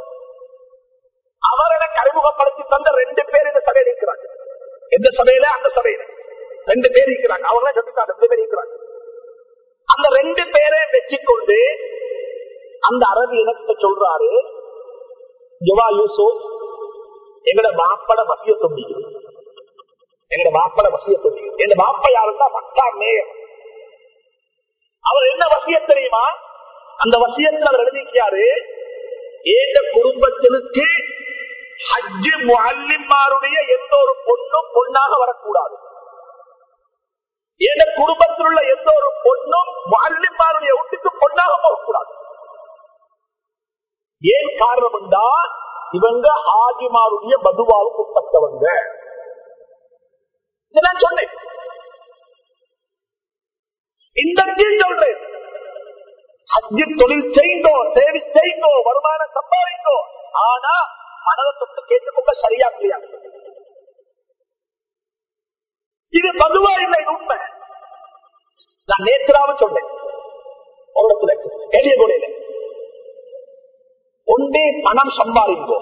Speaker 1: அவர் எனக்கு அறிமுகப்படுத்தி தந்த ரெண்டு பேர் இந்த சபையில் இருக்கிறாங்க எந்த சபையில அந்த சபையில ரெண்டு பேர் இருக்கிறாங்க அவங்க சொல்லிட்டாங்க ரெண்டு பேர் இருக்கிறாங்க அந்த ரெண்டு பேரை வச்சுக்கொண்டு அந்த அரபி எனக்கு சொல்றாரு ஜவா யூசுப் எங்கட மாப்பட வசிய தொண்டிக்கு எங்கட மாப்பட வசிய தொண்டிக்கு எங்க மாப்ப யாருன்னா மக்கா மேயர் அவர் என்ன வசிய தெரியுமா அந்த வசியத்தில் அவர் எழுதிக்காரு ஏந்த குடும்பத்திற்கு ஹஜ்ஜு முல்லிமாருடைய எந்த ஒரு பொண்ணும் பொண்ணாக வரக்கூடாது எந்த குடும்பத்தில் உள்ள எந்த ஒரு பொண்ணும் முல்லிமாருடைய வீட்டுக்கு பொண்ணாக போகக்கூடாது ஏன் காரணம் என்றால் இவங்க ஆஜிமாருடைய பதுவாவுக்கு உட்பட்டவங்க இதை நான் சொன்னேன் இந்த சொல்றேன் ஹஜ்ஜி தொழில் செய்தோ சேவை செய்தோ வருமானம் சம்பாதித்தோ ஆனா மனதை தொட்டு கேட்டுக்கொள்ள சரியா இல்லையா இது பதுவா இல்லை இது உண்மை நான் நேற்றாவும் சொன்னேன் ஒரு இடத்துல எளிய கொலையில ஒன்றே பணம் சம்பாதிங்கோ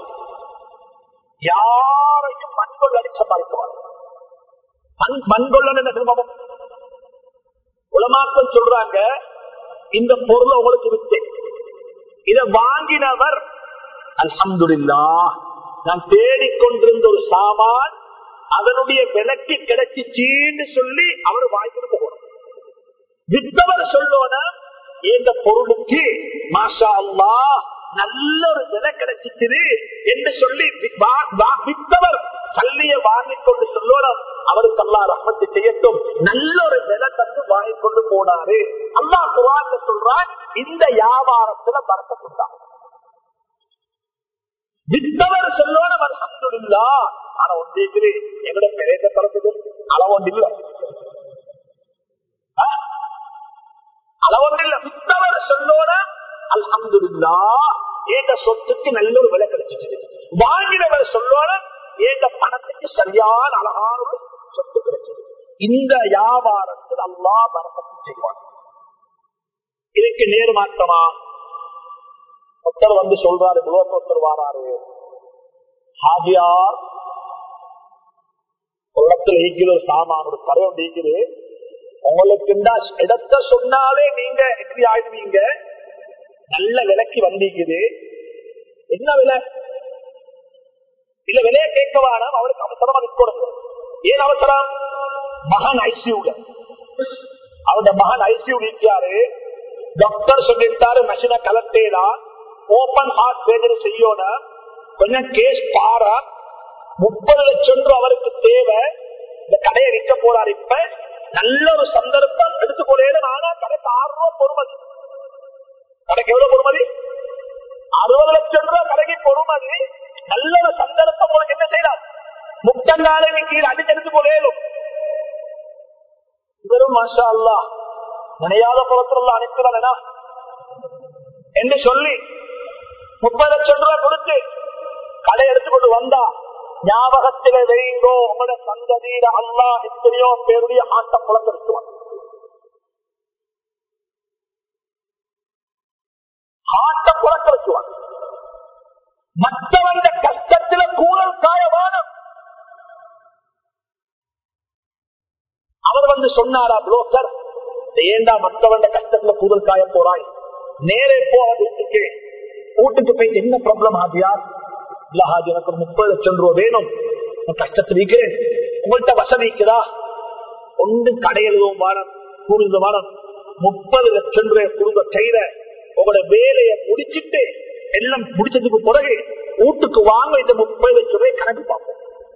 Speaker 1: யாரையும் மண்கொள்ள அடி சம்பாதிக்குவார் மண் மண்கொள்ளன் என்ன திரும்பவும் உலமாக்கள் சொல்றாங்க இந்த பொருளை உங்களுக்கு விட்டேன் இதை வாங்கினவர் அல்ஹம்துல்லா நான் தேடிக்கொண்டிருந்த ஒரு சாமான் அதனுடைய விலைக்கு கிடைச்சிச்சின்னு சொல்லி அவர் வாங்கிட்டு போகணும் வித்தவர் சொல்லோன இந்த பொருளுக்கு மாஷா அல்லா நல்ல ஒரு விலை கிடைச்சிச்சு என்று சொல்லி வித்தவர் சல்லிய வாங்கிக் கொண்டு சொல்லணும் அவருக்கு அல்லா ரஹ்மத்து செய்யட்டும் நல்ல ஒரு விலை தந்து வாங்கிக் கொண்டு போனாரு அல்லா குரான் சொல்றான் இந்த வியாபாரத்துல பறக்கத்துண்டான் வித்தவர் சொல்லணும் அல்ஹம்துலில்லா ஆனா ஒன்றே எங்கட பெரிய தரத்துக்கு அளவொன்று இல்ல அளவொன்று இல்ல வித்தவர் சொல்லோன அல்ஹம்துலில்லா ஏந்த சொத்துக்கு நல்ல ஒரு விலை கிடைச்சிச்சு வாங்கினவர் சொல்லோன ஏந்த பணத்துக்கு சரியான அழகான ஒரு சொத்து கிடைச்சது இந்த வியாபாரத்தில் அல்லா பரப்பத்து செய்வான் இதுக்கு நேர்மாற்றமா ஒருத்தர் வந்து சொல்றாரு ஒருத்தர் வாராரு ஹாஜியார் குளத்தில் ஈக்கிற ஒரு சாமான் ஒரு கரை ஒன்று ஈக்குது உங்களுக்கு இடத்த சொன்னாலே நீங்க எப்படி ஆயிடுவீங்க நல்ல விலைக்கு வந்திக்குது என்ன விலை இல்ல விலைய கேட்க வேணாம் அவருக்கு அவசரமா நிற்கணும் ஏன் அவசரம் மகன் ஐசியூல அவருடைய மகன் ஐசியூ நிற்காரு டாக்டர் சொல்லிட்டாரு மஷினை கலட்டேதான் ஓபன் ஹார்ட் சர்ஜரி செய்யணும் கொஞ்சம் கேஸ் பாரா முப்பது லட்சம் ரூபாய் அவருக்கு தேவை இந்த கடையை விற்க போறாரு இப்ப நல்ல ஒரு சந்தர்ப்பம் எடுத்துக்கொள்ளேன் ஆனா கடைக்கு ஆறு ரூபாய் பொறுமதி கடைக்கு எவ்வளவு பொறுமதி அறுபது லட்சம் ரூபாய் கடைக்கு பொறுமதி நல்ல ஒரு சந்தர்ப்பம் உனக்கு என்ன செய்யலாம் முட்டங்காலைக்கு கீழே அடிச்செடுத்து கொள்ளேலும் இவரும் மாஷா அல்லா நினையாத புறத்துல அனுப்பினா என்று சொல்லி முப்பது லட்சம் ரூபாய் கொடுத்து கடை எடுத்துக்கொண்டு வந்தா ஞாபகத்தில வைங்கோ உங்களோட சந்ததியில அல்லா எத்தனையோ பேருடைய ஆட்ட புலப்படுத்துவான் ஆட்ட புலப்படுத்துவான் மற்றவங்க கஷ்டத்தில கூறல் காயவானம் அவர் வந்து சொன்னாரா புரோக்கர் ஏண்டா மற்றவங்க கஷ்டத்துல கூதல் காய போறாய் நேரே போ அவன் வீட்டுக்கு வீட்டுக்கு போயிட்டு என்ன ப்ராப்ளம் ஆகியார் இல்ல ஹாஜி எனக்கு ஒரு முப்பது லட்சம் ரூபாய் வேணும் நான் கஷ்டத்தில் இருக்கிறேன் உங்கள்கிட்ட வசதிக்குதா ஒன்று கடையெழுதும் வாரம் கூடுந்த வாரம் முப்பது லட்சம் ரூபாய் குடும்ப கையில உங்களோட வேலையை முடிச்சிட்டு எல்லாம் முடிச்சதுக்கு பிறகு வீட்டுக்கு வாங்க இந்த முப்பது லட்சம் ரூபாய் கணக்கு பார்ப்போம்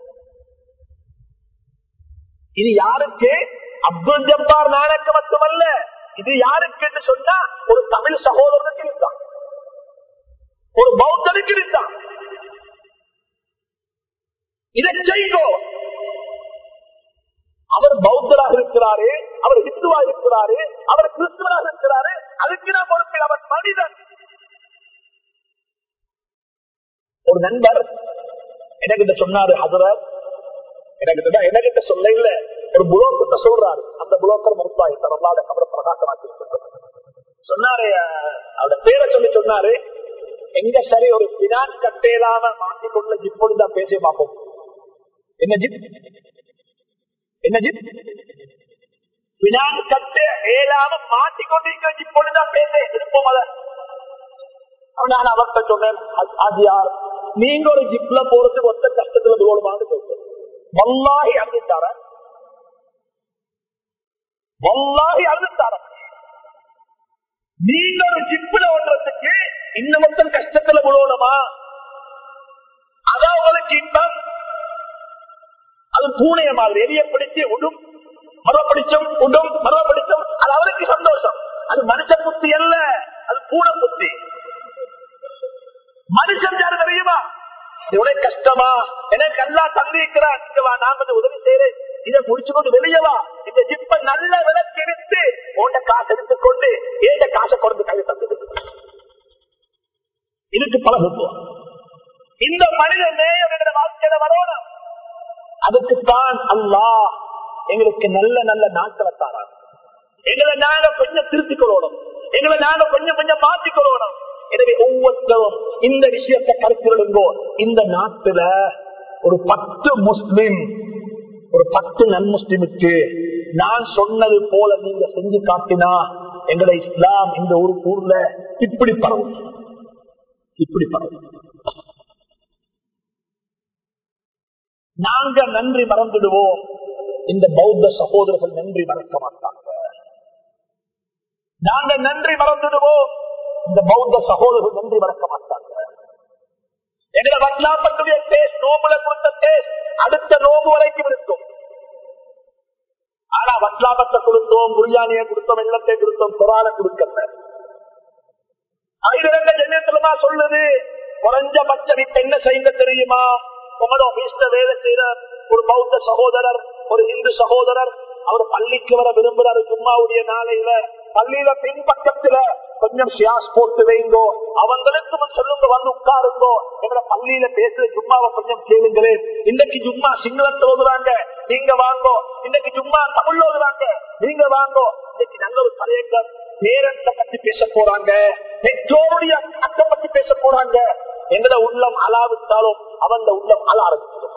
Speaker 1: இது யாருக்கு அப்துல் ஜப்பார் நானக்கு மட்டுமல்ல இது யாருக்கு என்று சொன்னா ஒரு தமிழ் சகோதரனுக்கு இருந்தான் ஒரு பௌத்தனுக்கு இருந்தான் இதை செய்தோ அவர் பௌத்தராக இருக்கிறாரு அவர் ஹிந்துவா இருக்கிறாரு அவர் கிறிஸ்துவராக இருக்கிறாரு அதுக்கு நான் பொறுப்பில் அவர் மனிதன் ஒரு நண்பர் எனக்கு சொன்னாரு ஹசரத் எனக்கு எனக்கிட்ட சொல்ல இல்ல ஒரு புலோக்கிட்ட சொல்றாரு அந்த புலோக்கர் முத்தாய் தரலாத கபர பிரகாசமாக்கி சொன்னாரு அவரோட பேரை சொல்லி சொன்னாரு எங்க சரி ஒரு பினான் கட்டையிலாம மாட்டிக்கொள்ள ஜிப்போடு தான் பேசி பார்ப்போம் என்ன ஜிப் என்ன ஜிப் பினான் கட்டு ஏலாம மாட்டிக்கொண்டிருக்கிற ஜிப்போடு தான் பேச இருப்போம் அத நான் அவர்கிட்ட சொன்னேன் அது யார் நீங்க ஒரு ஜிப்ல போறதுக்கு ஒத்த கஷ்டத்துல தூரமாக சொல்றேன் வல்லாகி அழுத்தார வல்லாகி அழுத்தார நீங்க ஒரு ஜிப்புல ஓடுறதுக்கு இன்னும் மொத்தம் கஷ்டத்துல விழுவணுமா அதான் உங்களுக்கு இன்பம் அது பூனைய மாதிரி எரிய பிடிச்சு உடும் மரப்படிச்சும் உடும் மரப்படிச்சும் அது அவருக்கு சந்தோஷம் அது மனுஷ புத்தி அல்ல அது பூனை புத்தி மனுஷன் யாரு தெரியுமா இவ்வளவு கஷ்டமா எனக்கு நல்லா தந்திருக்கிறான் நான் கொஞ்சம் உதவி செய்யறேன் இதை முடிச்சு கொண்டு வெளியவா இந்த ஜிப்ப நல்ல விலைக்கு எடுத்து உன்ட காசு எடுத்துக்கொண்டு ஏண்ட காசை கொண்டு கையை தந்து இதுக்கு பழகுவோம் இந்த மனித நேயம் என்ற வாழ்க்கையில வரணும் அதுக்குத்தான் அல்லா எங்களுக்கு நல்ல நல்ல நாட்களை தாராங்க எங்களை நாங்க கொஞ்சம் திருத்திக் கொள்ளணும் எங்களை நாங்க கொஞ்சம் கொஞ்சம் மாற்றிக் கொள்ளணும் எனவே ஒவ்வொருத்தரும் இந்த விஷயத்தை கருத்திருங்கோ இந்த நாட்டுல ஒரு பத்து முஸ்லிம் ஒரு பத்து நன் முஸ்லிமுக்கு நான் சொன்னது போல நீங்க செஞ்சு காட்டினா எங்களை இஸ்லாம் இந்த ஒரு ஊர்ல இப்படி பரவும் இப்படி பரவும் நாங்க நன்றி மறந்துடுவோம் இந்த பௌத்த சகோதரர்கள் நன்றி மறக்க மாட்டாங்க நாங்க நன்றி மறந்துடுவோம் இந்த பௌத்த சகோதரர்கள் நன்றி மறக்க மாட்டாங்க எங்களை வட்லாப்பட்டுடைய டேஸ்ட் நோம்புல கொடுத்த டேஸ்ட் அடுத்த நோம்பு வரைக்கும் இருக்கும் ஆனா வட்லாபத்தை கொடுத்தோம் குரியானியை கொடுத்தோம் வெள்ளத்தை கொடுத்தோம் குரான கொடுக்கல ஆயிரங்க ஜென்யத்துலமா சொல்லுது குறைஞ்சபட்சம் இப்ப என்ன செய்யுங்க தெரியுமா உங்களோட ஆபீஸ்ல வேலை செய்யற ஒரு பௌத்த சகோதரர் ஒரு இந்து சகோதரர் அவர் பள்ளிக்கு வர விரும்புறாரு ஜும்மாவுடைய நாளையில பள்ளியில பின்பக்கத்துல கொஞ்சம் சியாஸ் போட்டு வைங்கோ அவங்களுக்கும் சொல்லுங்க வந்து உட்காருங்கோ எங்களை பள்ளியில பேசுற ஜும்மாவை கொஞ்சம் கேளுங்களேன் இன்னைக்கு ஜும்மா சிங்களத்தில் ஓதுறாங்க நீங்க வாங்கோ இன்னைக்கு ஜும்மா தமிழ் ஓதுறாங்க நீங்க வாங்கோ இன்னைக்கு நல்ல ஒரு தலையங்கம் பேரண்ட பத்தி பேச போறாங்க பெற்றோருடைய அத்தை பத்தி பேச போறாங்க எங்கட உள்ளம் அலாவிட்டாலும் அவன் உள்ளம் அல ஆரம்பிச்சிடும்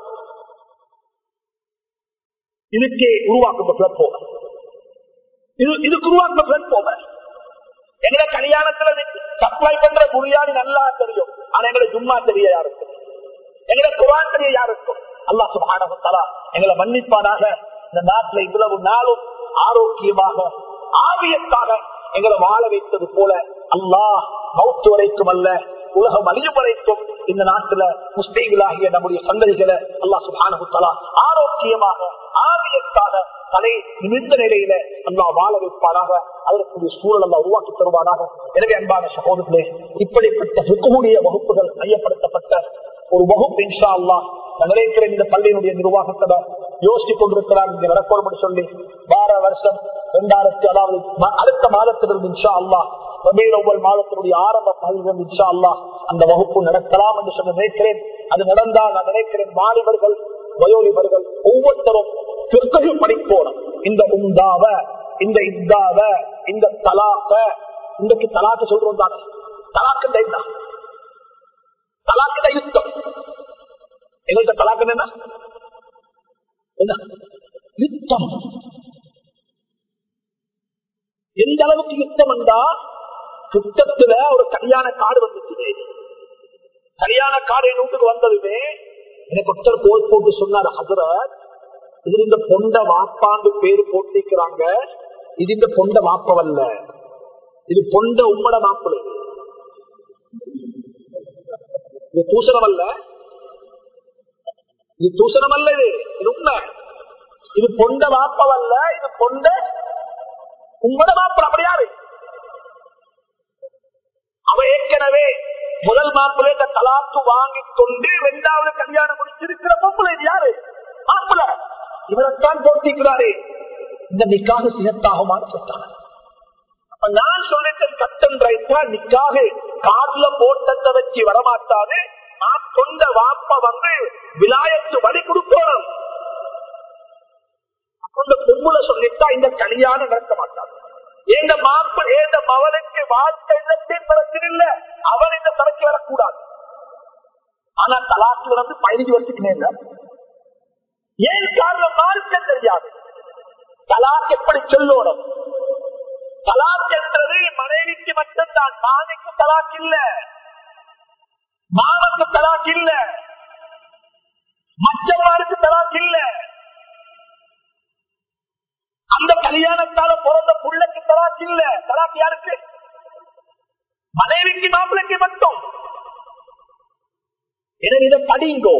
Speaker 1: இதுக்கு உருவாக்கும் பிளாட்ஃபார்ம் இது இதுக்கு உருவாக்கும் பிளாட்ஃபார்ம் எங்களை கல்யாணத்துல சப்ளை பண்ற குரியாணி நல்லா தெரியும் ஆனா எங்களை ஜும்மா தெரிய யாருக்கும் எங்களை குரான் தெரிய யாருக்கும் அல்லா சுபானகுத்தலா எங்களை மன்னிப்பானாக இந்த நாட்டுல இவ்வளவு நாளும் ஆரோக்கியமாக ஆவியத்தாக எங்களை வாழ வைத்தது போல அல்லாஹ் மௌத்து வரைக்கும் அல்ல உலகம் அழியும் வரைக்கும் இந்த நாட்டுல முஸ்லீம்களாகிய நம்முடைய சந்ததிகளை அல்லா சுபானகுத்தலா ஆரோக்கியமாக ஆவியத்தாக தலை நிமிர்ந்த நிலையில அல்லா வாழ வைப்பானாக அதற்குரிய சூழல் அல்லா உருவாக்கி தருவானாக எனவே அன்பான சகோதரர்களே இப்படிப்பட்ட சுக்குமுடைய வகுப்புகள் மையப்படுத்தப்பட்ட ஒரு வகுப்பு இன்ஷா அல்லா நான் நினைக்கிறேன் இந்த பள்ளியினுடைய நிர்வாகத்தை யோசித்துக் கொண்டிருக்கிறார் இங்க நடக்கணும் சொல்லி வார வருஷம் இரண்டாயிரத்தி அதாவது அடுத்த மாதத்திலிருந்து இன்ஷா அல்லா ரபீல் ஒவ்வொரு மாதத்தினுடைய ஆரம்ப பகுதியிலிருந்து இன்ஷா அல்லா அந்த வகுப்பு நடக்கலாம் என்று சொல்லி நினைக்கிறேன் அது நடந்தால் நான் நினைக்கிறேன் மாணவர்கள் வயோலிபர்கள் ஒவ்வொருத்தரும் பிற்ககு படிப்போம் இந்த உண்டாவ இந்த இந்தாவ இந்த தலாக்க இன்றைக்கு தலாக்க சொல்றோம் தானே தலாக்கு என்ன தலாக்கு யுத்தம் எங்கள்கிட்ட தலாக்கு என்ன என்ன யுத்தம் எந்த அளவுக்கு யுத்தம் என்றா யுத்தத்துல ஒரு கல்யாண காடு வந்துச்சு கல்யாண காடு என் வீட்டுக்கு வந்ததுமே எனக்கு ஒருத்தர் போர் போட்டு சொன்னார் ஹசரத் இது இந்த பொண்ட வாப்பாண்டு பேரு போட்டிருக்கிறாங்க இது இந்த பொண்ட வாப்பவல்ல இது பொண்ட உம்மட மாப்பிள்ளை இது தூசணம் அல்ல இது தூசணம் அல்ல இது இது உண்மை இது பொண்ட வாப்பவல்ல இது பொண்ட உம்மட மாப்பிள்ள அப்படி யாரு அவ ஏற்கனவே முதல் மாப்பிள்ளை இந்த தலாத்து வாங்கி கொண்டு இரண்டாவது கல்யாணம் முடிச்சிருக்கிற மாப்பிள்ளை இது யாரு மாப்பிள்ள இவரைத்தான் போட்டிக்கிறாரே இந்த நிக்காக சினத்தாகுமாறு சொன்னாங்க நான் சொல்லிட்டேன் கட்டன் ரைட்டா நிக்காக காதுல போட்டத்தை வச்சு வரமாட்டாது நான் கொண்ட வாப்ப வந்து விலாயத்து வழி கொடுக்கணும் அந்த பொம்புல சொல்லிட்டா இந்த கல்யாணம் நடக்க மாட்டாங்க எந்த மாப்பு ஏந்த மவனுக்கு வாழ்க்கை பிரச்சனை இல்ல அவன் இந்த தலைக்கு வரக்கூடாது ஆனா தலாத்துல வந்து பதினஞ்சு வருஷத்துக்கு மேல ஏன் காரணம் மார்க்க தெரியாது தலாக் எப்படி சொல்லணும் தலாக் என்றது மனைவிக்கு மட்டும்தான் மாணிக்கு தலாக் இல்ல மாமனுக்கு தலாக் இல்ல மற்றவருக்கு தலாக் இல்ல அந்த கல்யாணத்தால பிறந்த புள்ளைக்கு தலாக் இல்ல தலாக் யாருக்கு மனைவிக்கு மாப்பிளைக்கு மட்டும் எனவே இதை படிங்கோ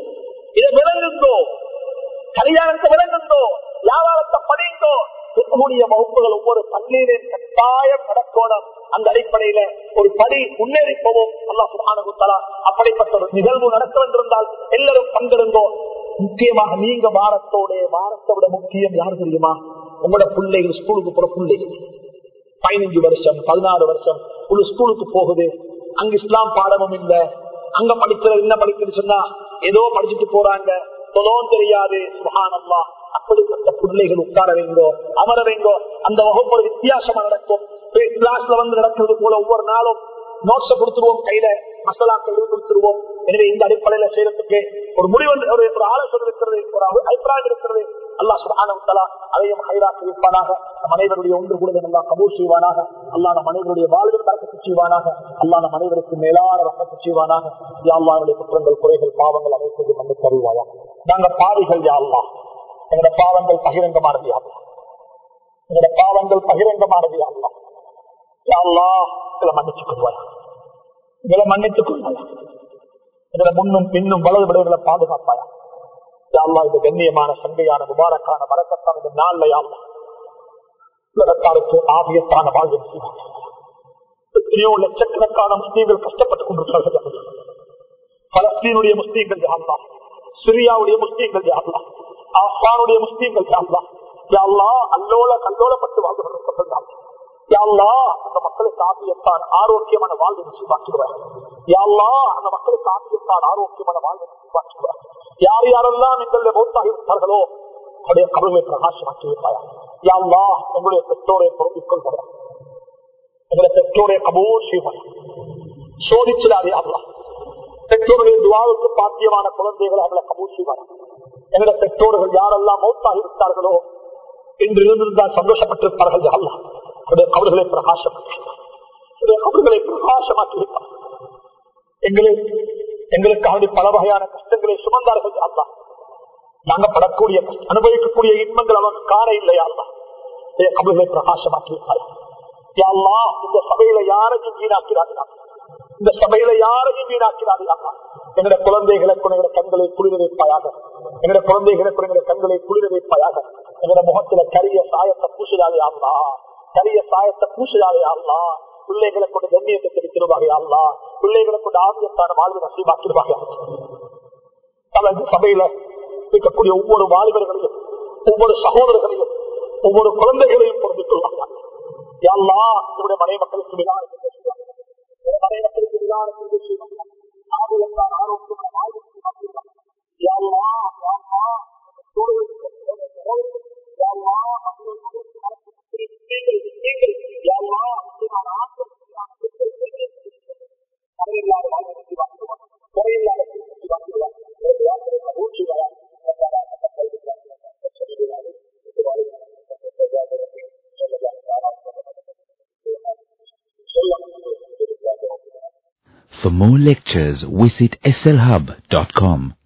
Speaker 1: இதை விளங்குங்கோ கல்யாணத்தை விளங்குங்கோ வியாபாரத்தை படிங்கோ இருக்கக்கூடிய வகுப்புகள் ஒவ்வொரு பள்ளியிலும் கட்டாயம் நடக்கணும் அந்த அடிப்படையில ஒரு படி முன்னேறி போவோம் அல்லா சுபானுத்தலா அப்படிப்பட்ட ஒரு நிகழ்வு நடக்க வேண்டியிருந்தால் எல்லாரும் பங்கெடுங்கோ முக்கியமாக நீங்க வாரத்தோட வாரத்தை விட முக்கியம் யாரு தெரியுமா உங்களோட பிள்ளைகள் ஸ்கூலுக்கு போற பிள்ளைகள் பதினஞ்சு வருஷம் பதினாறு வருஷம் ஒரு ஸ்கூலுக்கு போகுது அங்க இஸ்லாம் பாடமும் இல்ல அங்க படிக்கிறது என்ன படிக்கிறது சொன்னா ஏதோ படிச்சுட்டு போறாங்க தொலவும் தெரியாது சுகானம்மா அப்படிப்பட்ட பிள்ளைகள் உட்கார வைங்கோ அமர வைங்கோ அந்த வகுப்பு ஒரு வித்தியாசமா நடக்கும் கிளாஸ்ல வந்து நடக்கிறது போல ஒவ்வொரு நாளும் நோட்ஸ கொடுத்துருவோம் கையில மசாலாக்கள் கொடுத்துருவோம் எனவே இந்த அடிப்படையில செய்யறதுக்கு ஒரு முடிவு ஒரு ஒரு ஆலோசனை இருக்கிறது ஒரு அபிப்பிராயம் இருக்கிறது அல்லா சுபானா அதையும் ஹைராக்கி வைப்பானாக நம் அனைவருடைய ஒன்று கூட நல்லா கபூர் செய்வானாக அல்லா நம் அனைவருடைய வாழ்வில் பறக்கத்து செய்வானாக அல்லா நம் அனைவருக்கு மேலான ரக்கத்து செய்வானாக யாழ்லாருடைய குற்றங்கள் குறைகள் பாவங்கள் அனைத்தையும் வந்து தருவாயா நாங்க பாவிகள் யாழ்லா எங்களோட பாவங்கள் பகிரங்கமானது யாழ்லா எங்களோட பாவங்கள் பகிரங்கமானது யாழ்லா யாழ்லா சில மன்னிச்சுக் கொள்வாயா இங்களை மன்னித்துக் கொள்வாயா இதுல முன்னும் பின்னும் வலது விடங்களை பாதுகாப்பாயா யாழ்லா இந்த கண்ணியமான சண்டையான முபாரக்கான வரக்கத்தான இந்த நாள்ல யாழ்லா உலகத்தாருக்கு ஆவியத்தான வாழ்வு செய்வாங்க எத்தனையோ லட்சக்கணக்கான முஸ்லீம்கள் கஷ்டப்பட்டுக் கொண்டிருக்கிறார்கள் பலஸ்தீனுடைய முஸ்லீம்கள் யாழ்லா சிரியாவுடைய முஸ்லீம்கள் யாழ்லா ஆப்கானுடைய முஸ்லீம்கள் யாழ்லா யாழ்லா அல்லோல கல்லோலப்பட்டு வாழ்ந்து கொண்டிருக்கிறார்கள் யாழ்லா அந்த மக்களுக்கு ஆபியத்தான் ஆரோக்கியமான வாழ்வு நசிவாக்குவார் யாழ்லா அந்த மக்களுக்கு ஆபியத்தான் ஆரோக்கியமான வாழ்வு நசிவாக்குவார் யார் யாரெல்லாம் எங்களுடைய மௌத்தாகி விட்டார்களோ அவருடைய கபலை பிரகாசமாக்கி விட்டாயா யாழ்லா எங்களுடைய பெற்றோரை பொருந்திக் கொள்வார் எங்களுடைய பெற்றோரை கபூர் செய்வார் சோதிச்சிடாதே அல்லா பெற்றோருடைய துவாவுக்கு பாத்தியமான குழந்தைகளை அவளை கபூர் செய்வார் எங்களுடைய பெற்றோர்கள் யாரெல்லாம் மௌத்தாகி விட்டார்களோ இன்று இருந்திருந்தால் சந்தோஷப்பட்டிருப்பார்கள் அல்லா அவர்களை பிரகாசமாக்கி அவர்களை பிரகாசமாக்கி வைப்பார் எங்களுக்கு எங்களுக்கு பல வகையான கஷ்டங்களை சுமந்தார்கள் அல்லா நாங்க படக்கூடிய அனுபவிக்கக்கூடிய இன்பங்கள் அவங்க காண இல்லையா அல்லா அவர்களை பிரகாசமாக்கி வைப்பார் யாழ்லா இந்த சபையில யாரையும் வீணாக்கிறார்கள் இந்த சபையில யாரையும் வீணாக்கிறார்கள் எங்களுடைய குழந்தைகளை எங்களுடைய கண்களை குளிர வைப்பாயாக எங்களுடைய குழந்தைகளை எங்களுடைய கண்களை குளிர வைப்பாயாக எங்களுடைய முகத்துல கரிய சாயத்தை பூசுதாவே ஆகலா கரிய சாயத்தை பூசுதாவே ஆகலா பிள்ளைகளை கொண்டு கண்ணியத்தை தெரிவித்திருவாங்க ஆகலா பிள்ளைகளை கொண்டு ஆதியத்தான வாழ்வு நசீபாக்கிடுவாங்க அதாவது சபையில இருக்கக்கூடிய ஒவ்வொரு வாலிபர்களையும் ஒவ்வொரு சகோதரர்களையும் ஒவ்வொரு குழந்தைகளையும் பொருந்திக் கொள்வாங்க எல்லா என்னுடைய மனை மக்களுக்கு விதானத்தை பேசுவாங்க மனை மக்களுக்கு விதானத்தை பேசுவாங்க ஆரோக்கியமான ஆரோக்கியமான வாழ்வுக்கு மாற்றுவாங்க யாருமா யாருமா
Speaker 2: For more lectures, visit slhub.com.